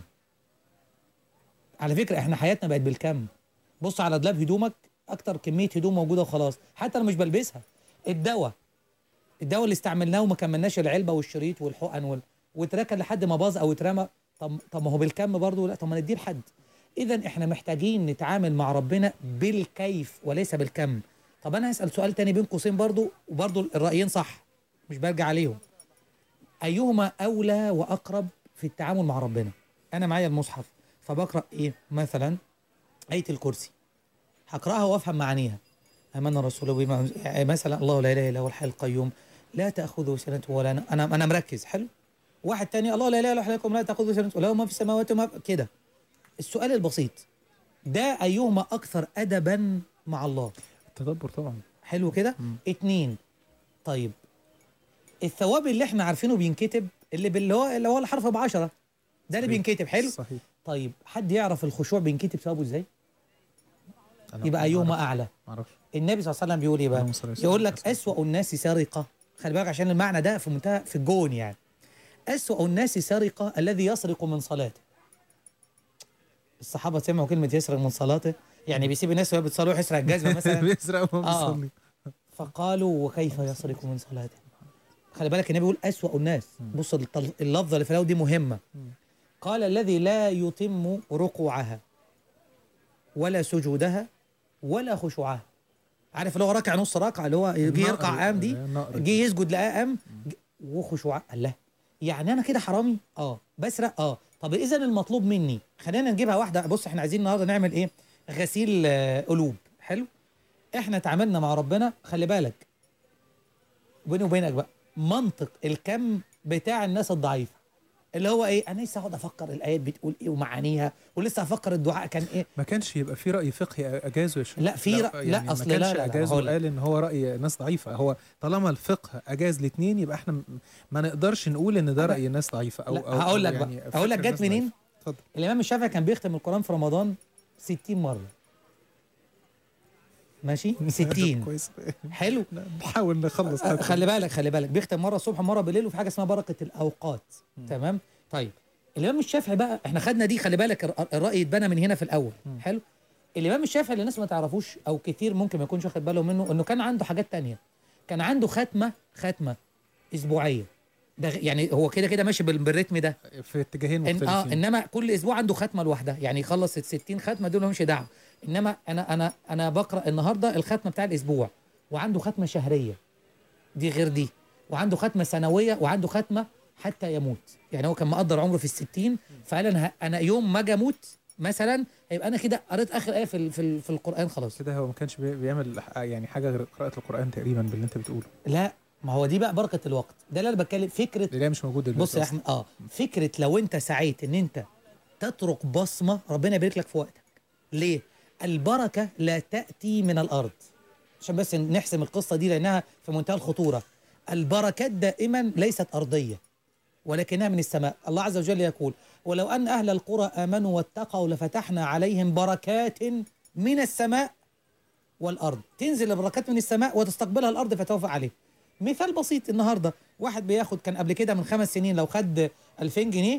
على فكره احنا حياتنا بقت بالكم بص على دولاب هدومك اكتر كميه هدوم موجوده وخلاص حتى انا مش بلبسها الدواء الدواء اللي استعملناه وما كملناش العلبه والشريط والحقن وال... واتركن لحد ما باظ او اترمى طب طب ما هو بالكم برضه لا طب ما نديه لحد اذا احنا محتاجين نتعامل مع ربنا بالكيف وليس بالكم طب انا هسال سؤال تاني بين قوسين برضه وبرضه الرايين صح مش برجع عليهم ايهما اولى واقرب في التعامل مع ربنا انا معايا المصحف فبقرا ايه مثلا ايه الكرسي هقراها وافهم معانيها امن الرسول بما أنزل- يعني مثلا الله لا اله الا هو الحي القيوم لا تاخذه سنه ولا نوم انا انا مركز حلو واحد تاني الله لا اله الا هو الحي القيوم لا تاخذه سنه ولا ما في السماوات وما في- كده السؤال البسيط ده ايهما اكثر ادبا مع الله التدبر طبعا حلو كده اتنين طيب الثواب اللي احنا عارفينه بينكتب اللي باللي هو اللي هو الحرف بعشرة ده اللي بينكتب حلو صحيح طيب حد يعرف الخشوع بينكتب ثوابه ازاي أنا يبقى ما ايهما أعرفش. اعلى معرفش النبي صلى الله عليه وسلم بيقول ايه بقى اللهم صل وسلم يقول لك اسوأ الناس سرقة خلي بالك عشان المعنى ده في منتهى في الجون يعني أسوأ الناس سرقة الذي يسرق من صلاته الصحابة سمعوا كلمة يسرق من صلاته يعني بيسيب الناس وهي بتصلي ويروح يسرق الجزمة مثلا بيسرق وهو آه. بيصلي فقالوا وكيف يسرق من صلاته خلي بالك النبي بيقول أسوأ الناس بص التل- اللفظة اللي في الأول دي مهمة قال الذي لا يتم ركوعها ولا سجودها ولا خشوعها عارف اللي هو راكع نص ركعه اللي هو يجي النقر- يركع قام دي النقر جه يسجد لقاه قام ج- وخشوع قال لا يعني انا كده حرامي اه بسرق اه طب اذا المطلوب مني خلينا نجيبها واحده بص احنا عايزين النهارده نعمل ايه غسيل آه، قلوب حلو احنا اتعاملنا مع ربنا خلي بالك بيني وبينك بقى منطق الكم بتاع الناس الضعيفه اللي هو ايه انا لسه اقعد افكر الايات بتقول ايه ومعانيها ولسه افكر الدعاء كان ايه ما كانش يبقى في راي فقهي اجازه يا شيخ لا، في رأ- لا، يعني أصل ما لا، كانش لا، لا، اجازه هقول لك. وقال ان هو راي ناس ضعيفه هو طالما الفقه اجاز الاثنين يبقى احنا م- ما نقدرش نقول ان ده راي ناس ضعيفه او لا او هقول أو لك يعني بقى هقول لك فكر جت ناس منين ضعيفة. اتفضل الامام الشافعي كان بيختم القران في رمضان 60 مره ماشي 60 كويس حلو نحاول نخلص آه، خلي بالك خلي بالك بيختم مره الصبح مره بالليل وفي حاجه اسمها بركه الاوقات تمام طيب الامام الشافعي بقى احنا خدنا دي خلي بالك الر- الراي اتبنى من هنا في الاول حلو الامام الشافعي اللي الناس ما تعرفوش او كتير ممكن ما يكونش واخد باله منه انه كان عنده حاجات تانية كان عنده ختمه ختمه اسبوعيه ده غ- يعني هو كده كده ماشي بال- بالريتم ده في اتجاهين إن اه مختلفين انما كل اسبوع عنده ختمه لوحدها يعني يخلص ال 60 ختمه دول مش دعوه انما انا انا انا بقرا النهارده الختمه بتاع الاسبوع وعنده ختمه شهريه دي غير دي وعنده ختمه سنويه وعنده ختمه حتى يموت يعني هو كان مقدر عمره في الستين فقال انا ه- انا يوم ما اجي اموت مثلا هيبقى انا كده قريت اخر ايه في ال- في, ال- في القران خلاص كده هو ما كانش بي- بيعمل ح- يعني حاجه غير قراءه القران تقريبا باللي انت بتقوله لا ما هو دي بقى بركه الوقت ده اللي انا بتكلم فكره اللي هي مش موجوده دلوقتي بص يا أصلاً. احمد اه فكره لو انت سعيت ان انت تترك بصمه ربنا يبارك لك في وقتك ليه البركه لا تاتي من الارض عشان بس نحسم القصه دي لانها في منتهى الخطوره البركات دائما ليست ارضيه ولكنها من السماء الله عز وجل يقول ولو ان اهل القرى امنوا واتقوا لفتحنا عليهم بركات من السماء والارض تنزل البركات من السماء وتستقبلها الارض فتوافق عليه مثال بسيط النهارده واحد بياخد كان قبل كده من خمس سنين لو خد 2000 جنيه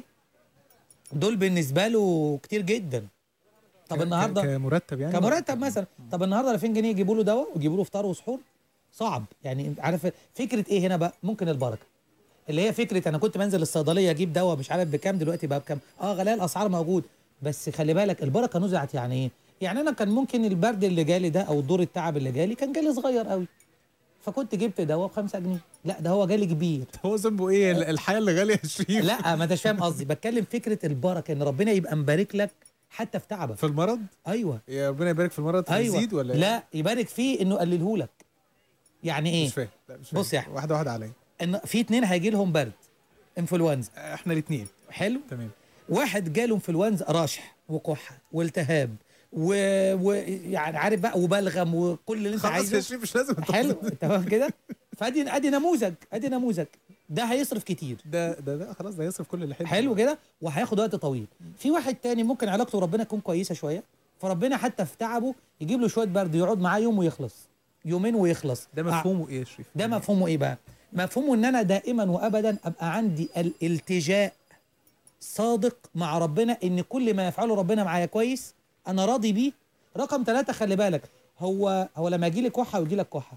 دول بالنسبه له كتير جدا طب ك- النهارده كمرتب يعني كمرتب مثلا طب النهارده 2000 جنيه يجيبوا له دواء ويجيبوا له فطار وسحور صعب يعني انت عارف فكره ايه هنا بقى ممكن البركه اللي هي فكره انا كنت بنزل الصيدليه اجيب دواء مش عارف بكام دلوقتي بقى بكام اه غلاء الاسعار موجود بس خلي بالك البركه نزعت يعني ايه يعني انا كان ممكن البرد اللي جالي ده او الدور التعب اللي جالي كان جالي صغير قوي فكنت جبت دواء ب 5 جنيه لا ده هو جالي كبير هو ذنبه ايه ال- الحياه اللي غاليه يا شريف لا ما انتش فاهم قصدي بتكلم فكره البركه ان ربنا يبقى مبارك لك حتى في تعبك في المرض ايوه يا ربنا يبارك في المرض ايوه يزيد ولا إيه؟ لا يبارك فيه انه يقلله لك يعني ايه مش فاهم لا مش فاهم. بص يا احمد واحده واحده عليا ان في اتنين هيجي لهم برد انفلونزا احنا الاثنين حلو تمام واحد جاله انفلونزا رشح وكحه والتهاب ويعني و... يعني عارف بقى وبلغم وكل اللي انت خلاص عايزه يا شريف مش لازم حلو تمام كده فادي ادي نموذج ادي نموذج ده هيصرف كتير ده ده ده خلاص ده يصرف كل اللي حلو حلو كده وهياخد وقت طويل في واحد تاني ممكن علاقته ربنا تكون كويسه شويه فربنا حتى في تعبه يجيب له شويه برد يقعد معاه يوم ويخلص يومين ويخلص ده مفهومه ايه يا شريف ده مفهومه ايه بقى مفهومه ان انا دائما وابدا ابقى عندي الالتجاء صادق مع ربنا ان كل ما يفعله ربنا معايا كويس انا راضي بيه رقم ثلاثة خلي بالك هو هو لما يجي لك كحه ويجي لك كحه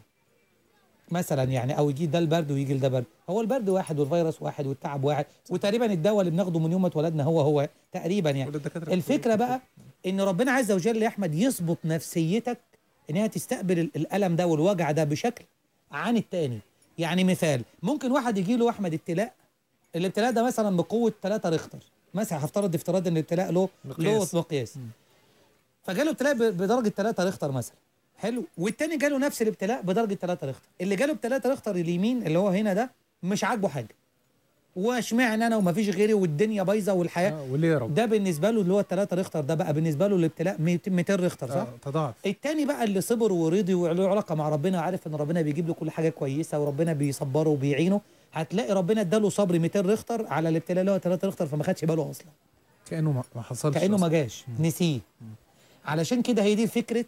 مثلا يعني او يجي ده البرد ويجي ده برد هو البرد واحد والفيروس واحد والتعب واحد وتقريبا الدواء اللي بناخده من يوم ما اتولدنا هو هو تقريبا يعني الفكره بقى ان ربنا عز وجل يا احمد يظبط نفسيتك انها تستقبل ال- الالم ده والوجع ده بشكل عن التاني يعني مثال ممكن واحد يجي له احمد ابتلاء الابتلاء ده مثلا بقوه 3 ريختر مثلا هفترض افتراض ان الابتلاء له له مقياس. مقياس فجاله ابتلاء ب- بدرجه 3 ريختر مثلا حلو والتاني جاله نفس الابتلاء بدرجه 3 ريختر اللي جاله ب 3 ريختر اليمين اللي هو هنا ده مش عاجبه حاجه واشمعنى انا ومفيش غيري والدنيا بايظه والحياه آه، وليه يا رب ده بالنسبه له اللي هو 3 ريختر ده بقى بالنسبه له الابتلاء 200 ريختر صح؟ آه، تضاعف التاني بقى اللي صبر ورضي وله علاقه مع ربنا وعارف ان ربنا بيجيب له كل حاجه كويسه وربنا بيصبره وبيعينه هتلاقي ربنا اداله صبر 200 ريختر على الابتلاء اللي هو 3 ريختر فما خدش باله اصلا كانه ما ما حصلش كانه ما أصلاً. جاش نسيه علشان كده هي دي فكره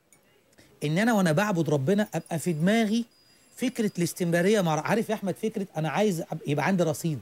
ان انا وانا بعبد ربنا ابقى في دماغي فكره الاستمراريه مع عارف يا احمد فكره انا عايز أب- يبقى عندي رصيد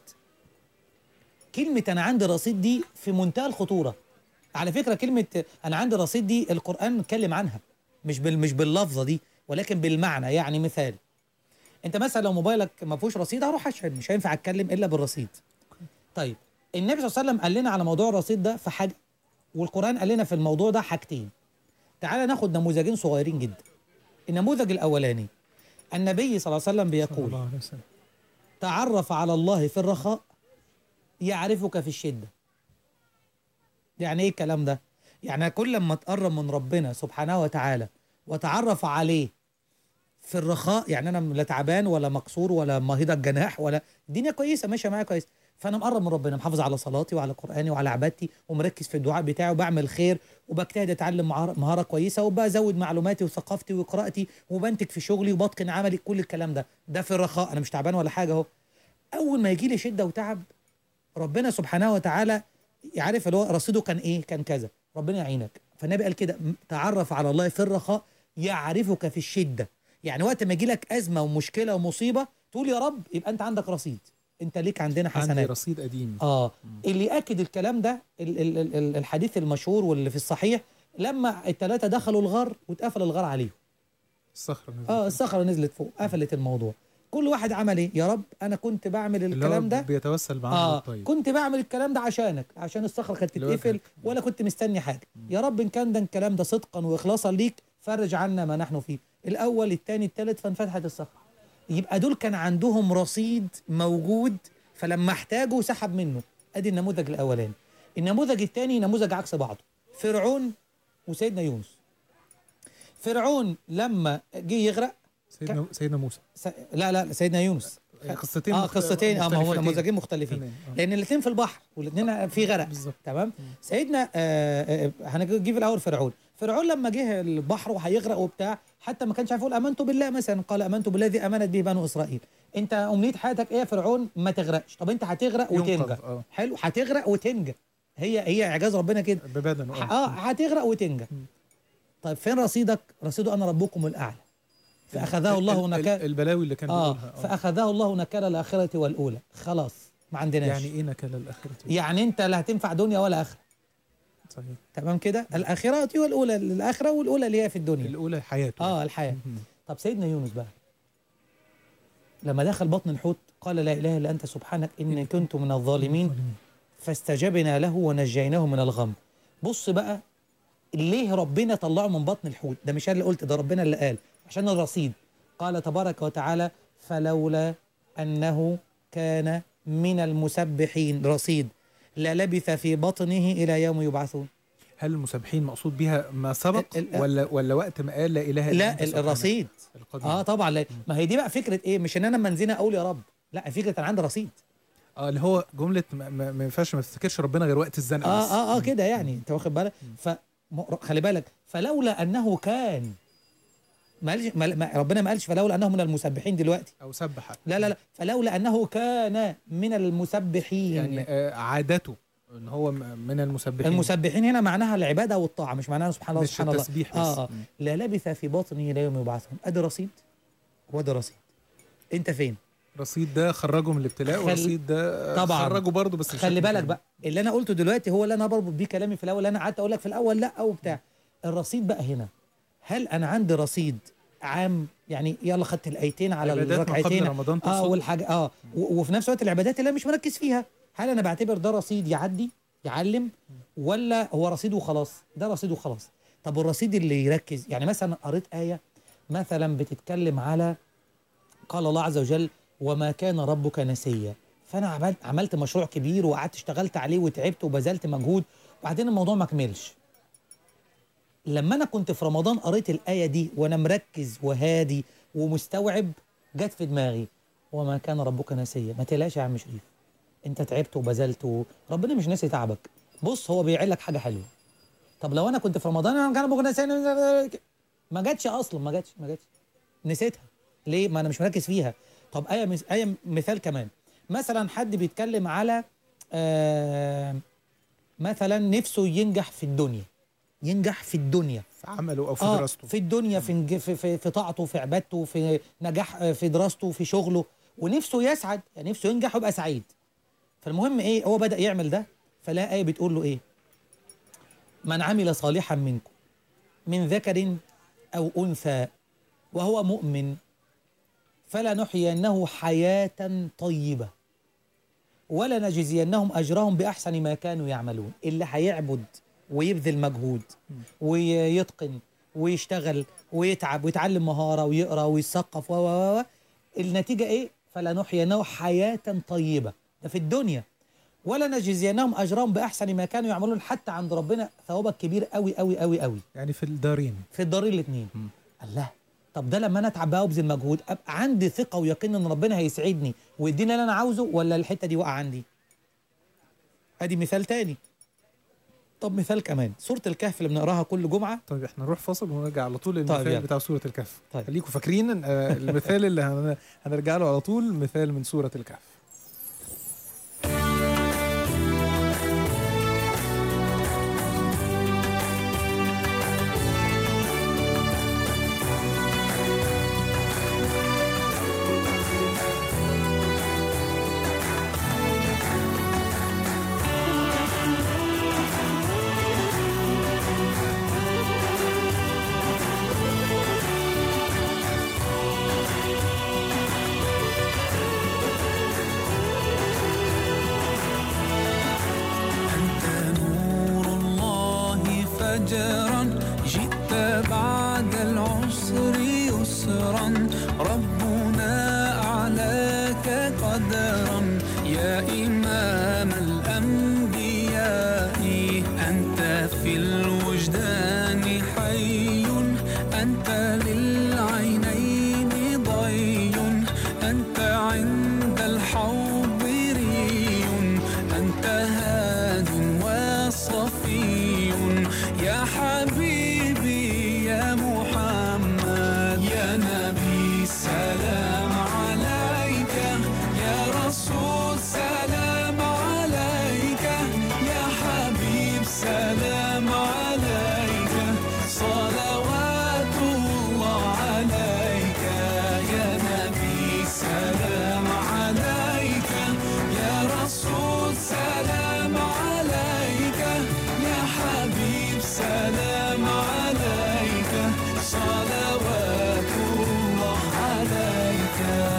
كلمه انا عندي رصيد دي في منتهى الخطوره على فكره كلمه انا عندي رصيد دي القران اتكلم عنها مش بال مش باللفظه دي ولكن بالمعنى يعني مثال انت مثلا لو موبايلك ما فيهوش رصيد هروح اشحن مش هينفع اتكلم الا بالرصيد طيب النبي صلى الله عليه وسلم قال لنا على موضوع الرصيد ده في حاجه والقران قال لنا في الموضوع ده حاجتين تعال ناخد نموذجين صغيرين جدا النموذج الاولاني النبي صلى الله عليه وسلم صلى بيقول الله عليه وسلم تعرف على الله في الرخاء يعرفك في الشدة يعني ايه الكلام ده يعني كل ما تقرب من ربنا سبحانه وتعالى وتعرف عليه في الرخاء يعني انا لا تعبان ولا مكسور ولا مهيض الجناح ولا الدنيا كويسه ماشيه معايا كويس فانا مقرب من ربنا محافظ على صلاتي وعلى قراني وعلى عبادتي ومركز في الدعاء بتاعي وبعمل خير وبجتهد اتعلم مهارة- مهاره كويسه وبزود معلوماتي وثقافتي وقراءتي وبنتج في شغلي وبتقن عملي كل الكلام ده ده في الرخاء انا مش تعبان ولا حاجه اهو اول ما يجي لي شده وتعب ربنا سبحانه وتعالى يعرف اللي هو رصيده كان ايه كان كذا ربنا يعينك فالنبي قال كده م- تعرف على الله في الرخاء يعرفك في الشده يعني وقت ما يجي لك ازمه ومشكله ومصيبه تقول يا رب يبقى انت عندك رصيد انت ليك عندنا عندي حسنات رصيد قديم اه اللي ياكد الكلام ده ال- ال- ال- ال- الحديث المشهور واللي في الصحيح لما الثلاثه دخلوا الغار واتقفل الغار عليهم الصخره نزلت. اه الصخره نزلت فوق قفلت الموضوع كل واحد عمل ايه يا رب انا كنت بعمل اللي هو الكلام ده بيتوسل بعمل اه الطيب كنت بعمل الكلام ده عشانك عشان الصخره كانت لوجهك. تتقفل ولا كنت مستني حاجه يا رب ان كان ده الكلام ده صدقا واخلاصا ليك فرج عنا ما نحن فيه الاول الثاني الثالث فانفتحت الصخره يبقى دول كان عندهم رصيد موجود فلما احتاجوا سحب منه ادي النموذج الاولاني النموذج الثاني نموذج عكس بعضه فرعون وسيدنا يونس فرعون لما جه يغرق سيدنا سيدنا موسى س... لا لا سيدنا يونس قصتين اه مخت- قصتين اه ما هو مختلفتين. نموذجين مختلفين تمام، آه. لان الاثنين في البحر والاثنين في غرق تمام سيدنا آه آه هنجيب الاول فرعون فرعون لما جه البحر وهيغرق وبتاع حتى ما كانش عارف يقول امنت بالله مثلا قال امنت بالذي امنت به بنو اسرائيل انت امنيه حياتك ايه يا فرعون ما تغرقش طب انت هتغرق ينقذ، وتنجى آه. حلو هتغرق وتنجى هي هي اعجاز ربنا كده ببدنه اه هتغرق وتنجى طيب فين رصيدك رصيده انا ربكم الاعلى فاخذه الله ال- ال- نكال البلاوي اللي كان اه بيقولها آه. فاخذه الله نكال الاخره والاولى خلاص ما عندناش يعني ايه نكال الاخره يعني انت لا هتنفع دنيا ولا اخره صحيح تمام كده الاخره والاولى الاخره والاولى اللي هي في الدنيا الاولى حياته اه الحياه طب سيدنا يونس بقى لما دخل بطن الحوت قال لا اله الا انت سبحانك اني كنت من الظالمين فاستجبنا له ونجيناه من الغم بص بقى ليه ربنا طلعه من بطن الحوت ده مش انا اللي قلت ده ربنا اللي قال عشان الرصيد قال تبارك وتعالى فلولا انه كان من المسبحين رصيد للبث في بطنه الى يوم يبعثون هل المسبحين مقصود بها ما سبق ال- ال- ولا ولا وقت ما قال لا اله الا لا أنت ال- سبحانك؟ الرصيد القديم. اه طبعا لا ما هي دي بقى فكره ايه مش ان انا لما انزلها اقول يا رب لا فكره انا عندي رصيد اه اللي هو جمله ما, ما, ما ينفعش ما تفتكرش ربنا غير وقت الزنقه اه بس. اه اه كده يعني انت واخد بالك ف م- خلي بالك فلولا انه كان ما قالش ما ما- ربنا ما قالش فلولا انه من المسبحين دلوقتي او سبح لا لا لا فلولا انه كان من المسبحين يعني آه عادته ان هو م- من المسبحين المسبحين هنا معناها العباده والطاعه مش معناها سبحان الله مش سبحان الله التسبيح بس. اه اه لا لبث في بطنه الى يوم يبعثون ادي رصيد وادي رصيد انت فين رصيد ده خرجه من الابتلاء خل- ورصيد ده طبعا خرجه برضه بس خلي بشكل بالك تاني. بقى اللي انا قلته دلوقتي هو اللي انا بربط بيه كلامي في الاول اللي انا قعدت اقول لك في الاول لا وبتاع الرصيد بقى هنا هل انا عندي رصيد عام يعني يلا خدت الايتين على عبادات ما قبل الركعتين رمضان اه تقصد؟ والحاجه اه و- وفي نفس الوقت العبادات اللي انا مش مركز فيها هل انا بعتبر ده رصيد يعدي يعلم ولا هو رصيد وخلاص ده رصيد وخلاص طب الرصيد اللي يركز يعني مثلا قريت ايه مثلا بتتكلم على قال الله عز وجل وما كان ربك نسيا فانا عملت عملت مشروع كبير وقعدت اشتغلت عليه وتعبت وبذلت مجهود وبعدين الموضوع ما كملش لما انا كنت في رمضان قريت الايه دي وانا مركز وهادي ومستوعب جت في دماغي وما كان ربك نسيا ما تقلقش يا عم شريف انت تعبت وبذلت و... ربنا مش ناسي تعبك بص هو بيعمل لك حاجه حلوه طب لو انا كنت في رمضان انا كان ربك نسيا ما جاتش اصلا ما جاتش ما جاتش نسيتها ليه ما انا مش مركز فيها طب ايه مس... ايه مثال كمان مثلا حد بيتكلم على آه مثلا نفسه ينجح في الدنيا ينجح في الدنيا في عمله او في آه دراسته في الدنيا في, نج- في, في, في طاعته في عبادته في نجاح آه، في دراسته في شغله ونفسه يسعد يعني نفسه ينجح ويبقى سعيد فالمهم ايه هو بدأ يعمل ده فلا آية بتقول له ايه من عمل صالحا منكم من ذكر أو أنثى وهو مؤمن فلنحيينه حياة طيبة ولنجزينهم أجرهم بأحسن ما كانوا يعملون اللي هيعبد ويبذل مجهود ويتقن ويشتغل ويتعب ويتعلم مهارة ويقرأ ويثقف و و و النتيجة إيه؟ فلنحيينه حياه طيبه ده في الدنيا ولا نجزينهم اجرهم باحسن ما كانوا يعملون حتى عند ربنا ثوابك كبير قوي قوي قوي قوي يعني في الدارين في الدارين الاثنين الله طب ده لما انا اتعب بقى وابذل مجهود ابقى عندي ثقه ويقين ان ربنا هيسعدني ويديني اللي انا عاوزه ولا الحته دي واقعه عندي ادي مثال تاني طب مثال كمان سوره الكهف اللي بنقراها كل جمعه طيب احنا نروح فاصل ونرجع على طول للمثال يلا. بتاع سوره الكهف طيب. خليكم فاكرين آه، المثال اللي هن- هنرجع له على طول مثال من سوره الكهف أنت نور الله فجرا جئت بعد العسر يسرا ربنا أعلاك قدرا يا إمام الأنبياء أنت في الوجدان حي أنت للعينين ضي أنت عند الحوض ري أنت هاد وصفي يا حبيبي يا محمد يا نبي سلام عليك يا رسول سلام عليك يا حبيب سلام عليك صلوات الله عليك يا نبي سلام عليك يا رسول سلام عليك يا حبيب سلام عليك صلوات الله عليك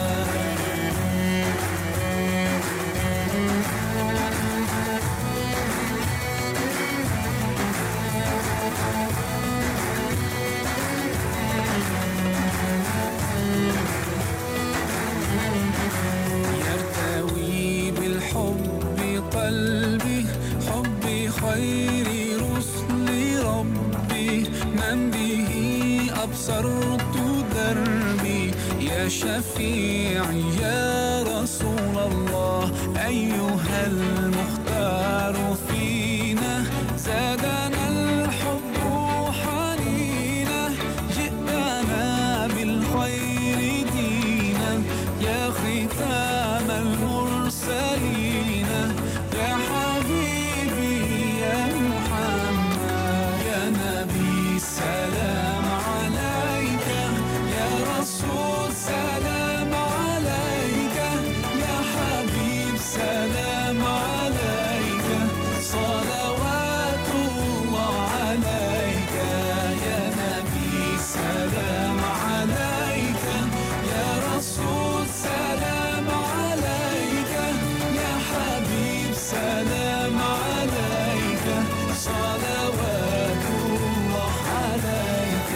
يرتوي بالحب قلبي حب خير رسل ربي من به أبصرت دربي يا شفيعي يا رسول الله أيها المختار فينا زادنا الحب حنينا جئتنا بالخير دينا يا ختام المرسلين يا حبيبي يا محمد يا نبي سلام عليك يا رسول سلام عليك يا حبيب سلام عليك صلوات الله عليك يا نبي سلام عليك يا رسول سلام عليك يا حبيب سلام عليك صلوات الله عليك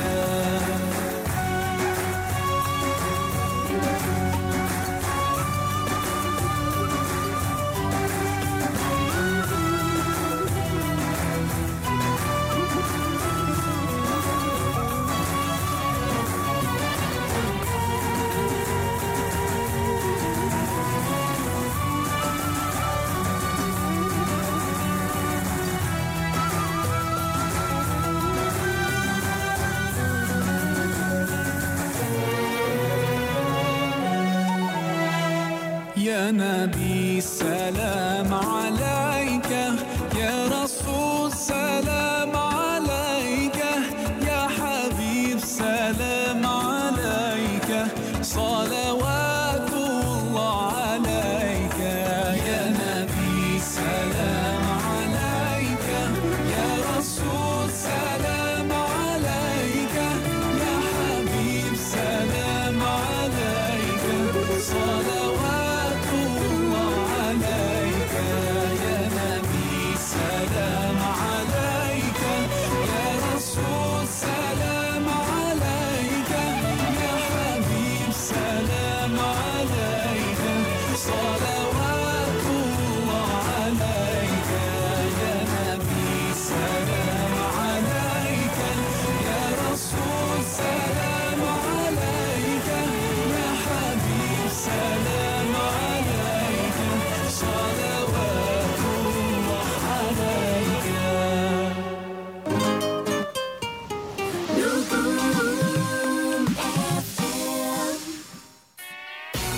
يا نبي سلام عليك يا رسول سلام عليك يا حبيب سلام عليك صلوات الله عليك يا نبي سلام عليك يا رسول سلام عليك يا حبيب سلام عليك صلوات الله عليك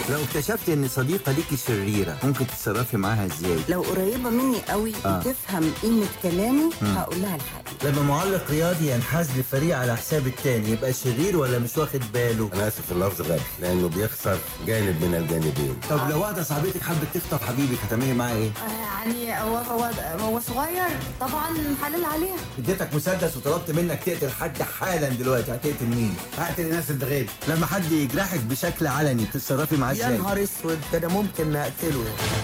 لو اكتشفت ان صديقة ليكي شريرة ممكن تتصرفي معاها ازاي؟ لو قريبة مني قوي آه. وتفهم قيمة كلامي مم. هقول لها الحقيقة لما معلق رياضي ينحاز لفريق على حساب التاني يبقى شرير ولا مش واخد باله؟ انا اسف في اللفظ غبي لانه بيخسر جانب من الجانبين طب لو واحدة صاحبتك حبت تخطف حبيبك هتعملي معاها ايه؟ يعني هو هو هو صغير طبعا حلال عليها اديتك مسدس وطلبت منك تقتل حد حالا دلوقتي هتقتل مين؟ هقتل الناس اللي غير لما حد يجرحك بشكل علني تتصرفي معاه يا ازاي؟ نهار اسود ده انا ممكن اقتله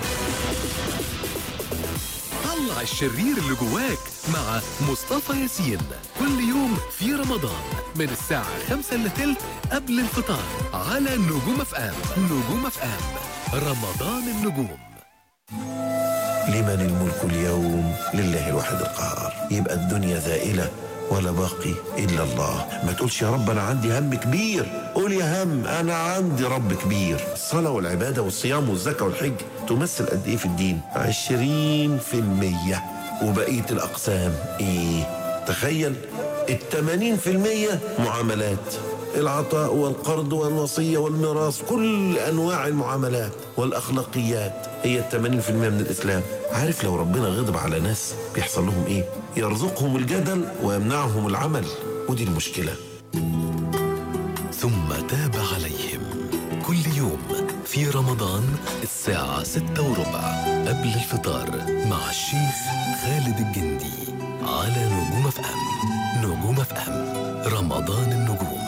طلع الشرير اللي جواك مع مصطفى ياسين كل يوم في رمضان من الساعة خمسة إلا تلت قبل الفطار على نجوم اف ام نجوم اف ام رمضان النجوم لمن الملك اليوم لله الواحد القهار يبقى الدنيا زائلة ولا باقي إلا الله ما تقولش يا رب أنا عندي هم كبير قول يا هم أنا عندي رب كبير الصلاة والعبادة والصيام والزكاة والحج تمثل قد إيه في الدين عشرين في المية وبقية الأقسام إيه تخيل التمانين في المية معاملات العطاء والقرض والوصية والميراث كل أنواع المعاملات والأخلاقيات هي التمانين في المية من الإسلام عارف لو ربنا غضب على ناس بيحصل لهم إيه يرزقهم الجدل ويمنعهم العمل ودي المشكلة ثم تاب عليهم كل يوم في رمضان الساعة ستة وربع قبل الفطار مع الشيخ خالد الجندي على نجوم اف ام نجوم اف ام رمضان النجوم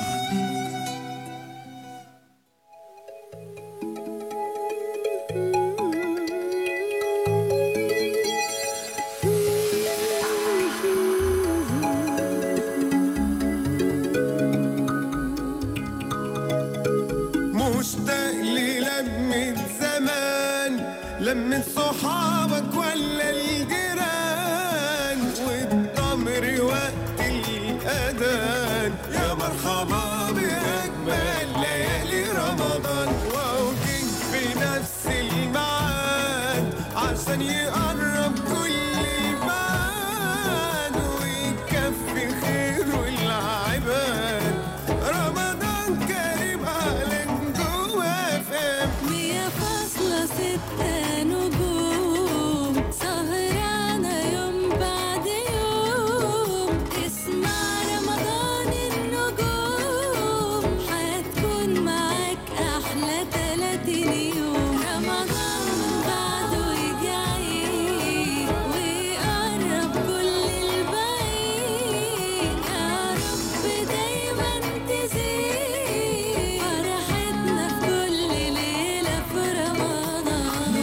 مشتاق للمة زمان لمة صحابك ولا الجيران والتمر وقت الأذان يا مرحبا بأجمل ليالي رمضان وأوجه في نفس الميعاد عشان يقرب كل البعد ويكفي خير العباد رمضان كريم على نجوم فم مية فاصلة ستة نجوم سهرانة يوم بعد يوم اسمع رمضان النجوم هتكون معاك أحلى تلاتين يوم رمضان من بعده يجي ويقرب كل البعيد يا رب دايما تزيد فرحتنا في كل ليلة في رمضان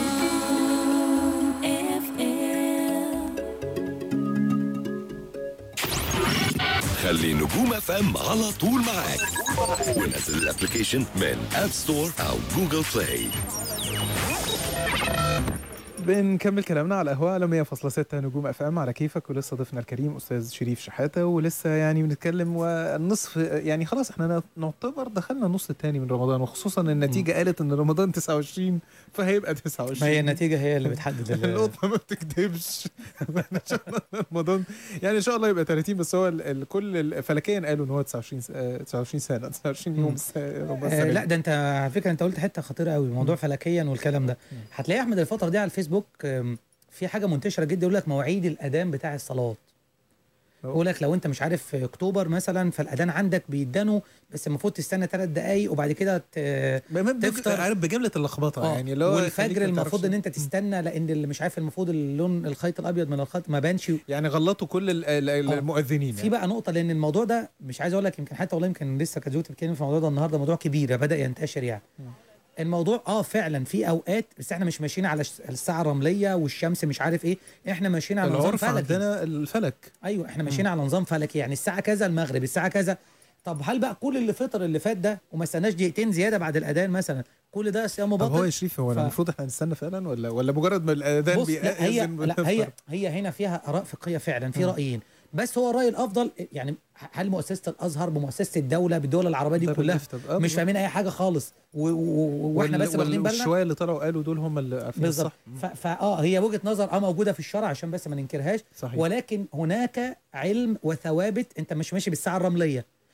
اف خلي نجوم اف ام على طول معاك ونزل الابلكيشن من اب ستور او جوجل بلاي بنكمل كلامنا على القهوة على 100.6 نجوم اف ام على كيفك ولسه ضيفنا الكريم استاذ شريف شحاتة ولسه يعني بنتكلم والنصف يعني خلاص احنا نعتبر دخلنا النص الثاني من رمضان وخصوصا النتيجة قالت ان رمضان 29 فهيبقى 29 ما هي النتيجة هي اللي بتحدد ال- القطة ما بتكذبش إن شاء الله رمضان يعني ان شاء الله يبقى 30 بس هو ال- ال- كل ال- فلكيا قالوا ان هو 29 س- آه، 29 سنة 29 يوم س- رمضان آه السنة لا دي. ده انت على فكره انت قلت حته خطيره قوي موضوع فلكيا والكلام ده هتلاقي احمد الفتره دي على الفيسبوك آم، في حاجه منتشره جدا يقول لك مواعيد الاذان بتاع الصلاه يقول لك لو انت مش عارف في اكتوبر مثلا فالاذان عندك بيدنوا بس المفروض تستنى ثلاث دقائق وبعد كده ت- تفطر عارف بجملة اللخبطة آه، يعني اللي هو يخليك والفجر ما المفروض تعرفش. ان انت تستنى لان اللي مش عارف المفروض اللون الخيط الابيض من الخيط ما بانش يعني غلطوا كل ال- ال- آه. المؤذنين في يعني. بقى نقطه لان الموضوع ده مش عايز اقول لك يمكن حتى والله يمكن لسه كانت زوجتي بتتكلم في الموضوع ده النهارده موضوع كبير بدا ينتشر يعني الموضوع اه فعلا في اوقات بس احنا مش ماشيين على الس- الساعه الرمليه والشمس مش عارف ايه احنا ماشيين على نظام العرف فلكي عندنا الفلك ايوه احنا ماشيين على نظام فلكي يعني الساعه كذا المغرب الساعه كذا طب هل بقى كل اللي فطر اللي فات ده وما استناش دقيقتين زياده بعد الاذان مثلا كل ده صيامه طب باطل هو يا شريف هو ف- المفروض احنا نستنى فعلا ولا ولا مجرد ما الاذان بص لا هي بيأذن لا هي بنفطر؟ هي هنا فيها اراء فقهيه فعلا في مم. رايين بس هو الراي الافضل يعني هل مؤسسه الازهر بمؤسسه الدوله بالدول العربيه دي ده كلها بنفطر. آه مش بالظبط. فاهمين اي حاجه خالص و- و- واحنا وال- بس واخدين وال- بالنا والشويه اللي طلعوا قالوا دول هم اللي عارفين بالظبط الصح ف- فاه هي وجهه نظر اه موجوده في الشرع عشان بس ما ننكرهاش صحيح. ولكن هناك علم وثوابت انت مش ماشي بالساعه الرمليه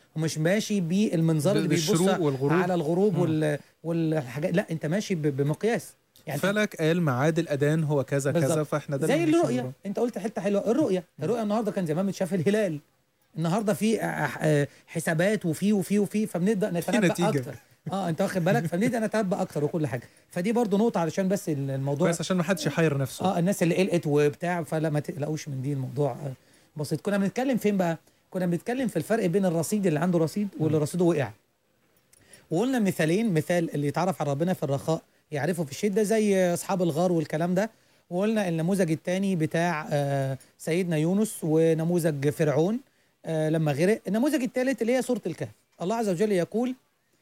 ومش ماشي بالمنظار اللي بيبص بالشروق والغروب. على الغروب مم. وال... والحاجات لا انت ماشي ب- بمقياس يعني فلك قال ميعاد الاذان هو كذا كذا بالظبط. فاحنا ده زي اللي بنمشي الرؤيه وراه. انت قلت حته حلوه الرؤيه الرؤيه النهارده كان زمان متشاف الهلال النهارده في آه، آه، حسابات وفي وفي وفي فبنبدا نتنبأ نتيجة. اكتر اه انت واخد بالك فبنبدا نتنبأ اكتر وكل حاجه فدي برضو نقطه علشان بس الموضوع بس عشان ما حدش يحير نفسه اه الناس اللي قلقت وبتاع فلا ما تقلقوش من دي الموضوع آه، بسيط كنا بنتكلم فين بقى كنا بنتكلم في الفرق بين الرصيد اللي عنده رصيد واللي رصيده وقع وقلنا مثالين مثال اللي يتعرف على ربنا في الرخاء يعرفه في الشده زي اصحاب الغار والكلام ده وقلنا النموذج الثاني بتاع آه، سيدنا يونس ونموذج فرعون آه، لما غرق النموذج الثالث اللي هي سوره الكهف الله عز وجل يقول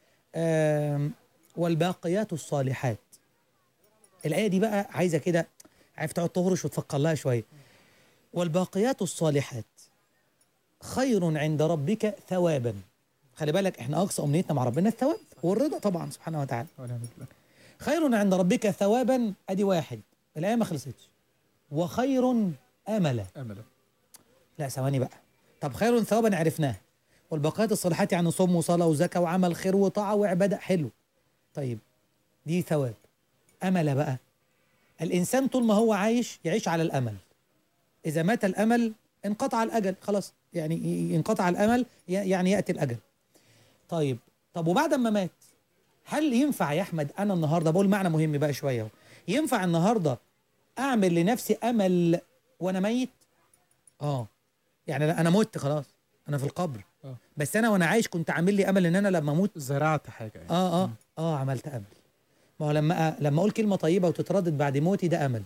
آم، والباقيات الصالحات الآية دي بقى عايزة كده عارف تقعد تهرش وتفكر لها شوية والباقيات الصالحات خير عند ربك ثوابا خلي بالك احنا أقصى أمنيتنا مع ربنا الثواب والرضا طبعا سبحانه وتعالى خير عند ربك ثوابا أدي واحد الآية ما خلصتش وخير أملا املا لا ثواني بقى طب خير ثوابا عرفناه والباقيات الصالحات يعني صوم وصلاة وزكاة وعمل خير وطاعة وعبادة حلو طيب دي ثواب أمل بقى الإنسان طول ما هو عايش يعيش على الأمل إذا مات الأمل انقطع الأجل خلاص يعني ي- ينقطع الأمل ي- يعني يأتي الأجل طيب طب وبعد ما مات هل ينفع يا أحمد أنا النهاردة بقول معنى مهم بقى شوية اهو ينفع النهاردة أعمل لنفسي أمل وأنا ميت اه يعني لا، انا مت خلاص انا في القبر آه. بس انا وانا عايش كنت عامل لي امل ان انا لما اموت زرعت حاجه يعني. اه اه اه عملت امل ما هو لما لما اقول كلمه طيبه وتتردد بعد موتي ده امل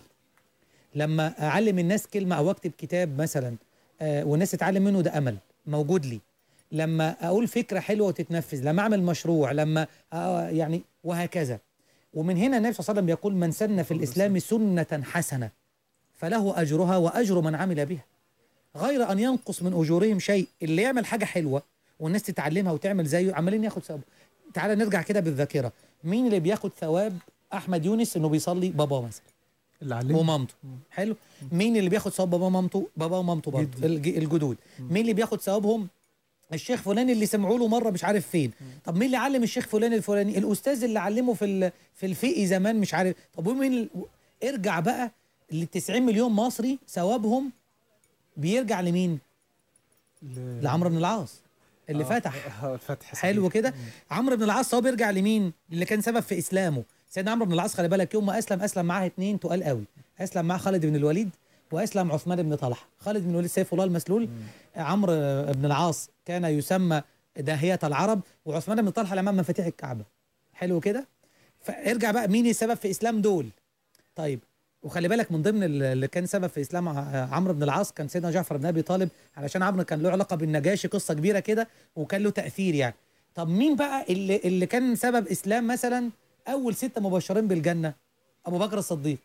لما اعلم الناس كلمه او اكتب كتاب مثلا آه والناس تتعلم منه ده امل موجود لي لما اقول فكره حلوه وتتنفذ لما اعمل مشروع لما آه يعني وهكذا ومن هنا النبي صلى الله عليه وسلم يقول من سن في الاسلام سنه حسنه فله اجرها واجر من عمل بها غير ان ينقص من اجورهم شيء اللي يعمل حاجه حلوه والناس تتعلمها وتعمل زيه عمالين ياخد ثواب تعالى نرجع كده بالذاكره مين اللي بياخد ثواب احمد يونس انه بيصلي باباه مثلا اللي علمه ومامته حلو مين اللي بياخد ثواب بابا ومامته بابا ومامته برضه الج- الجدود مين اللي بياخد ثوابهم الشيخ فلان اللي سمعوا له مره مش عارف فين طب مين اللي علم الشيخ فلان الفلاني الاستاذ اللي علمه في ال- في الفقه زمان مش عارف طب ومين ال- ارجع بقى ل 90 مليون مصري ثوابهم بيرجع لمين لعمرو بن العاص اللي آه، فتح آه، الفتح حلو كده عمرو بن العاص هو بيرجع لمين اللي كان سبب في اسلامه سيدنا عمرو بن العاص خلي بالك يوم ما اسلم اسلم معاه اتنين تقال قوي اسلم معاه خالد بن الوليد واسلم عثمان بن طلحه خالد بن الوليد سيف الله المسلول عمرو بن العاص كان يسمى داهيه العرب وعثمان بن طلحه الامام مفاتيح الكعبه حلو كده فارجع بقى مين السبب في اسلام دول طيب وخلي بالك من ضمن ال- اللي كان سبب في اسلام ع- عمرو بن العاص كان سيدنا جعفر بن ابي طالب علشان عمرو كان له علاقه بالنجاشي قصه كبيره كده وكان له تاثير يعني طب مين بقى اللي اللي كان سبب اسلام مثلا اول ستة مبشرين بالجنه ابو بكر الصديق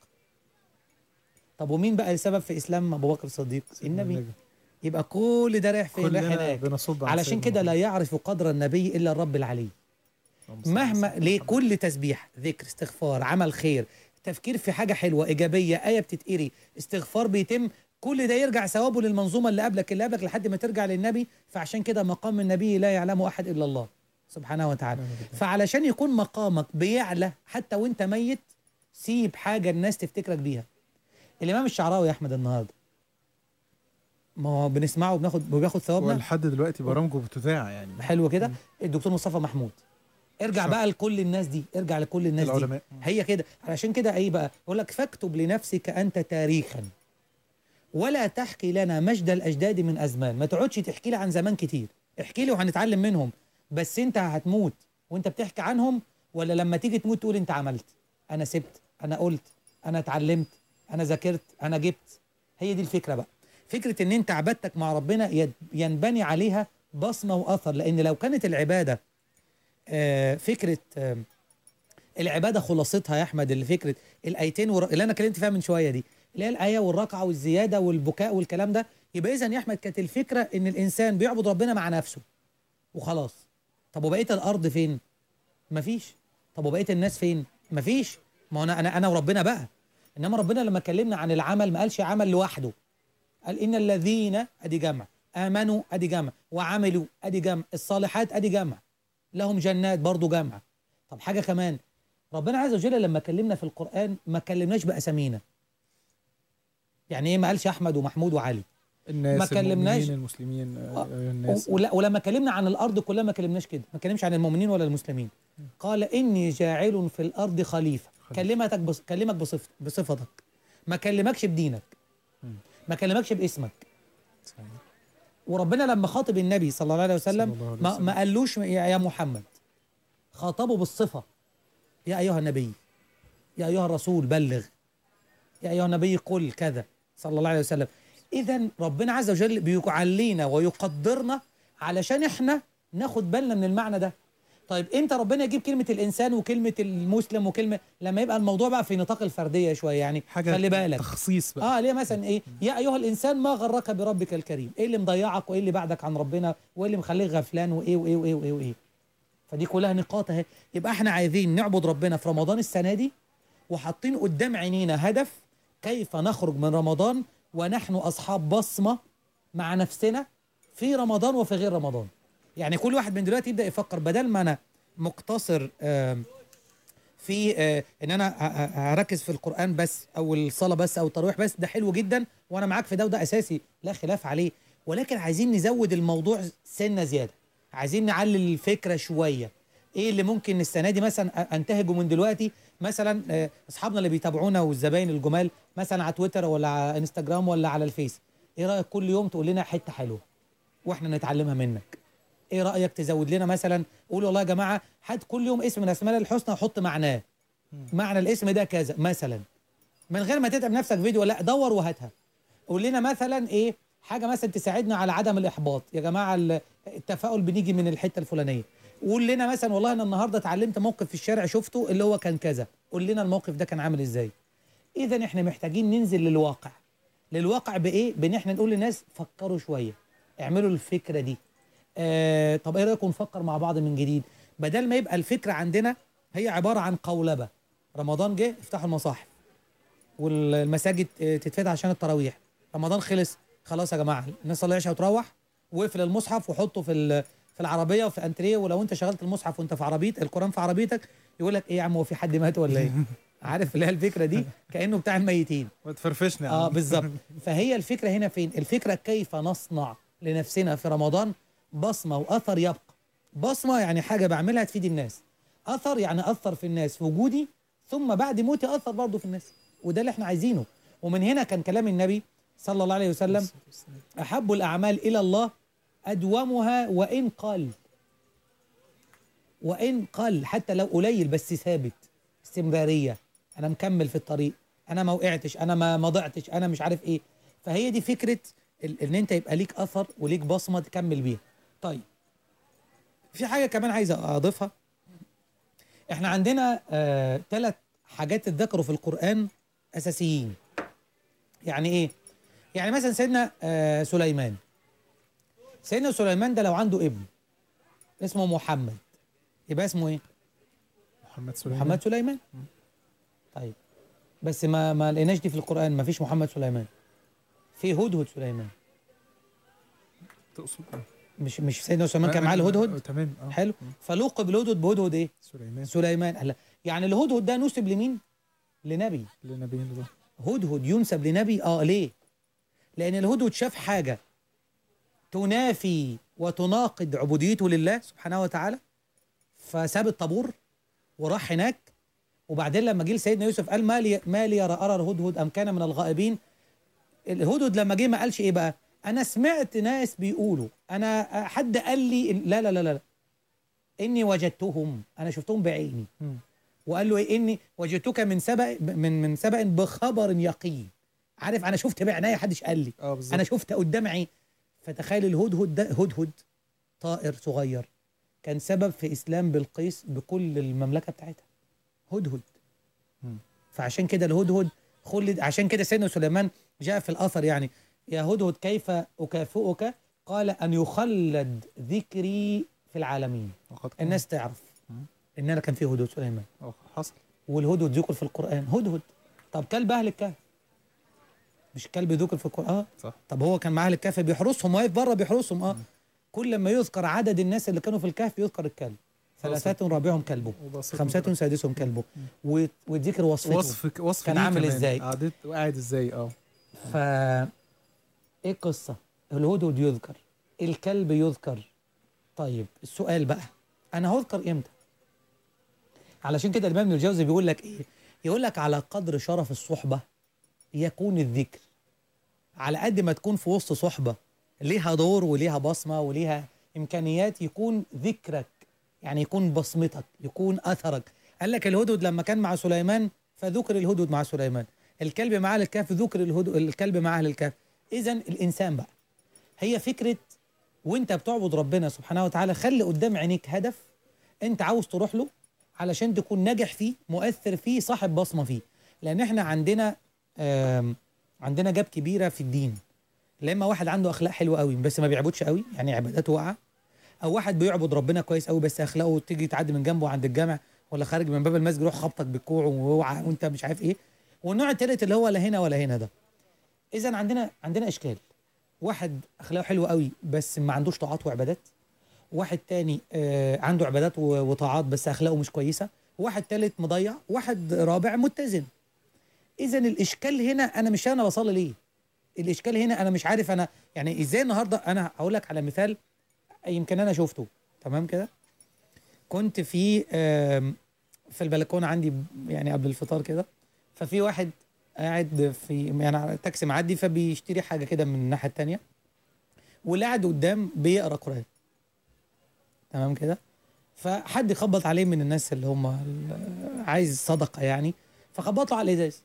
طب ومين بقى السبب في اسلام ابو بكر الصديق النبي يبقى كل ده رايح فين رايح كلنا هناك بنصب على علشان سيدنا كده لا يعرف قدر النبي الا الرب العلي مهما ليه كل تسبيح ذكر استغفار عمل خير تفكير في حاجه حلوه ايجابيه ايه بتتقري استغفار بيتم كل ده يرجع ثوابه للمنظومه اللي قبلك اللي قبلك لحد ما ترجع للنبي فعشان كده مقام النبي لا يعلمه احد الا الله سبحانه وتعالى فعلشان يكون مقامك بيعلى حتى وانت ميت سيب حاجه الناس تفتكرك بيها الامام الشعراوي يا احمد النهارده ما هو بنسمعه وبناخد وبياخد ثوابنا ولحد دلوقتي برامجه بتذاع يعني حلو كده الدكتور مصطفى محمود ارجع صح. بقى لكل الناس دي ارجع لكل الناس العلماء. دي هي كده علشان كده ايه بقى يقول لك فاكتب لنفسك انت تاريخا ولا تحكي لنا مجد الاجداد من ازمان ما تقعدش تحكي لي عن زمان كتير احكي لي وهنتعلم منهم بس انت هتموت وانت بتحكي عنهم ولا لما تيجي تموت تقول انت عملت انا سبت انا قلت انا اتعلمت انا ذاكرت انا جبت هي دي الفكره بقى فكره ان انت عبادتك مع ربنا يد- ينبني عليها بصمه واثر لان لو كانت العباده آه، فكره آه، العباده خلاصتها يا احمد اللي فكره الايتين ور... اللي انا اتكلمت فيها من شويه دي اللي هي الايه والركعه والزياده والبكاء والكلام ده يبقى اذا يا احمد كانت الفكره ان الانسان بيعبد ربنا مع نفسه وخلاص طب وبقيه الارض فين مفيش طب وبقيه الناس فين مفيش ما هو انا انا انا وربنا بقى انما ربنا لما كلمنا عن العمل ما قالش عمل لوحده قال ان الذين ادي جمع امنوا ادي جمع وعملوا ادي جمع الصالحات ادي جمع لهم جنات برضو جمع طب حاجه كمان ربنا عز وجل لما كلمنا في القران ما كلمناش باسامينا يعني ايه ما قالش احمد ومحمود وعلي الناس ما كلمناش المؤمنين المسلمين آه، الناس و- ولا ولما كلمنا عن الارض كلها ما كلمناش كده ما كلمش عن المؤمنين ولا المسلمين قال اني جاعل في الارض خليفه كلمتك بص... كلمك بصف... بصفتك ما كلمكش بدينك ما كلمكش باسمك وربنا لما خاطب النبي صلى الله عليه وسلم صلى الله عليه ما, وسلم. ما قالوش يا يا محمد خاطبه بالصفه يا ايها النبي يا ايها الرسول بلغ يا ايها النبي قل كذا صلى الله عليه وسلم اذا ربنا عز وجل بيعلينا ويقدرنا علشان احنا ناخد بالنا من المعنى ده طيب امتى ربنا يجيب كلمه الانسان وكلمه المسلم وكلمه لما يبقى الموضوع بقى في نطاق الفرديه شويه يعني حاجة خلي بالك تخصيص بقى اه ليه مثلا ايه يا ايها الانسان ما غرك بربك الكريم ايه اللي مضيعك وايه اللي بعدك عن ربنا وايه اللي مخليك غفلان وايه وايه وايه وايه, وإيه؟ فدي كلها نقاط اهي يبقى احنا عايزين نعبد ربنا في رمضان السنه دي وحاطين قدام عينينا هدف كيف نخرج من رمضان ونحن اصحاب بصمه مع نفسنا في رمضان وفي غير رمضان يعني كل واحد من دلوقتي يبدا يفكر بدل ما انا مقتصر آم، في آه، ان انا ه- ه- هركز في القران بس او الصلاه بس او التراويح بس ده حلو جدا وانا معاك في ده وده اساسي لا خلاف عليه ولكن عايزين نزود الموضوع سنه زياده عايزين نعلل الفكره شويه ايه اللي ممكن السنه دي مثلا أ- انتهجه من دلوقتي مثلا آه، اصحابنا اللي بيتابعونا والزباين الجمال مثلا على تويتر ولا على انستجرام ولا على الفيس ايه رايك كل يوم تقول لنا حته حلوه واحنا نتعلمها منك ايه رايك تزود لنا مثلا قول والله يا جماعه هات كل يوم اسم من اسماء الله الحسنى وحط معناه معنى الاسم ده كذا مثلا من غير ما تتعب نفسك فيديو لا دور وهاتها قول لنا مثلا ايه حاجه مثلا تساعدنا على عدم الاحباط يا جماعه ال- التفاؤل بنيجي من الحته الفلانيه قول لنا مثلا والله انا النهارده اتعلمت موقف في الشارع شفته اللي هو كان كذا قول لنا الموقف ده كان عامل ازاي اذا احنا محتاجين ننزل للواقع للواقع بايه بان احنا نقول للناس فكروا شويه اعملوا الفكره دي آه طب ايه رايكم نفكر مع بعض من جديد بدل ما يبقى الفكره عندنا هي عباره عن قولبه رمضان جه افتحوا المصاحف والمساجد آه، تتفتح عشان التراويح رمضان خلص خلاص يا جماعه الناس صلي العشاء وتروح واقفل المصحف وحطه في ال- في العربيه وفي انتريه ولو انت شغلت المصحف وانت في عربيه القران في عربيتك يقول لك ايه يا عم هو في حد مات ولا ايه عارف اللي هي الفكره دي كانه بتاع الميتين وتفرفشنا يا اه عم. بالظبط فهي الفكره هنا فين الفكره كيف نصنع لنفسنا في رمضان بصمه واثر يبقى بصمه يعني حاجه بعملها تفيد الناس اثر يعني اثر في الناس في وجودي ثم بعد موتي اثر برضه في الناس وده اللي احنا عايزينه ومن هنا كان كلام النبي صلى الله عليه وسلم احب الاعمال الى الله ادومها وان قل وان قل حتى لو قليل بس ثابت استمراريه انا مكمل في الطريق انا ما وقعتش انا ما ما ضعتش انا مش عارف ايه فهي دي فكره ال- ان انت يبقى ليك اثر وليك بصمه تكمل بيها طيب في حاجه كمان عايز اضيفها احنا عندنا ثلاث حاجات اتذكروا في القران اساسيين يعني ايه يعني مثلا سيدنا آه سليمان سيدنا سليمان ده لو عنده ابن اسمه محمد يبقى اسمه ايه محمد سليمان محمد سليمان طيب بس ما ما لقيناش دي في القران ما فيش محمد سليمان في هدهد سليمان تقصد إيه؟ مش مش سيدنا سليمان آه، كان معاه آه، الهدهد آه، تمام اه حلو فلوقب الهدهد بهدهد ايه سليمان سليمان هلا يعني الهدهد ده نسب لمين لنبي لنبي الله هدهد ينسب لنبي اه ليه لان الهدهد شاف حاجه تنافي وتناقض عبوديته لله سبحانه وتعالى فساب الطابور وراح هناك وبعدين لما جه سيدنا يوسف قال ما لي ما لي ارى ارى الهدهد ام كان من الغائبين الهدهد لما جه ما قالش ايه بقى انا سمعت ناس بيقولوا انا حد قال لي إن- لا لا لا لا اني وجدتهم انا شفتهم بعيني وقال له ايه اني وجدتك من سبأ من من سبأ بخبر يقين عارف انا شفت بعناية حدش قال لي اه بالظبط انا شفت قدام عيني فتخيل الهدهد ده هدهد طائر صغير كان سبب في اسلام بلقيس بكل المملكه بتاعتها هدهد فعشان كده الهدهد خلد عشان كده سيدنا سليمان جاء في الاثر يعني يا هدهد كيف اكافئك قال ان يخلد ذكري في العالمين وقد كان. الناس تعرف ان انا كان في هدهد سليمان اه حصل والهدهد ذكر في القران هدهد طب كلب اهل الكهف مش الكلب ذكر في القران اه صح طب هو كان معاه أهل الكهف بيحرسهم واقف بره بيحرسهم اه كل لما يذكر عدد الناس اللي كانوا في الكهف يذكر الكلب ثلاثة رابعهم كلبه وبسيط خمسة سادسهم كلبه وت- وتذكر وصفته وصف وصف كان ليه عامل كمان. ازاي قعدت وقاعد ازاي اه ف ايه القصة الهدهد يذكر الكلب يذكر طيب السؤال بقى انا هذكر امتى علشان كده الامام ابن الجوزي بيقول لك ايه يقول لك على قدر شرف الصحبة يكون الذكر على قد ما تكون في وسط صحبة ليها دور وليها بصمة وليها إمكانيات يكون ذكرك يعني يكون بصمتك يكون أثرك قال لك الهدهد لما كان مع سليمان فذكر الهدهد مع سليمان الكلب مع أهل الكهف ذكر الهدهد الكلب مع أهل الكهف إذا الإنسان بقى هي فكرة وانت بتعبد ربنا سبحانه وتعالى خلي قدام عينيك هدف انت عاوز تروح له علشان تكون ناجح فيه مؤثر فيه صاحب بصمة فيه لأن احنا عندنا آم، عندنا جاب كبيرة في الدين لا اما واحد عنده اخلاق حلوه قوي بس ما بيعبدش قوي يعني عباداته واقعه او واحد بيعبد ربنا كويس قوي بس اخلاقه تيجي تعدي من جنبه عند الجامع ولا خارج من باب المسجد يروح خبطك بالكوع وهو وانت مش عارف ايه والنوع الثالث اللي هو لا هنا ولا هنا ده اذا عندنا عندنا اشكال واحد اخلاقه حلوه قوي بس ما عندوش طاعات وعبادات واحد تاني آه عنده عبادات و- وطاعات بس اخلاقه مش كويسه واحد تالت مضيع واحد رابع متزن اذا الاشكال هنا انا مش انا بصلي ليه الاشكال هنا انا مش عارف انا يعني ازاي النهارده انا هقول لك على مثال يمكن انا شفته تمام كده كنت في آم، في البلكونه عندي يعني قبل الفطار كده ففي واحد قاعد في يعني على تاكسي معدي فبيشتري حاجه كده من الناحيه التانية واللي قاعد قدام بيقرا قران تمام كده فحد خبط عليه من الناس اللي هم ال- عايز صدقه يعني فخبط له على الازاز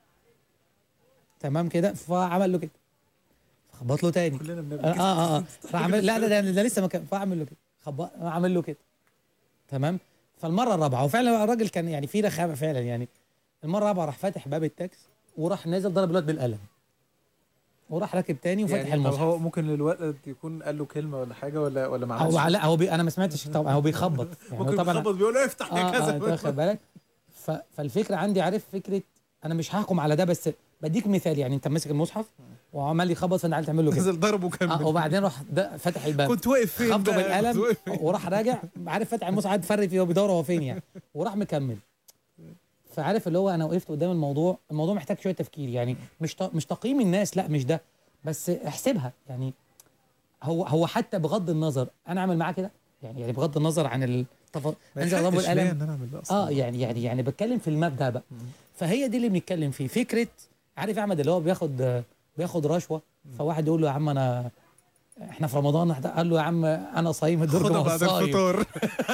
تمام كده فعمل له كده خبط له تاني كلنا بنعمل اه كده. اه اه فعمل لا ده, ده, ده لسه ما كان فعمل له كده خبط عمل له كده تمام فالمره الرابعه وفعلا الراجل كان يعني في رخامه فعلا يعني المره الرابعه راح فاتح باب التاكس وراح نازل ضرب الواد بالقلم وراح راكب تاني وفتح يعني طب المصحف هو ممكن الولد يكون قال له كلمه ولا حاجه ولا ولا ما عملش هو لا هو بي انا ما سمعتش طبعا هو بيخبط يعني هو ممكن طبعا بيخبط بيقول له افتح يا آه كذا آه أنت واخد بالك ف... فالفكره عندي عارف فكره انا مش هحكم على ده بس بديك مثال يعني انت ماسك المصحف وعمال يخبط فانت عايز تعمل له كده نزل ضربه وكمل آه وبعدين راح ده فتح الباب كنت واقف فين خبطه بقى؟ كنت بالقلم واقف فين؟ وراح راجع عارف فتح المصحف قاعد يفرق فيه وبيدور هو فين يعني وراح مكمل فعارف اللي هو انا وقفت قدام الموضوع الموضوع محتاج شويه تفكير يعني مش ت... مش تقييم الناس لا مش ده بس احسبها يعني هو هو حتى بغض النظر انا اعمل معاه كده يعني يعني بغض النظر عن التف... ما انزل اضربه يلحقش ليا القلم ان انا اعمل ده اصلا اه يعني يعني يعني بتكلم في المبدا بقى فهي دي اللي بنتكلم فيه فكره عارف يا احمد اللي هو بياخد بياخد رشوه فواحد يقول له يا عم انا احنا في رمضان قال له يا عم انا صايم الدرج خدها ما هو بعد صايم. الفطار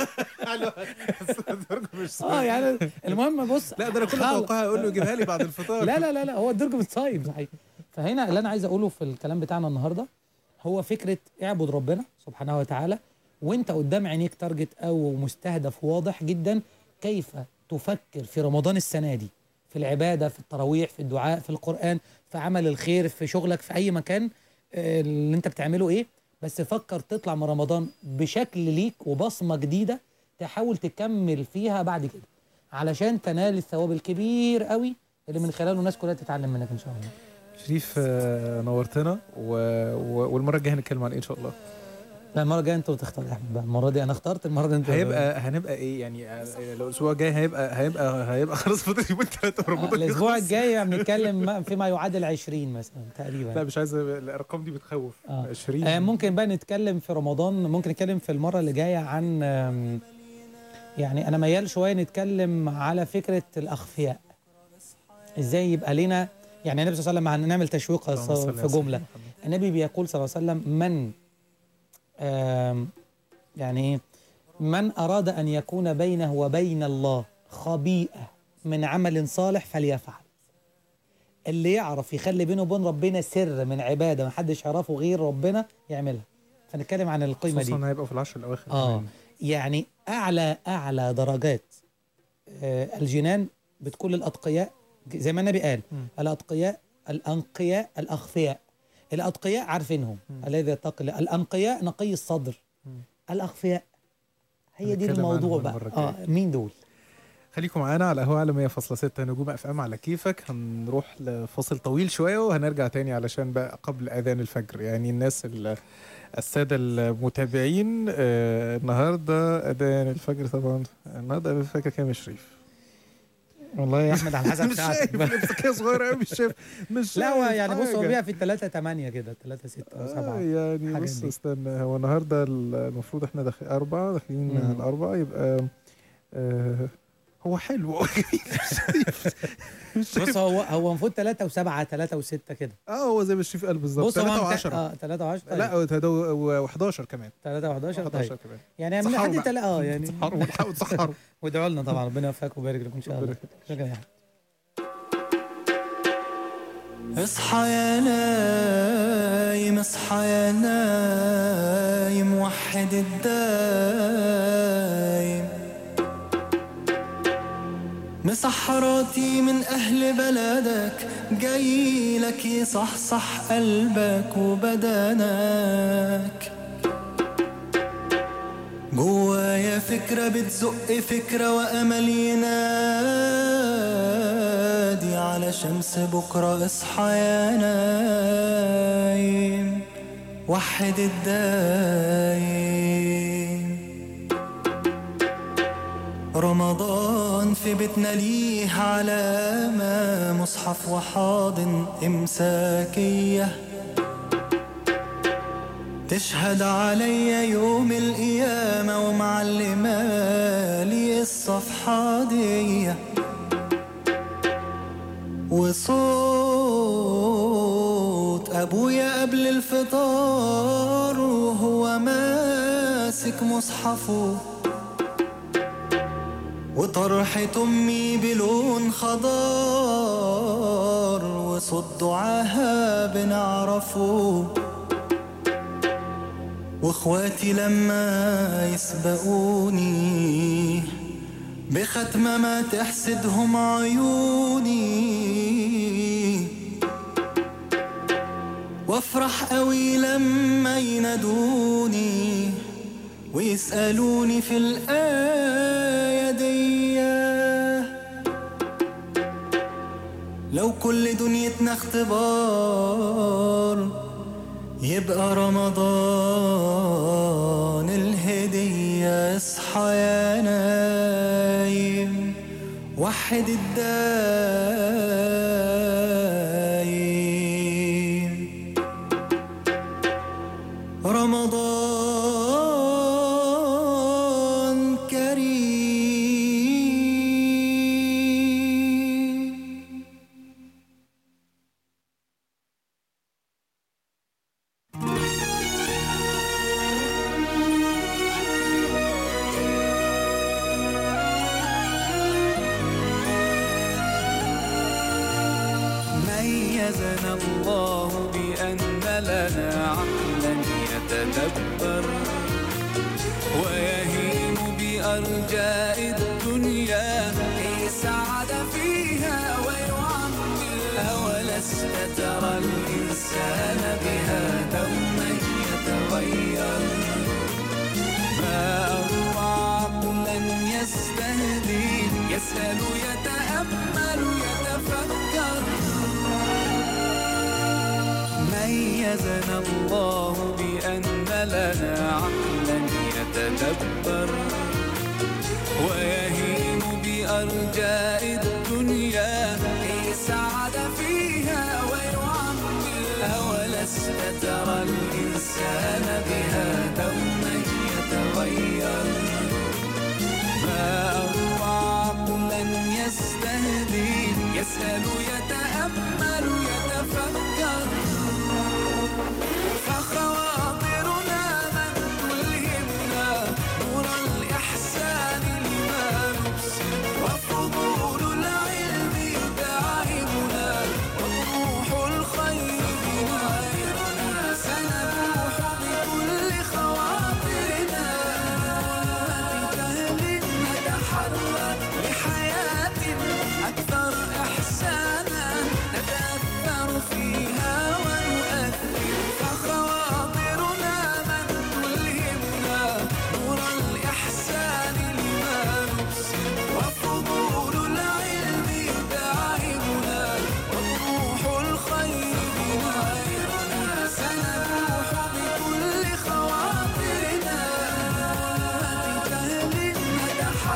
الدرج مش صايم. اه يعني المهم بص لا ده انا كل خل- توقعي اقول له يجيبها لي بعد الفطار لا لا لا لا هو الدرج مش صايم صحيح فهنا اللي انا عايز اقوله في الكلام بتاعنا النهارده هو فكره اعبد ربنا سبحانه وتعالى وانت قدام عينيك تارجت او مستهدف واضح جدا كيف تفكر في رمضان السنه دي في العباده في التراويح في الدعاء في القران في عمل الخير في شغلك في اي مكان آه، اللي انت بتعمله ايه بس فكر تطلع من رمضان بشكل ليك وبصمه جديده تحاول تكمل فيها بعد كده علشان تنال الثواب الكبير قوي اللي من خلاله الناس كلها تتعلم منك ان شاء الله شريف آه، نورتنا و... و... والمره الجايه هنتكلم عن ايه ان شاء الله لا المره الجايه انت بتختار يا احمد بقى المره دي انا اخترت المره دي انت هيبقى هنبقى ايه يعني آه، لو الاسبوع الجاي هيبقى هيبقى هيبقى خلاص فاضل يومين ثلاثه ورمضان الاسبوع يخلص. الجاي بنتكلم ما- فيما يعادل 20 مثلا تقريبا لا مش عايز الارقام دي بتخوف 20 آه ممكن بقى نتكلم في رمضان ممكن نتكلم في المره اللي جايه عن آم، يعني انا ميال شويه نتكلم على فكره الاخفياء ازاي يبقى لنا يعني النبي صلى الله عليه وسلم هنعمل تشويق اللهم صل في على سيدنا جمله النبي بيقول صلى الله عليه وسلم من آم، يعني إيه؟ من اراد ان يكون بينه وبين الله خبيئه من عمل صالح فليفعل اللي يعرف يخلي بينه وبين ربنا سر من عباده ما حدش يعرفه غير ربنا يعملها فنتكلم عن القيمه دي خصوصا هيبقى في العشر الاواخر اه كمان. يعني اعلى اعلى درجات آه الجنان بتكون للاتقياء زي ما النبي قال مم. الاتقياء الانقياء الاخفياء الاتقياء عارفينهم الذي يتقي الله. الانقياء نقي الصدر مم. الاخفياء هي دي هنتكلم الموضوع عنهم بقى المرة اه الجاية. مين دول خليكم معانا على قهوة على 100.6 نجوم اف ام على كيفك هنروح لفاصل طويل شوية وهنرجع تاني علشان بقى قبل اذان الفجر يعني الناس ال- السادة المتابعين آه، النهارده اذان الفجر طبعا النهارده اذان الفجر كام يا شريف؟ والله يا احمد على حسب مش ساعتك شايف بقى. لبسك يا صغير قوي مش شايف مش لا هو شايف يعني بص هو حاجة. بيها في 3 8 كده 3 6 او 7 آه يعني حاجة بص دي. استنى هو النهارده المفروض احنا داخل أربعة داخلين على مم. الأربعة يبقى آه هو حلو بص هو هو المفروض 3 و7 3 و6 كده اه هو زي ما الشريف قال بالظبط بص هو 3 مت- و10 اه 3 و10 لا و11 كمان 3 و11 11 طيب كمان يعني من سحروا لحد بقى. تلا اه يعني سحروا ونحاول تسحروا وادعوا لنا طبعا ربنا يوفقك ويبارك لكم ان شاء الله شكرا يا احمد اصحى يا نايم اصحى يا نايم وحد الدايم مسحراتي من أهل بلدك جاي لك يصحصح قلبك وبدنك جوايا فكرة بتزق فكرة وأمل ينادي على شمس بكرة اصحى يا نايم وحد الدايم رمضان في بيتنا ليه علامة مصحف وحاضن إمساكية تشهد عليا يوم القيامة ومعلمة لي الصفحة دي وصوت أبويا قبل الفطار وهو ماسك مصحفه وطرحة أمي بلون خضار وصوت دعاها بنعرفه واخواتي لما يسبقوني بختمة ما تحسدهم عيوني وافرح قوي لما ينادوني ويسألوني في الآية دي لو كل دنيتنا اختبار يبقى رمضان الهدية اصحى يا نايم وحد الدايم رمضان كريم ميزنا الله بأن لنا عقلا يتدبر ويهيم بأرجاء الدنيا يسعد فيها ويعمر أولست ترى الإنسان بها دوما يتغير ما أروع عقلا يستهدي يسأل يتأمل يتفكر ميزنا الله بأن لنا عقلا يتدبر ويهيم بأرجاء الدنيا يسعد فيها ويعمر أولست ترى الإنسان بها دوما يتغير ما أروع عقلا يستهدي يسأل يتأمل يتفكر فخواطرنا من تلهمنا نور الإحسان لما نبصر وفضول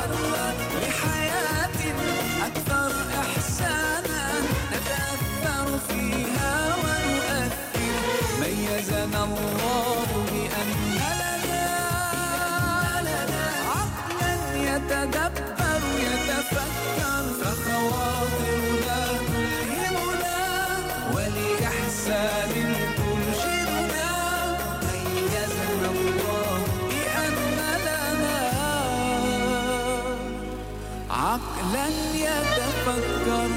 نتعرض لحياة أكثر إحسانا نتأثر فيها ونؤثر ميزنا الله بأن لنا لنا عقلا يتدبر يتفكر فخواطرنا تلهمنا ولإحسان ترشدنا ميزنا الله بأن لنا عقلا يتفكر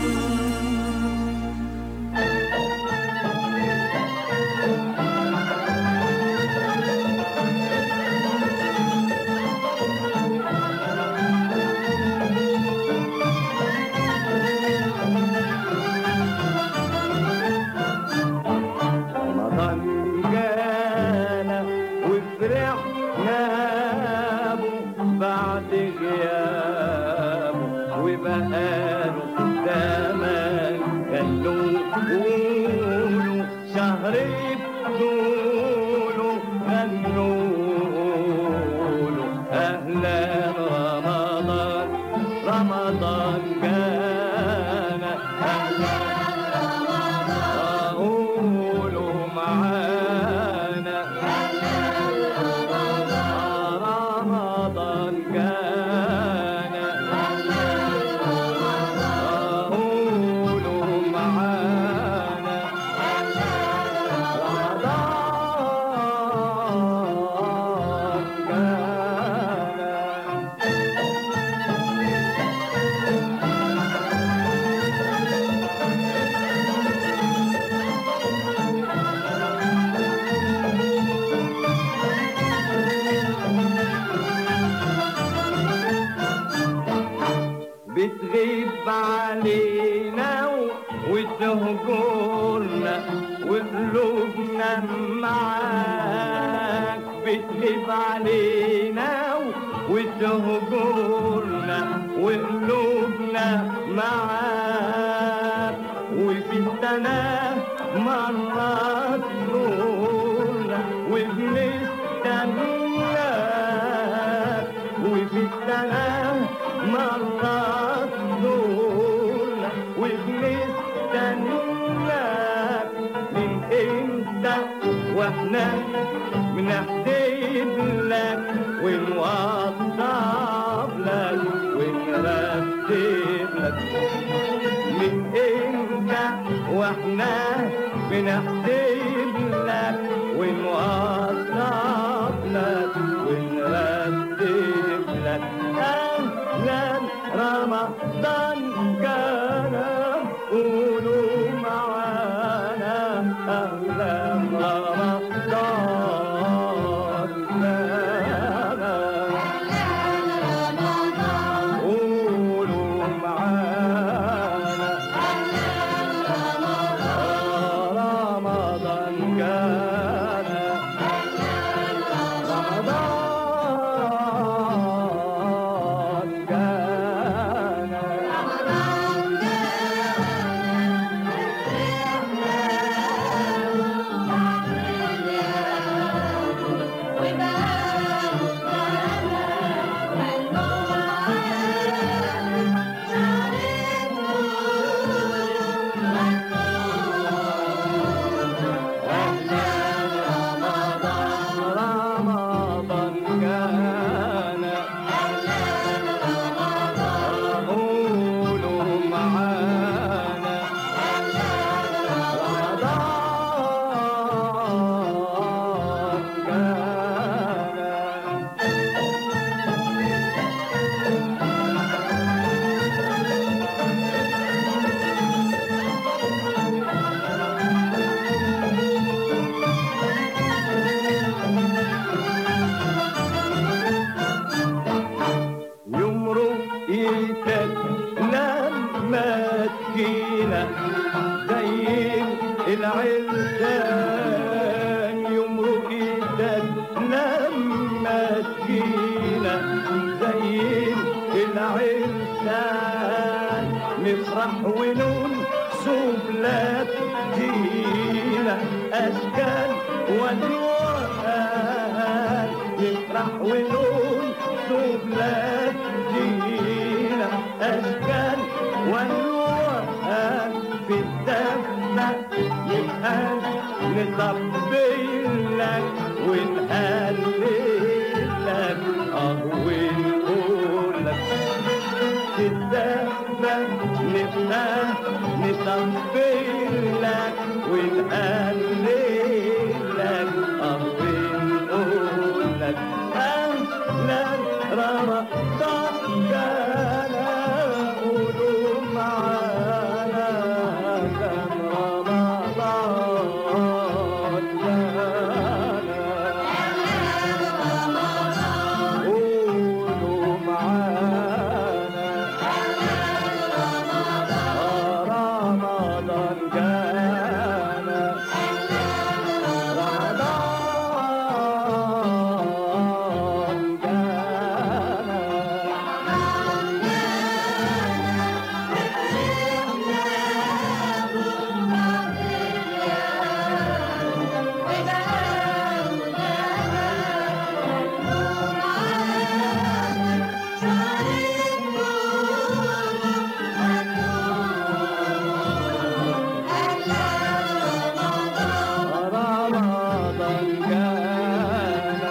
رمضان جانا وفرحنا به بعد غيابه وبقاله زمان قالوا قولوا شهر بطوله غنوا له أهلا رمضان رمضان جانا أهلا قولوا معانا رمضان جانا قولوا معانا رمضان جانا بتغيب علينا وتهجرنا وقلوبنا معاك بتغيب علينا وتهجرنا وقلوبنا معاك وفي السنة مرات نورنا وبنستناك وفي السنة مرات نورنا وبنستناك من امتى واحنا بنحسب لك ونوضب لك ونرتب لك من امتى واحنا بنحسب لك ونوضب لك ونرتب لك اهلا رمضان كان قولوا معانا اهلا رمضان كان قولوا معانا رمضان كان رمضان كان رمضان كان قولوا معانا رمضان كان يوم رؤيتك لما تجينا زي العرسان يوم رؤيتك لما تجينا زي العرسان نفرح ونون سبلات جينا أشكال والوان نفرح ونون سبلات جينا في الدفة نبقى نطبل لك ونهلل لك اه ونقول لك في الدفة نبقى نطبل لك ونهلل لك اه ونقول لك أهلا رمضان جانا قولوا معانا كان رمضان جانا قولوا معانا رمضان جانا رمضان رمضان جانا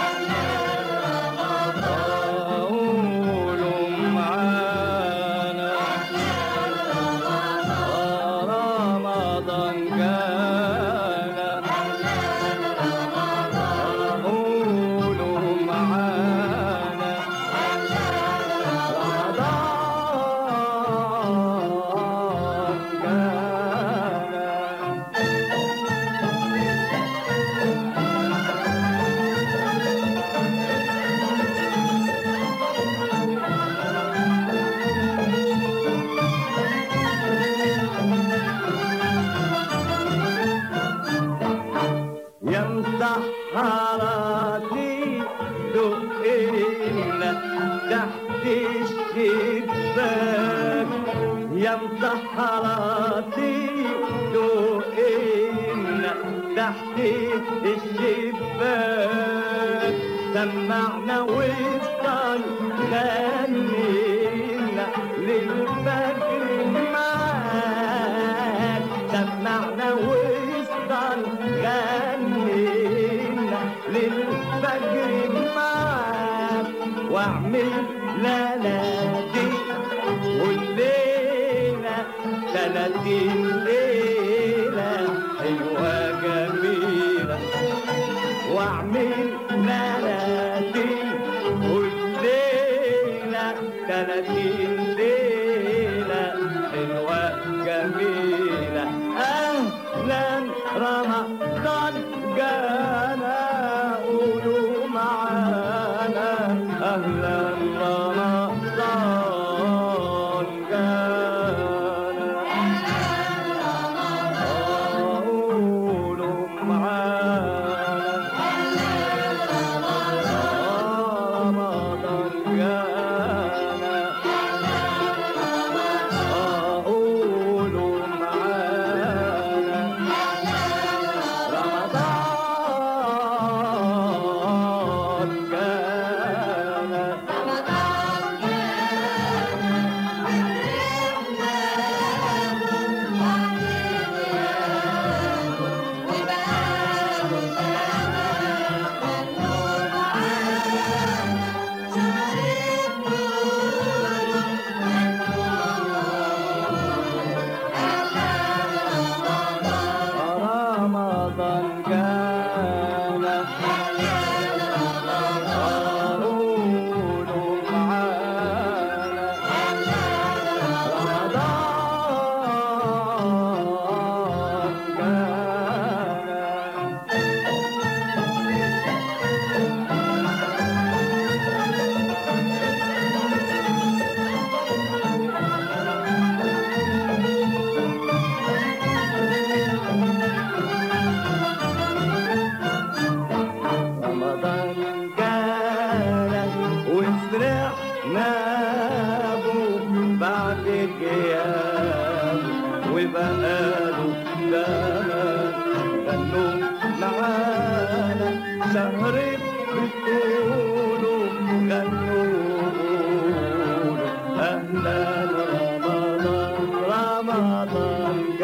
قولوا معانا رمضان جانا قولوا معانا رمضان جانا يا مسحراتي دقينا تحت الشباك يا مسحراتي دقينا تحت الشباك سمعنا وصل غنينا للفجر معاك سمعنا وصل غنينا للفجر معاك واعمل ليلاتي والليلة ثلاثين ليلة حلوة جميلة واعمل ليلاتي والليلة ثلاثين ليلة حلوة جميلة أهلا رمضان جانا قولوا معانا أهلا رمضان جانا قولوا معانا رمضان جانا قولوا معانا رمضان جانا رمضان جانا قولوا معانا رمضان جانا رمضان جانا وفرحنا به بعد غياب وبقاله زمان غنوا معانا شهر بتقولوا غنوا قولوا أهلا رمضان رمضان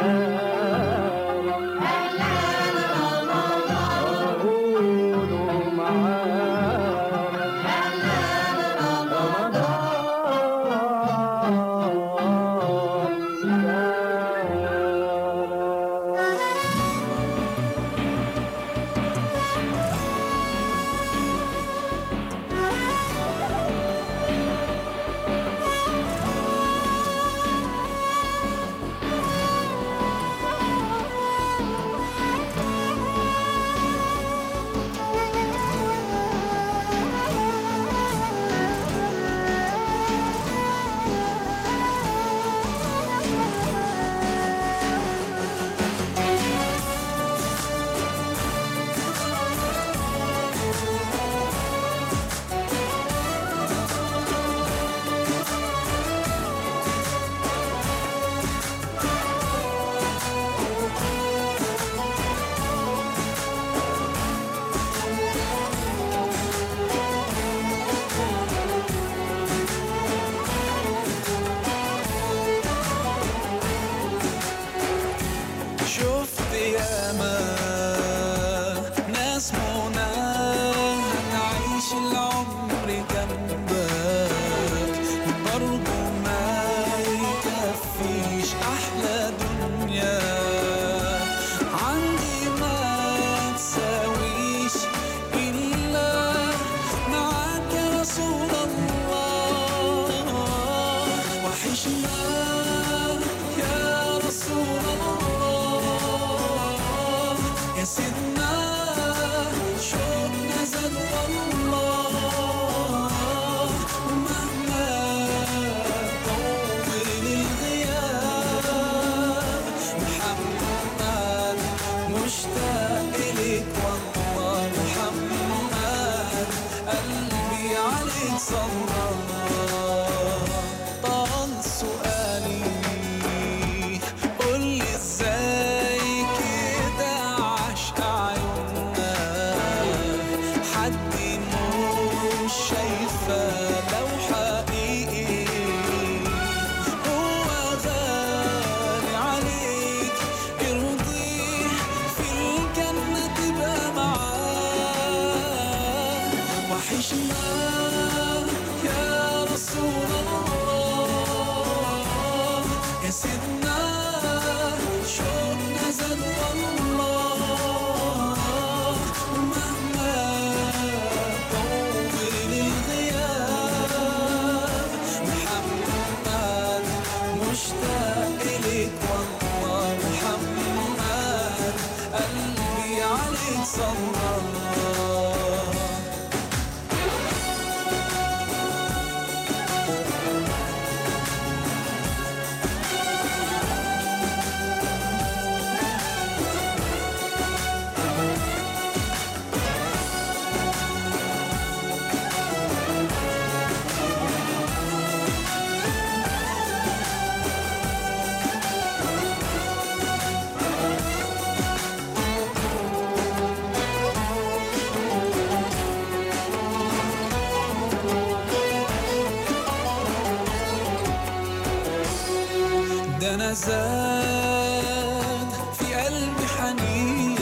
ما زاد في قلبي حنين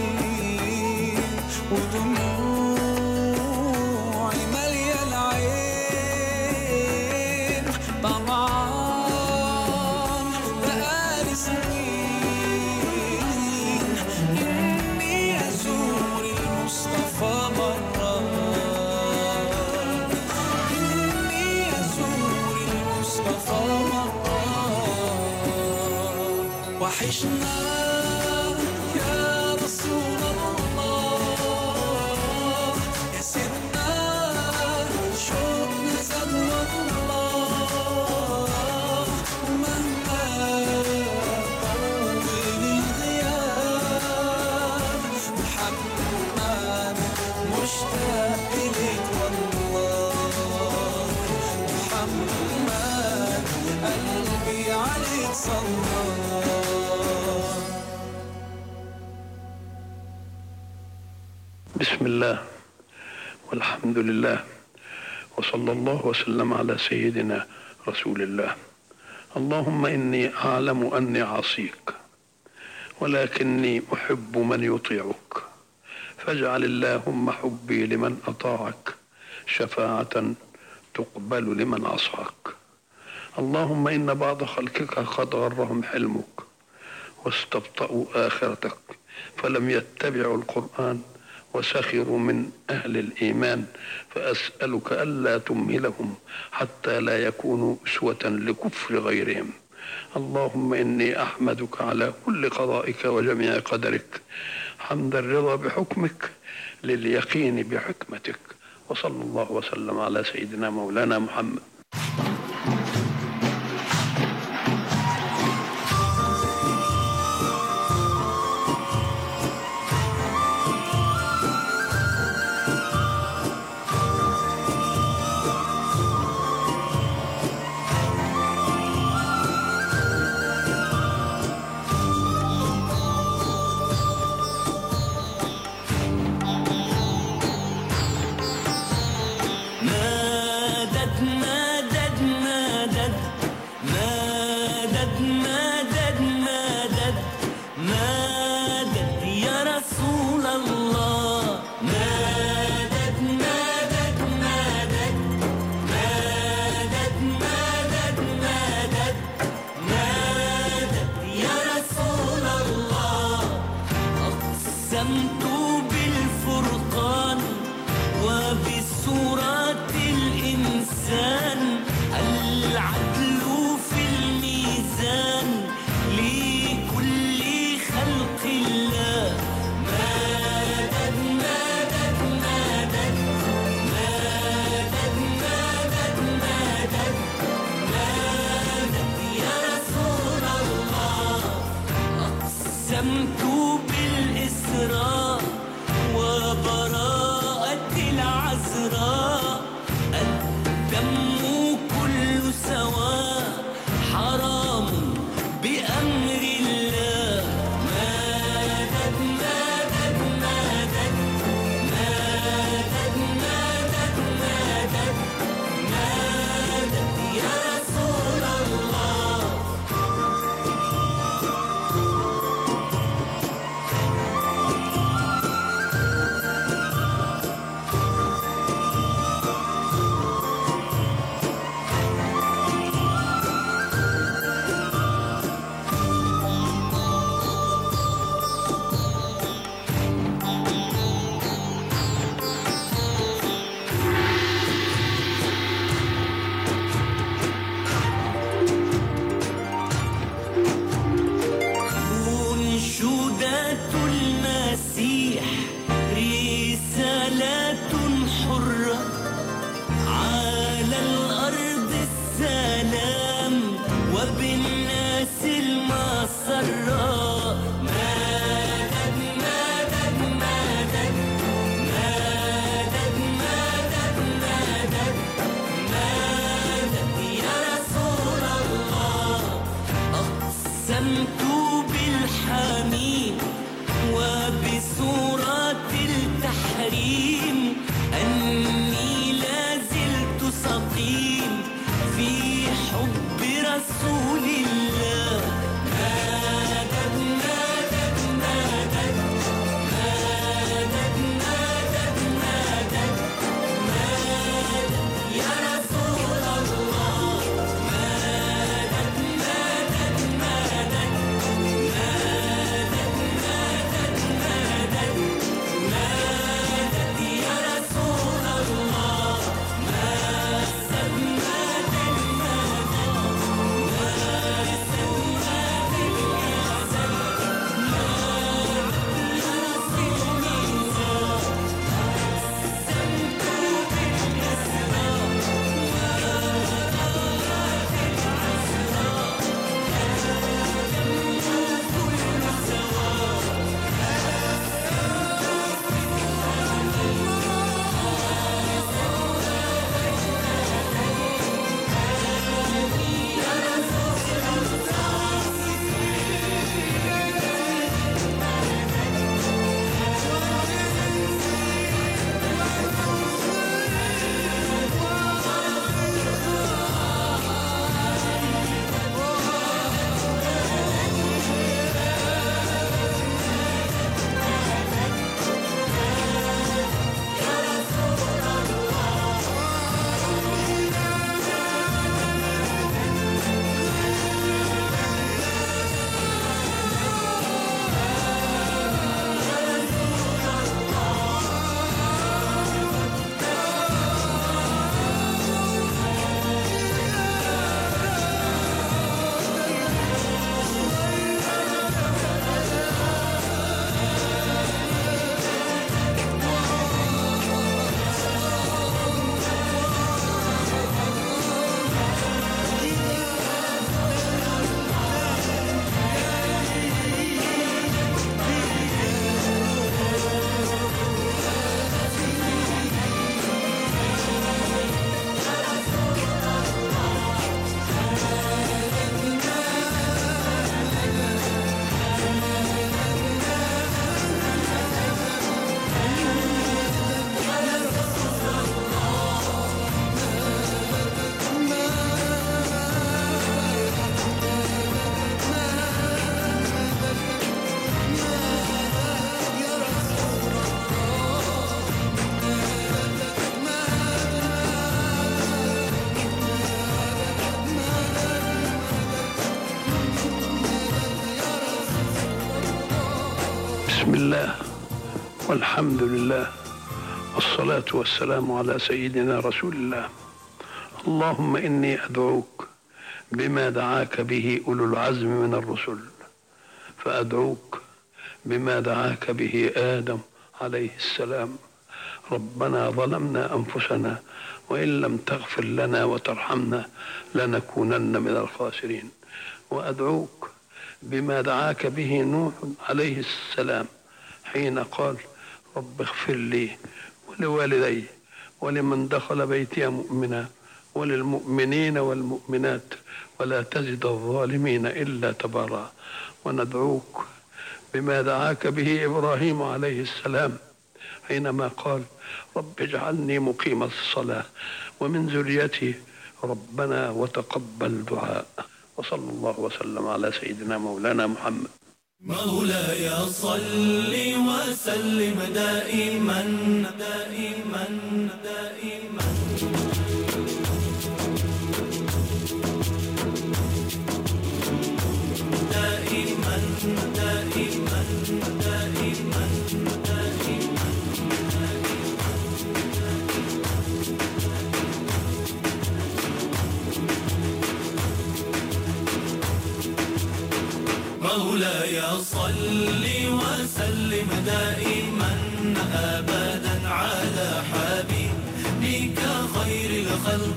ودموعي مالية العين طمعان بقالي سنين إني أزور المصطفى مرة إني أزور المصطفى مرة وحشنا يا رسول الله يا سيدنا شوقنا زاد والله مهما طول الغياب محمد مشتاق إليك والله محمد قلبي عليك صلى بسم الله والحمد لله وصلى الله وسلم على سيدنا رسول الله اللهم اني اعلم اني عصيك ولكني احب من يطيعك فاجعل اللهم حبي لمن اطاعك شفاعه تقبل لمن عصاك اللهم ان بعض خلقك قد غرهم حلمك واستبطأوا آخرتك فلم يتبعوا القرآن وسخروا من أهل الإيمان فأسألك ألا تمهلهم حتى لا يكونوا أسوة لكفر غيرهم اللهم إني أحمدك على كل قضائك وجميع قدرك حمد الرضا بحكمك لليقين بحكمتك وصلى الله وسلم على سيدنا مولانا محمد مدد مدد مدد مدد مدد مدد مدد يا رسول الله مدد مدد مدد مدد مدد مدد مدد يا رسول الله أقسمت بالفرقان وبسورة الإنسان العدل في الميزان لكل خلق الله مدد مدد مدد مدد مدد مدد مدد يا رسول الله أقسمت بالإسراء وبراءة العذراء الدم كل سواء حرام بأمر الله مدد مدد مدد مدد مدد مدد مدد يا رسول الله منشودات المسيح رسالات حرة على الأرض السلام وبالناس المسرة مدد مدد مدد مدد مدد مدد مدد يا رسول الله أقسمت بالحميم وبسورة التحريم أني لا زلت سقيم في حب رسول الله بسم الله والحمد لله والصلاة والسلام على سيدنا رسول الله اللهم إني أدعوك بما دعاك به أولو العزم من الرسل فأدعوك بما دعاك به آدم عليه السلام ربنا ظلمنا أنفسنا وإن لم تغفر لنا وترحمنا لنكونن من الخاسرين وأدعوك بما دعاك به نوح عليه السلام حين قال رب اغفر لي ولوالدي ولمن دخل بيتي مؤمنا وللمؤمنين والمؤمنات ولا تزد الظالمين إلا تبارا وندعوك بما دعاك به إبراهيم عليه السلام حينما قال رب اجعلني مقيم الصلاة ومن ذريتي ربنا وتقبل دعاء وصلى الله وسلم على سيدنا مولانا محمد مولاي صل وسلم دائما دائما دائما دائما دائما دائما دائما مولاي صل وسلم دائما ابدا على حبيبك خير الخلق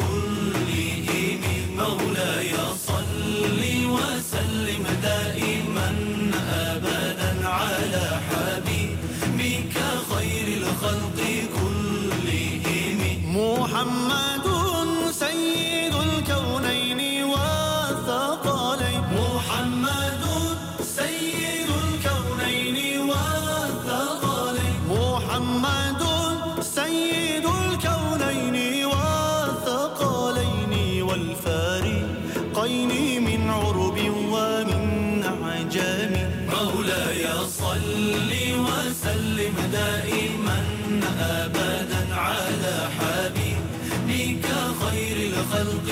كلهم مولاي صل وسلم دائما ابدا على حبيبك خير الخلق كلهم محمد سيد الكونين والثقلين محمد سيد الكونين والثقلين محمد سيد الكونين والثقلين والفارقين من عرب ومن عجم مولاي صل وسلم دائما ابدا على حبيبك خير الخلق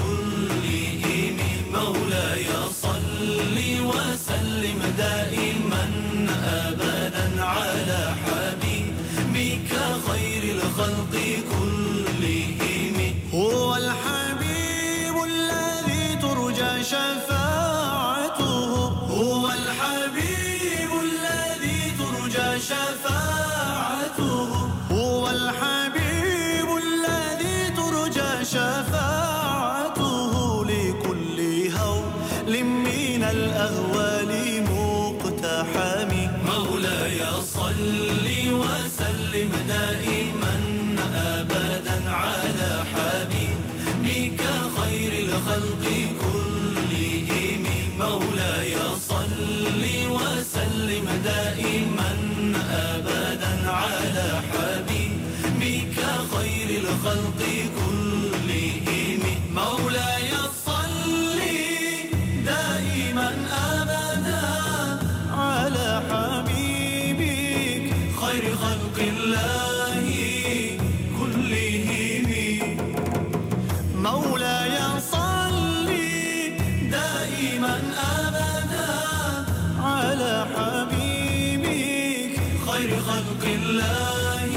كلهم مولاي صل وسلم دائما ابدا على حبيبك خير الخلق كلهم هو الحبيب الذي ترجى شفاعته هو الحبيب الذي ترجى شفاعته هو الحبيب الذي ترجى شفاعته لكل هول من الأهوال مقتحم مولاي صل وسلم دائما أبدا على حبيبك خير الخلق كلهم مولاي صل وسلم دائما أبدا على حبيبك خير الخلق كلهم مولاي صل دائما أبدا على حبيبك خير خلق الله كلهم مولاي صل دائما أبدا على حبيبك خير خلق الله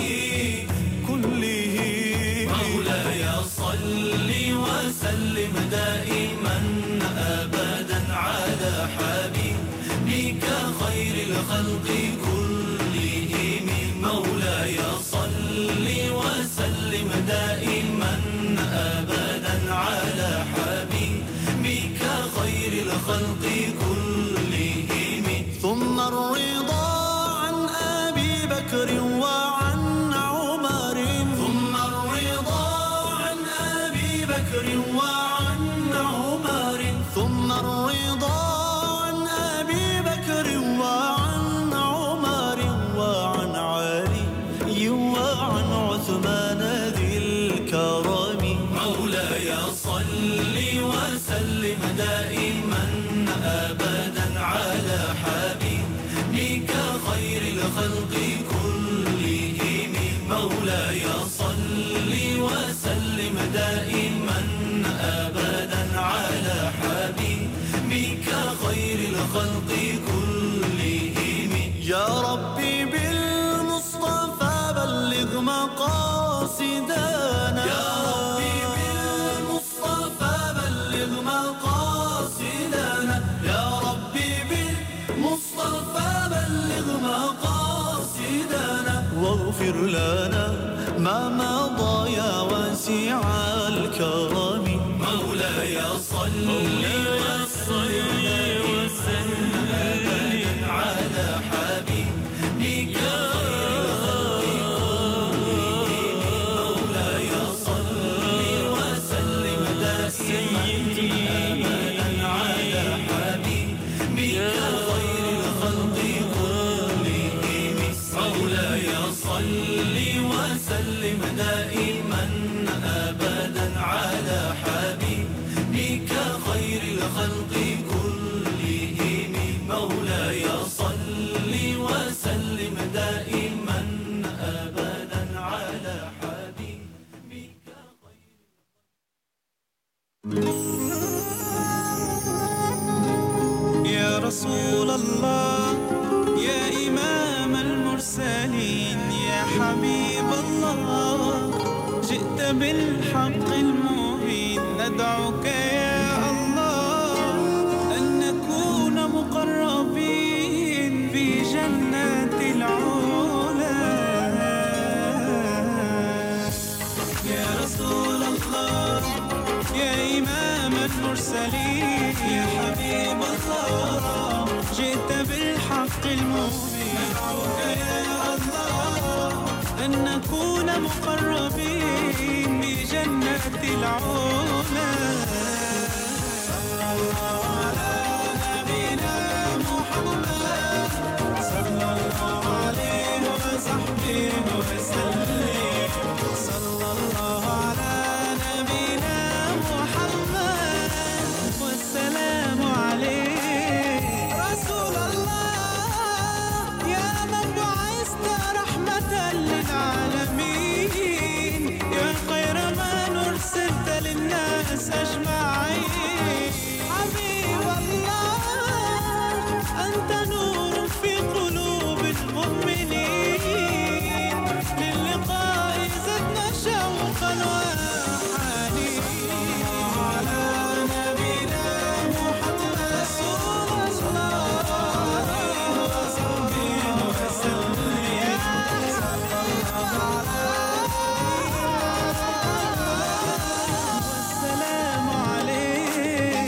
كلهم مولاي صل وسلم دائما أبدا على حبيبك خير الخلق كلهم مولاي صل وسلم دائما أبدا على حبيبك خير الخلق كلهم ثم الرضا عن أبي بكر وعن عمر ثم الرضا عن أبي بكر وعن عمر ثم الرضا عن أبي بكر وعن عمر وعن علي وعن عثمان ذي الكرم مولاي صل وسلم دائما أبدا على حبيبك خير الخلق كلهم مولاي صل وسلم دائما أبدا على حبيبك خير الخلق كلهم يا صل وسلم وسلم على حبيبك مولاي صل وسلم دائما ابدا على حبيبك خير الخلق كلهم مولاي صل وسلم دائما ابدا على حبيبك خير الخلق كلهم مولاي صل وسلم دائما ابدا على حبيبك يا رسول الله يا إمام المرسلين يا حبيب الله جئت بالحق المبين ندعوك يا الله أن نكون مقربين في جنات العلا يا رسول الله يا إمام المرسلين يا حبيب الله جئت بالحق المبين ندعوك يا الله أن نكون مقربين بجنة العلا صلى الله على نبينا محمد صلى الله عليه وصحبه وسلم صلى الله على نبينا محمد والسلام عليه رسول الله يا من بعثت رحمة للعالمين يا خير من أرسلت للناس أجمعين حبيب الله أنت نور في قلوب المؤمنين للقاء زدنا شوقا وحنين على نبينا محمد رسول الله عليه وصحبه وسلم صلى الله والسلام عليه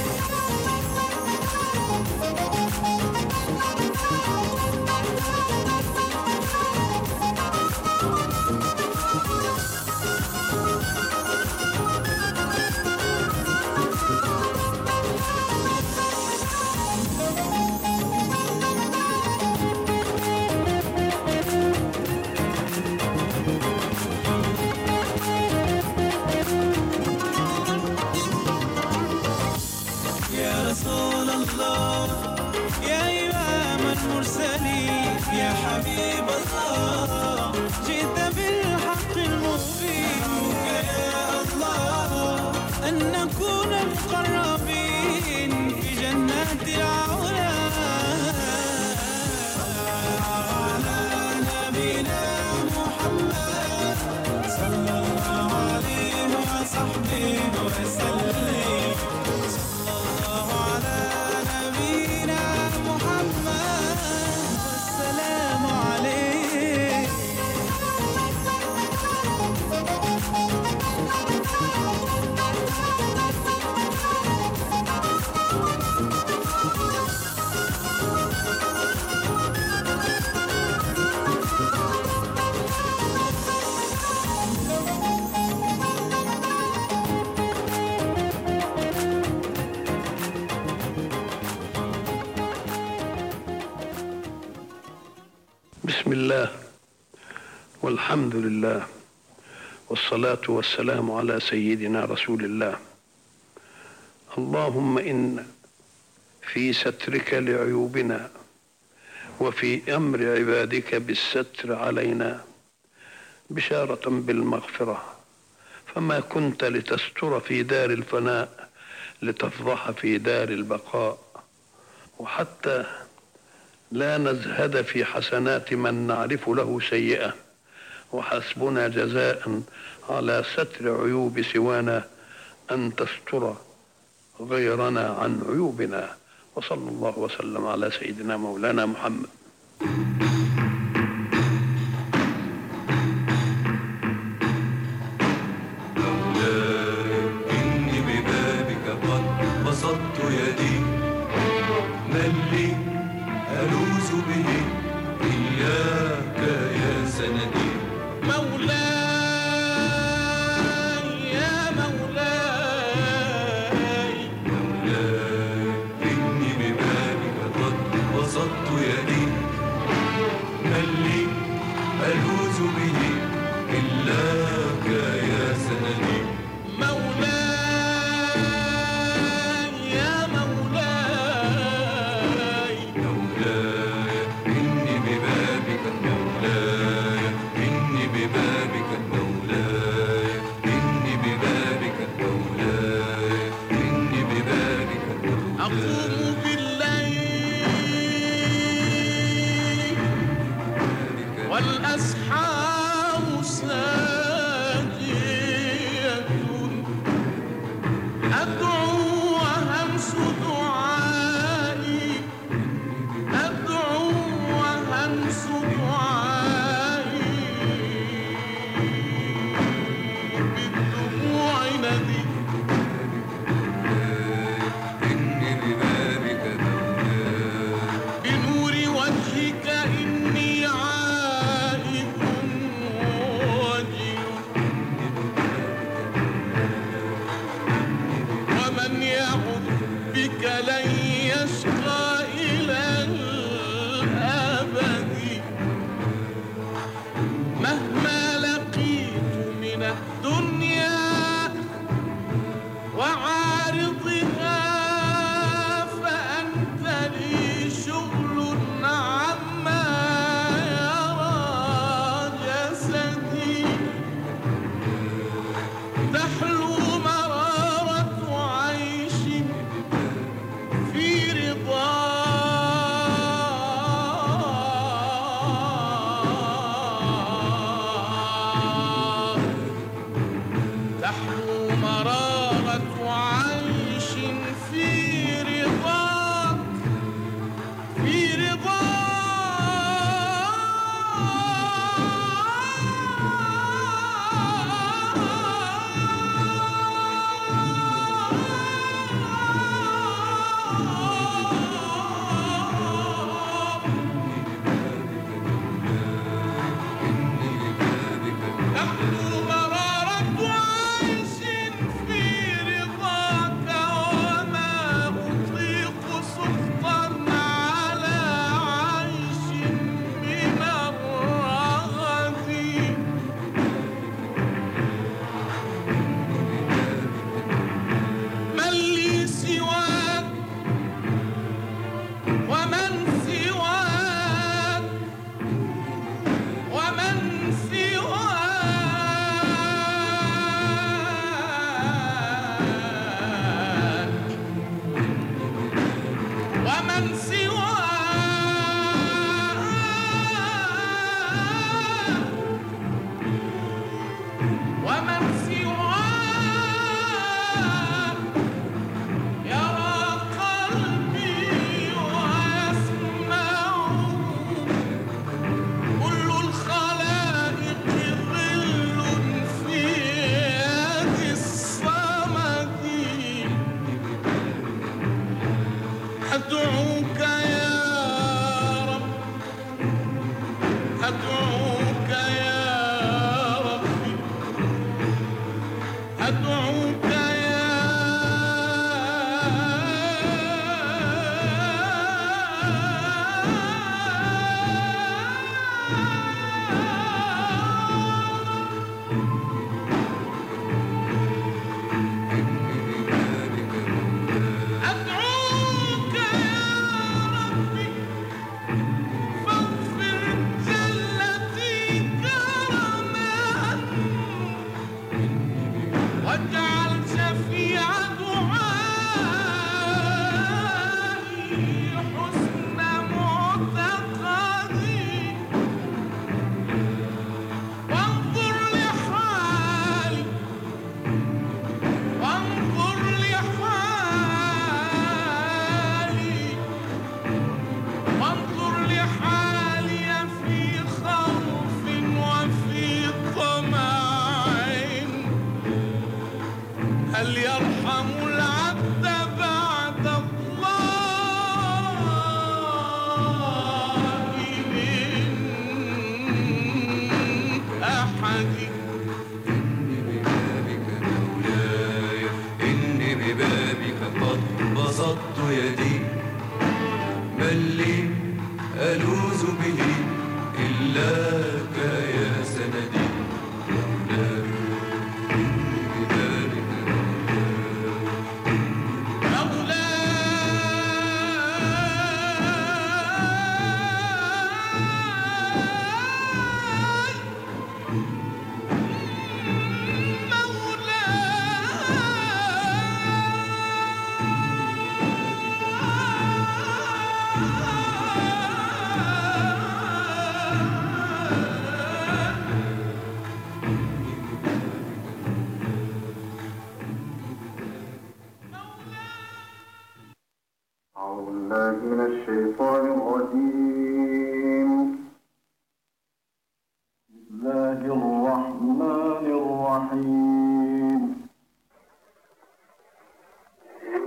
يا رسول الله يا إمام المرسلين يا حبيب الله جئت بالحق المبين يا الله أن نكون مقربين في جنات العلا على نبينا محمد صلى الله عليه وصحبه وسلم صلى الله على نبينا محمد والسلام عليه بسم الله والحمد لله والصلاة والسلام على سيدنا رسول الله اللهم إن في سترك لعيوبنا وفي أمر عبادك بالستر علينا بشارة بالمغفرة فما كنت لتستر في دار الفناء لتفضح في دار البقاء وحتى لا نزهد في حسنات من نعرف له سيئة وحسبنا جزاء على ستر عيوب سوانا أن تستر غيرنا عن عيوبنا وصلى الله وسلم على سيدنا مولانا محمد إني ببابك دعائي أدعو وهمس دعائي بالدموع ندي إني ببابك بنور وجهك إني عائد وجل ومن يعد بك لن يشقى إلى الأبد مهما لقيت من الدنيا وعارضها فأنت لي شغل عما يرى جسدي تحلو مرارة عيش في رضا تحلو مرارة عيش في رضاك في رضا تحلو مرارة عيش في رضاك وما أطيق سخطا على عيش من الرغد من لي سواك ومن سواك ومن سواك ومن سواك ومن سواك يرى قلبي ويسمع كل الخلائق ظل في يد الصمد أدعوك يا رب أدعوك يا ربي أدعوك أدعوك يا ربي فاغفر زلتي كرما واجعل شفيع دعائي حسن معتقدي وانظر لحالي وانظر لحالي وانظر لحالي في خوف وفي طمع هل يرحم العبد بعد الله من أحد إني ببابك قد بسطت يدي بل لي ألوذ به إلاك يا سندي مولاي إني ببابك بالله من الشيطان الرجيم بسم الله الرحمن الرحيم إن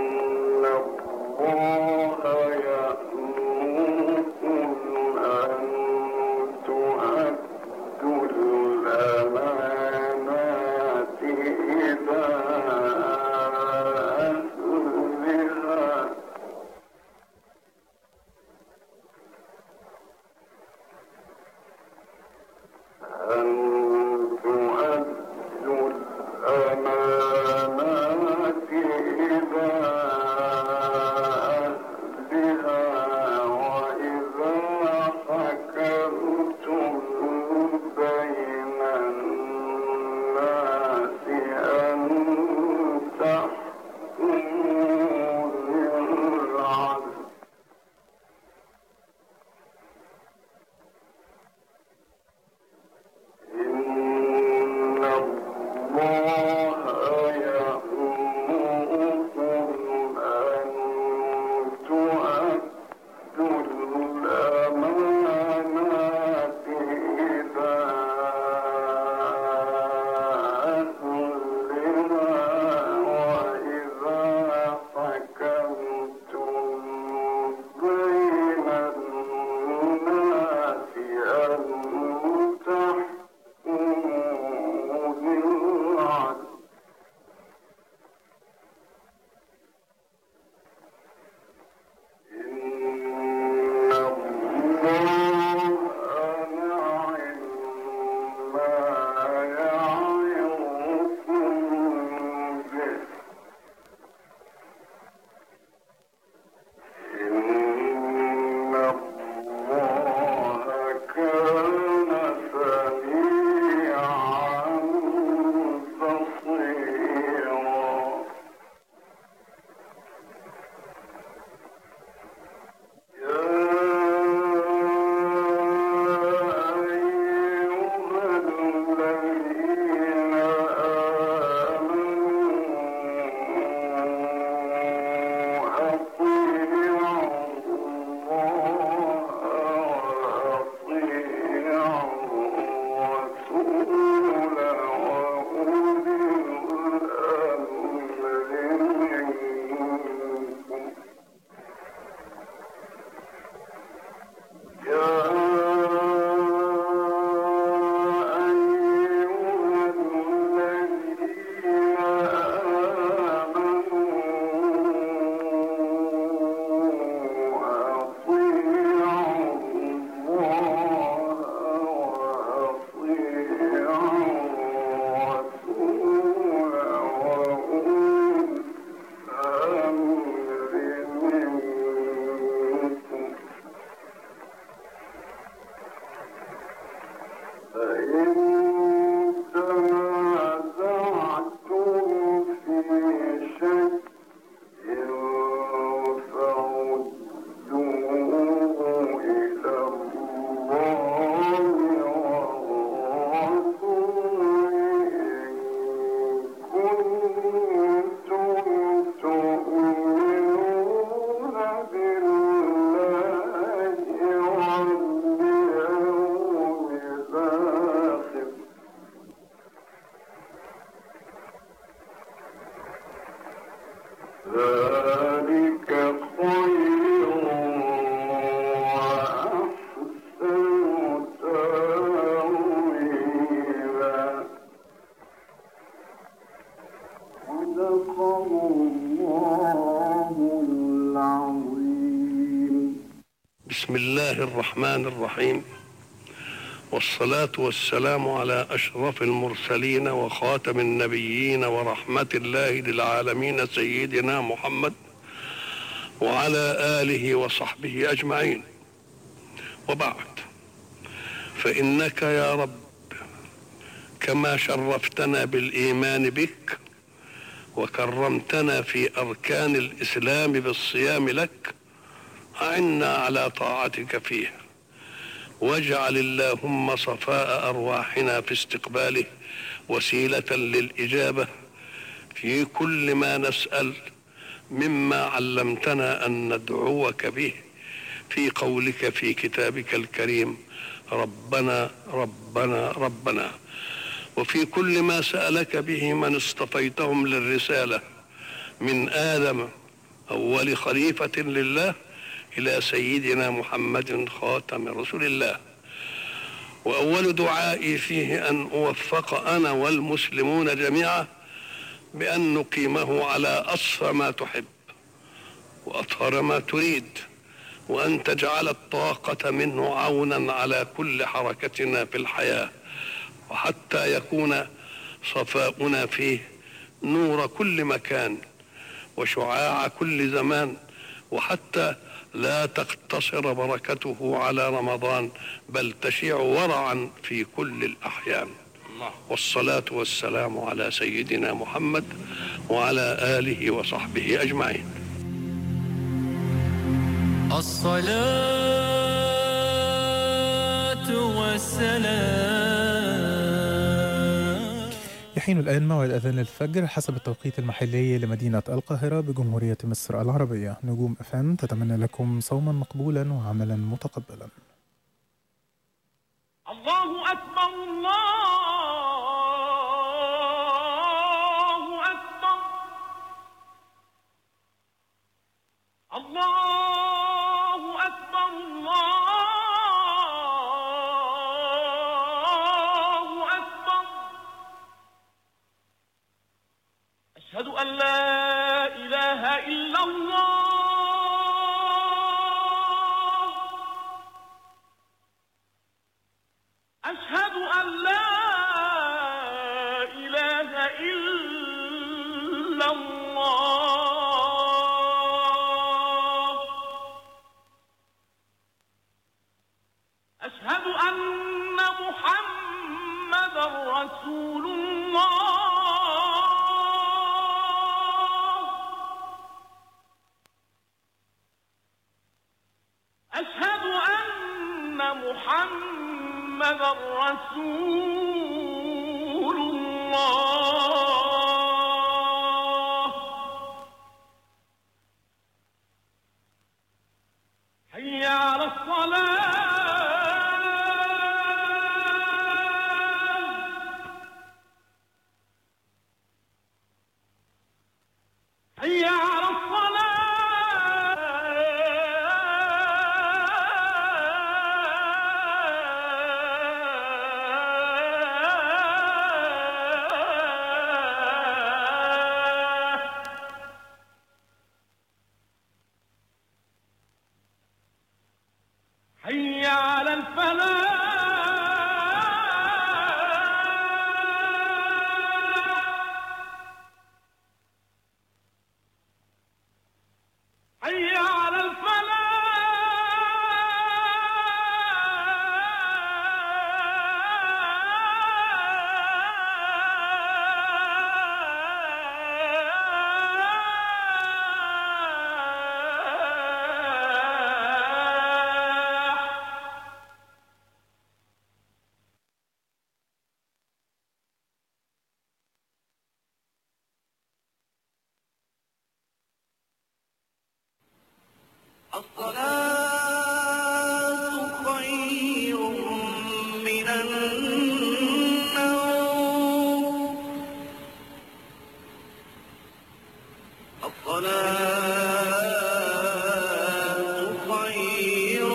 الله يأمركم أن تؤدوا الأمانات إلى أهلها أن تؤدوا الأمانات إلى أهلها وإذا حكمتم بين الناس أن تحكموا بالعدل إن الله يأمركم أن تؤدوا الأمانات إلى أهلها وإذا حكمتم بين الناس أن تحكموا بالعدل إن الله نعم ما يعظكم به إن الله كان سميعا بصيرا فإن تنازعتم في شيء فردوه إلى الله والرسول إن كنتم تؤمنون بالله واليوم الآخر ذلك خير وأحسن تأويلا صدق الله العظيم بسم الله الرحمن الرحيم والصلاة والسلام على أشرف المرسلين وخاتم النبيين ورحمة الله للعالمين سيدنا محمد وعلى آله وصحبه أجمعين وبعد فإنك يا رب كما شرفتنا بالإيمان بك وكرمتنا في أركان الإسلام بالصيام لك أعنا على طاعتك فيه واجعل اللهم صفاء أرواحنا في استقباله وسيلة للإجابة في كل ما نسأل مما علمتنا ان ندعوك به في قولك في كتابك الكريم ربنا ربنا ربنا وفي كل ما سالك به من اصطفيتهم للرساله من ادم اول خليفه لله الى سيدنا محمد خاتم رسول الله واول دعائي فيه ان اوفق انا والمسلمون جميعا بان نقيمه على اصفى ما تحب واطهر ما تريد وان تجعل الطاقه منه عونا على كل حركتنا في الحياه وحتى يكون صفاؤنا فيه نور كل مكان وشعاع كل زمان وحتى لا تقتصر بركته على رمضان بل تشيع ورعا في كل الاحيان والصلاه والسلام على سيدنا محمد وعلى اله وصحبه اجمعين الصلاة والسلام يحين الآن موعد أذان الفجر حسب التوقيت المحلي لمدينة القاهرة بجمهورية مصر العربية نجوم أفام تتمنى لكم صوما مقبولا وعملا متقبلا الله أكبر الله أكبر الله أكبر الله أكبر أشهد أن لا إله إلا الله أشهد أن لا إله إلا الله أشهد أن محمدا رسول الله أشهد أن محمدا رسول الله حي على الصلاة حي على الصلاة حي على الفلاح حي على الفلاح الصلاة خير من النوم الصلاة خير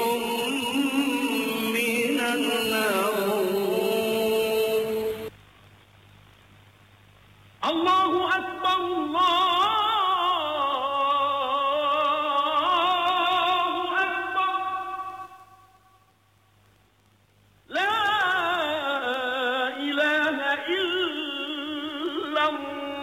من النوم الله أكبر الله أكبر لا إله إلا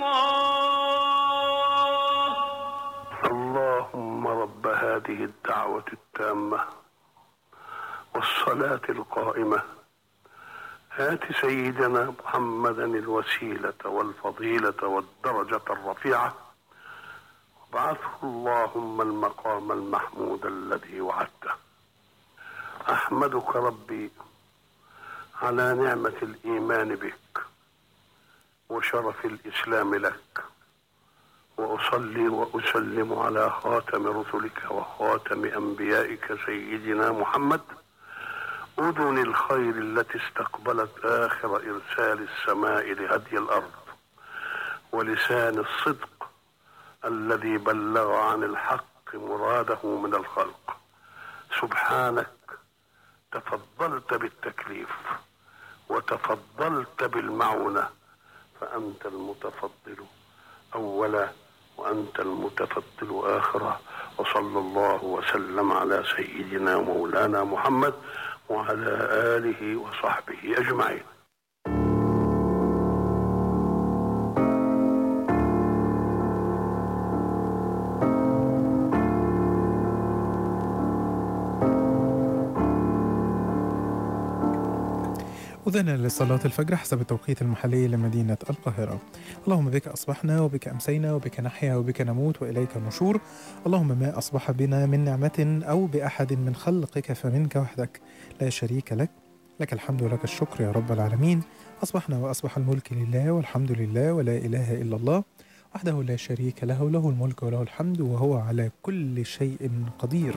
الله اللهم رب هذه الدعوة التامة والصلاة القائمة هات سيدنا محمدا الوسيلة والفضيلة والدرجة الرفيعة وابعثه اللهم المقام المحمود الذي وعدته أحمدك ربي على نعمة الإيمان بك وشرف الإسلام لك وأصلي وأسلم على خاتم رسلك وخاتم أنبيائك سيدنا محمد أذن الخير التي استقبلت آخر إرسال السماء لهدي الأرض ولسان الصدق الذي بلغ عن الحق مراده من الخلق سبحانك تفضلت بالتكليف وتفضلت بالمعونة فأنت المتفضل أولا وأنت المتفضل آخرا وصلى الله وسلم على سيدنا مولانا محمد وعلى آله وصحبه أجمعين أذن لصلاة الفجر حسب التوقيت المحلي لمدينة القاهرة اللهم بك أصبحنا وبك أمسينا وبك نحيا وبك نموت وإليك النشور اللهم ما أصبح بنا من نعمة أو بأحد من خلقك فمنك وحدك لا شريك لك لك الحمد ولك الشكر يا رب العالمين أصبحنا وأصبح الملك لله والحمد لله ولا إله إلا الله وحده لا شريك له له الملك وله الحمد وهو على كل شيء قدير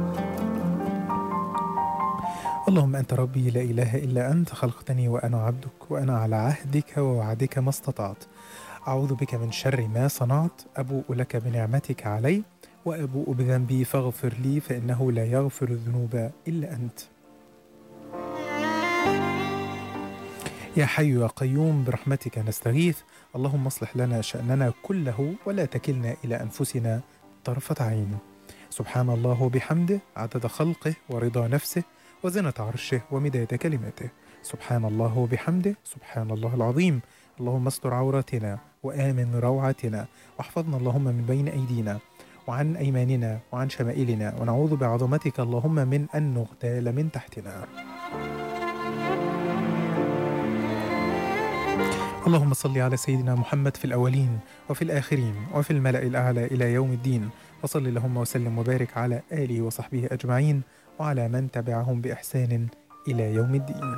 اللهم أنت ربي لا إله إلا أنت خلقتني وأنا عبدك وأنا على عهدك ووعدك ما استطعت أعوذ بك من شر ما صنعت أبوء لك بنعمتك علي وأبوء بذنبي فاغفر لي فإنه لا يغفر الذنوب إلا أنت يا حي يا قيوم برحمتك نستغيث اللهم اصلح لنا شأننا كله ولا تكلنا إلى أنفسنا طرفة عين سبحان الله وبحمده عدد خلقه ورضا نفسه وزنة عرشه ومداد كلماته سبحان الله وبحمده سبحان الله العظيم اللهم استر عوراتنا وآمن روعاتنا واحفظنا اللهم من بين أيدينا وعن أيماننا وعن شمائلنا ونعوذ بعظمتك اللهم من أن نغتال من تحتنا اللهم صل على سيدنا محمد في الأولين وفي الآخرين وفي الملأ الأعلى إلى يوم الدين وصل اللهم وسلم وبارك على آله وصحبه أجمعين وعلى من تبعهم بإحسان إلى يوم الدين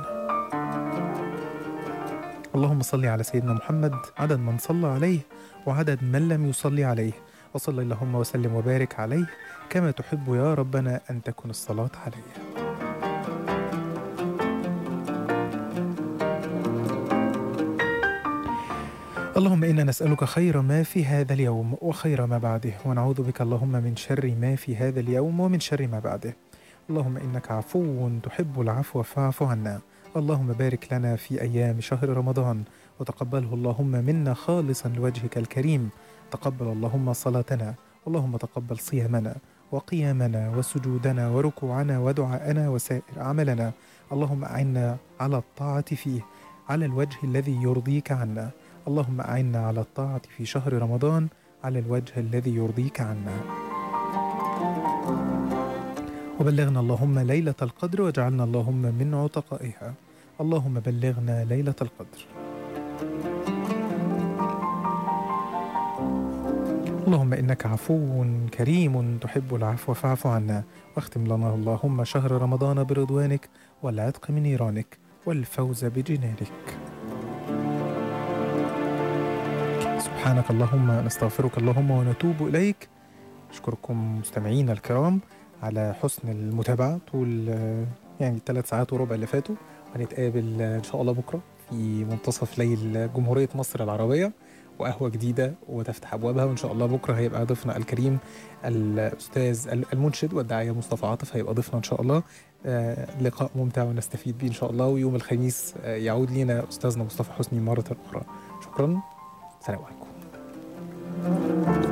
اللهم صل على سيدنا محمد عدد من صلى عليه وعدد من لم يصلي عليه وصل اللهم وسلم وبارك عليه كما تحب يا ربنا أن تكون الصلاة عليه اللهم إنا نسألك خير ما في هذا اليوم وخير ما بعده ونعوذ بك اللهم من شر ما في هذا اليوم ومن شر ما بعده اللهم إنك عفو تحب العفو فاعف عنا اللهم بارك لنا في أيام شهر رمضان وتقبله اللهم منا خالصا لوجهك الكريم تقبل اللهم صلاتنا اللهم تقبل صيامنا وقيامنا وسجودنا وركوعنا ودعاءنا وسائر عملنا اللهم أعنا على الطاعة فيه على الوجه الذي يرضيك عنا اللهم أعنا على الطاعة في شهر رمضان على الوجه الذي يرضيك عنا وبلغنا اللهم ليلة القدر واجعلنا اللهم من عتقائها اللهم بلغنا ليلة القدر اللهم إنك عفو كريم تحب العفو فاعف عنا واختم لنا اللهم شهر رمضان برضوانك والعتق من نيرانك والفوز بجنانك سبحانك اللهم نستغفرك اللهم ونتوب إليك أشكركم مستمعينا الكرام على حسن المتابعة طول آه، يعني الثلاث ساعات وربع اللي فاتوا هنتقابل آه، إن شاء الله بكرة في منتصف ليل جمهورية مصر العربية وقهوة جديدة وتفتح أبوابها وإن شاء الله بكرة هيبقى ضيفنا الكريم الأستاذ المنشد والداعية مصطفى عاطف هيبقى ضيفنا إن شاء الله آه، لقاء ممتع ونستفيد بيه إن شاء الله ويوم الخميس آه، يعود لنا أستاذنا مصطفى حسني مرة أخرى شكرا سلام عليكم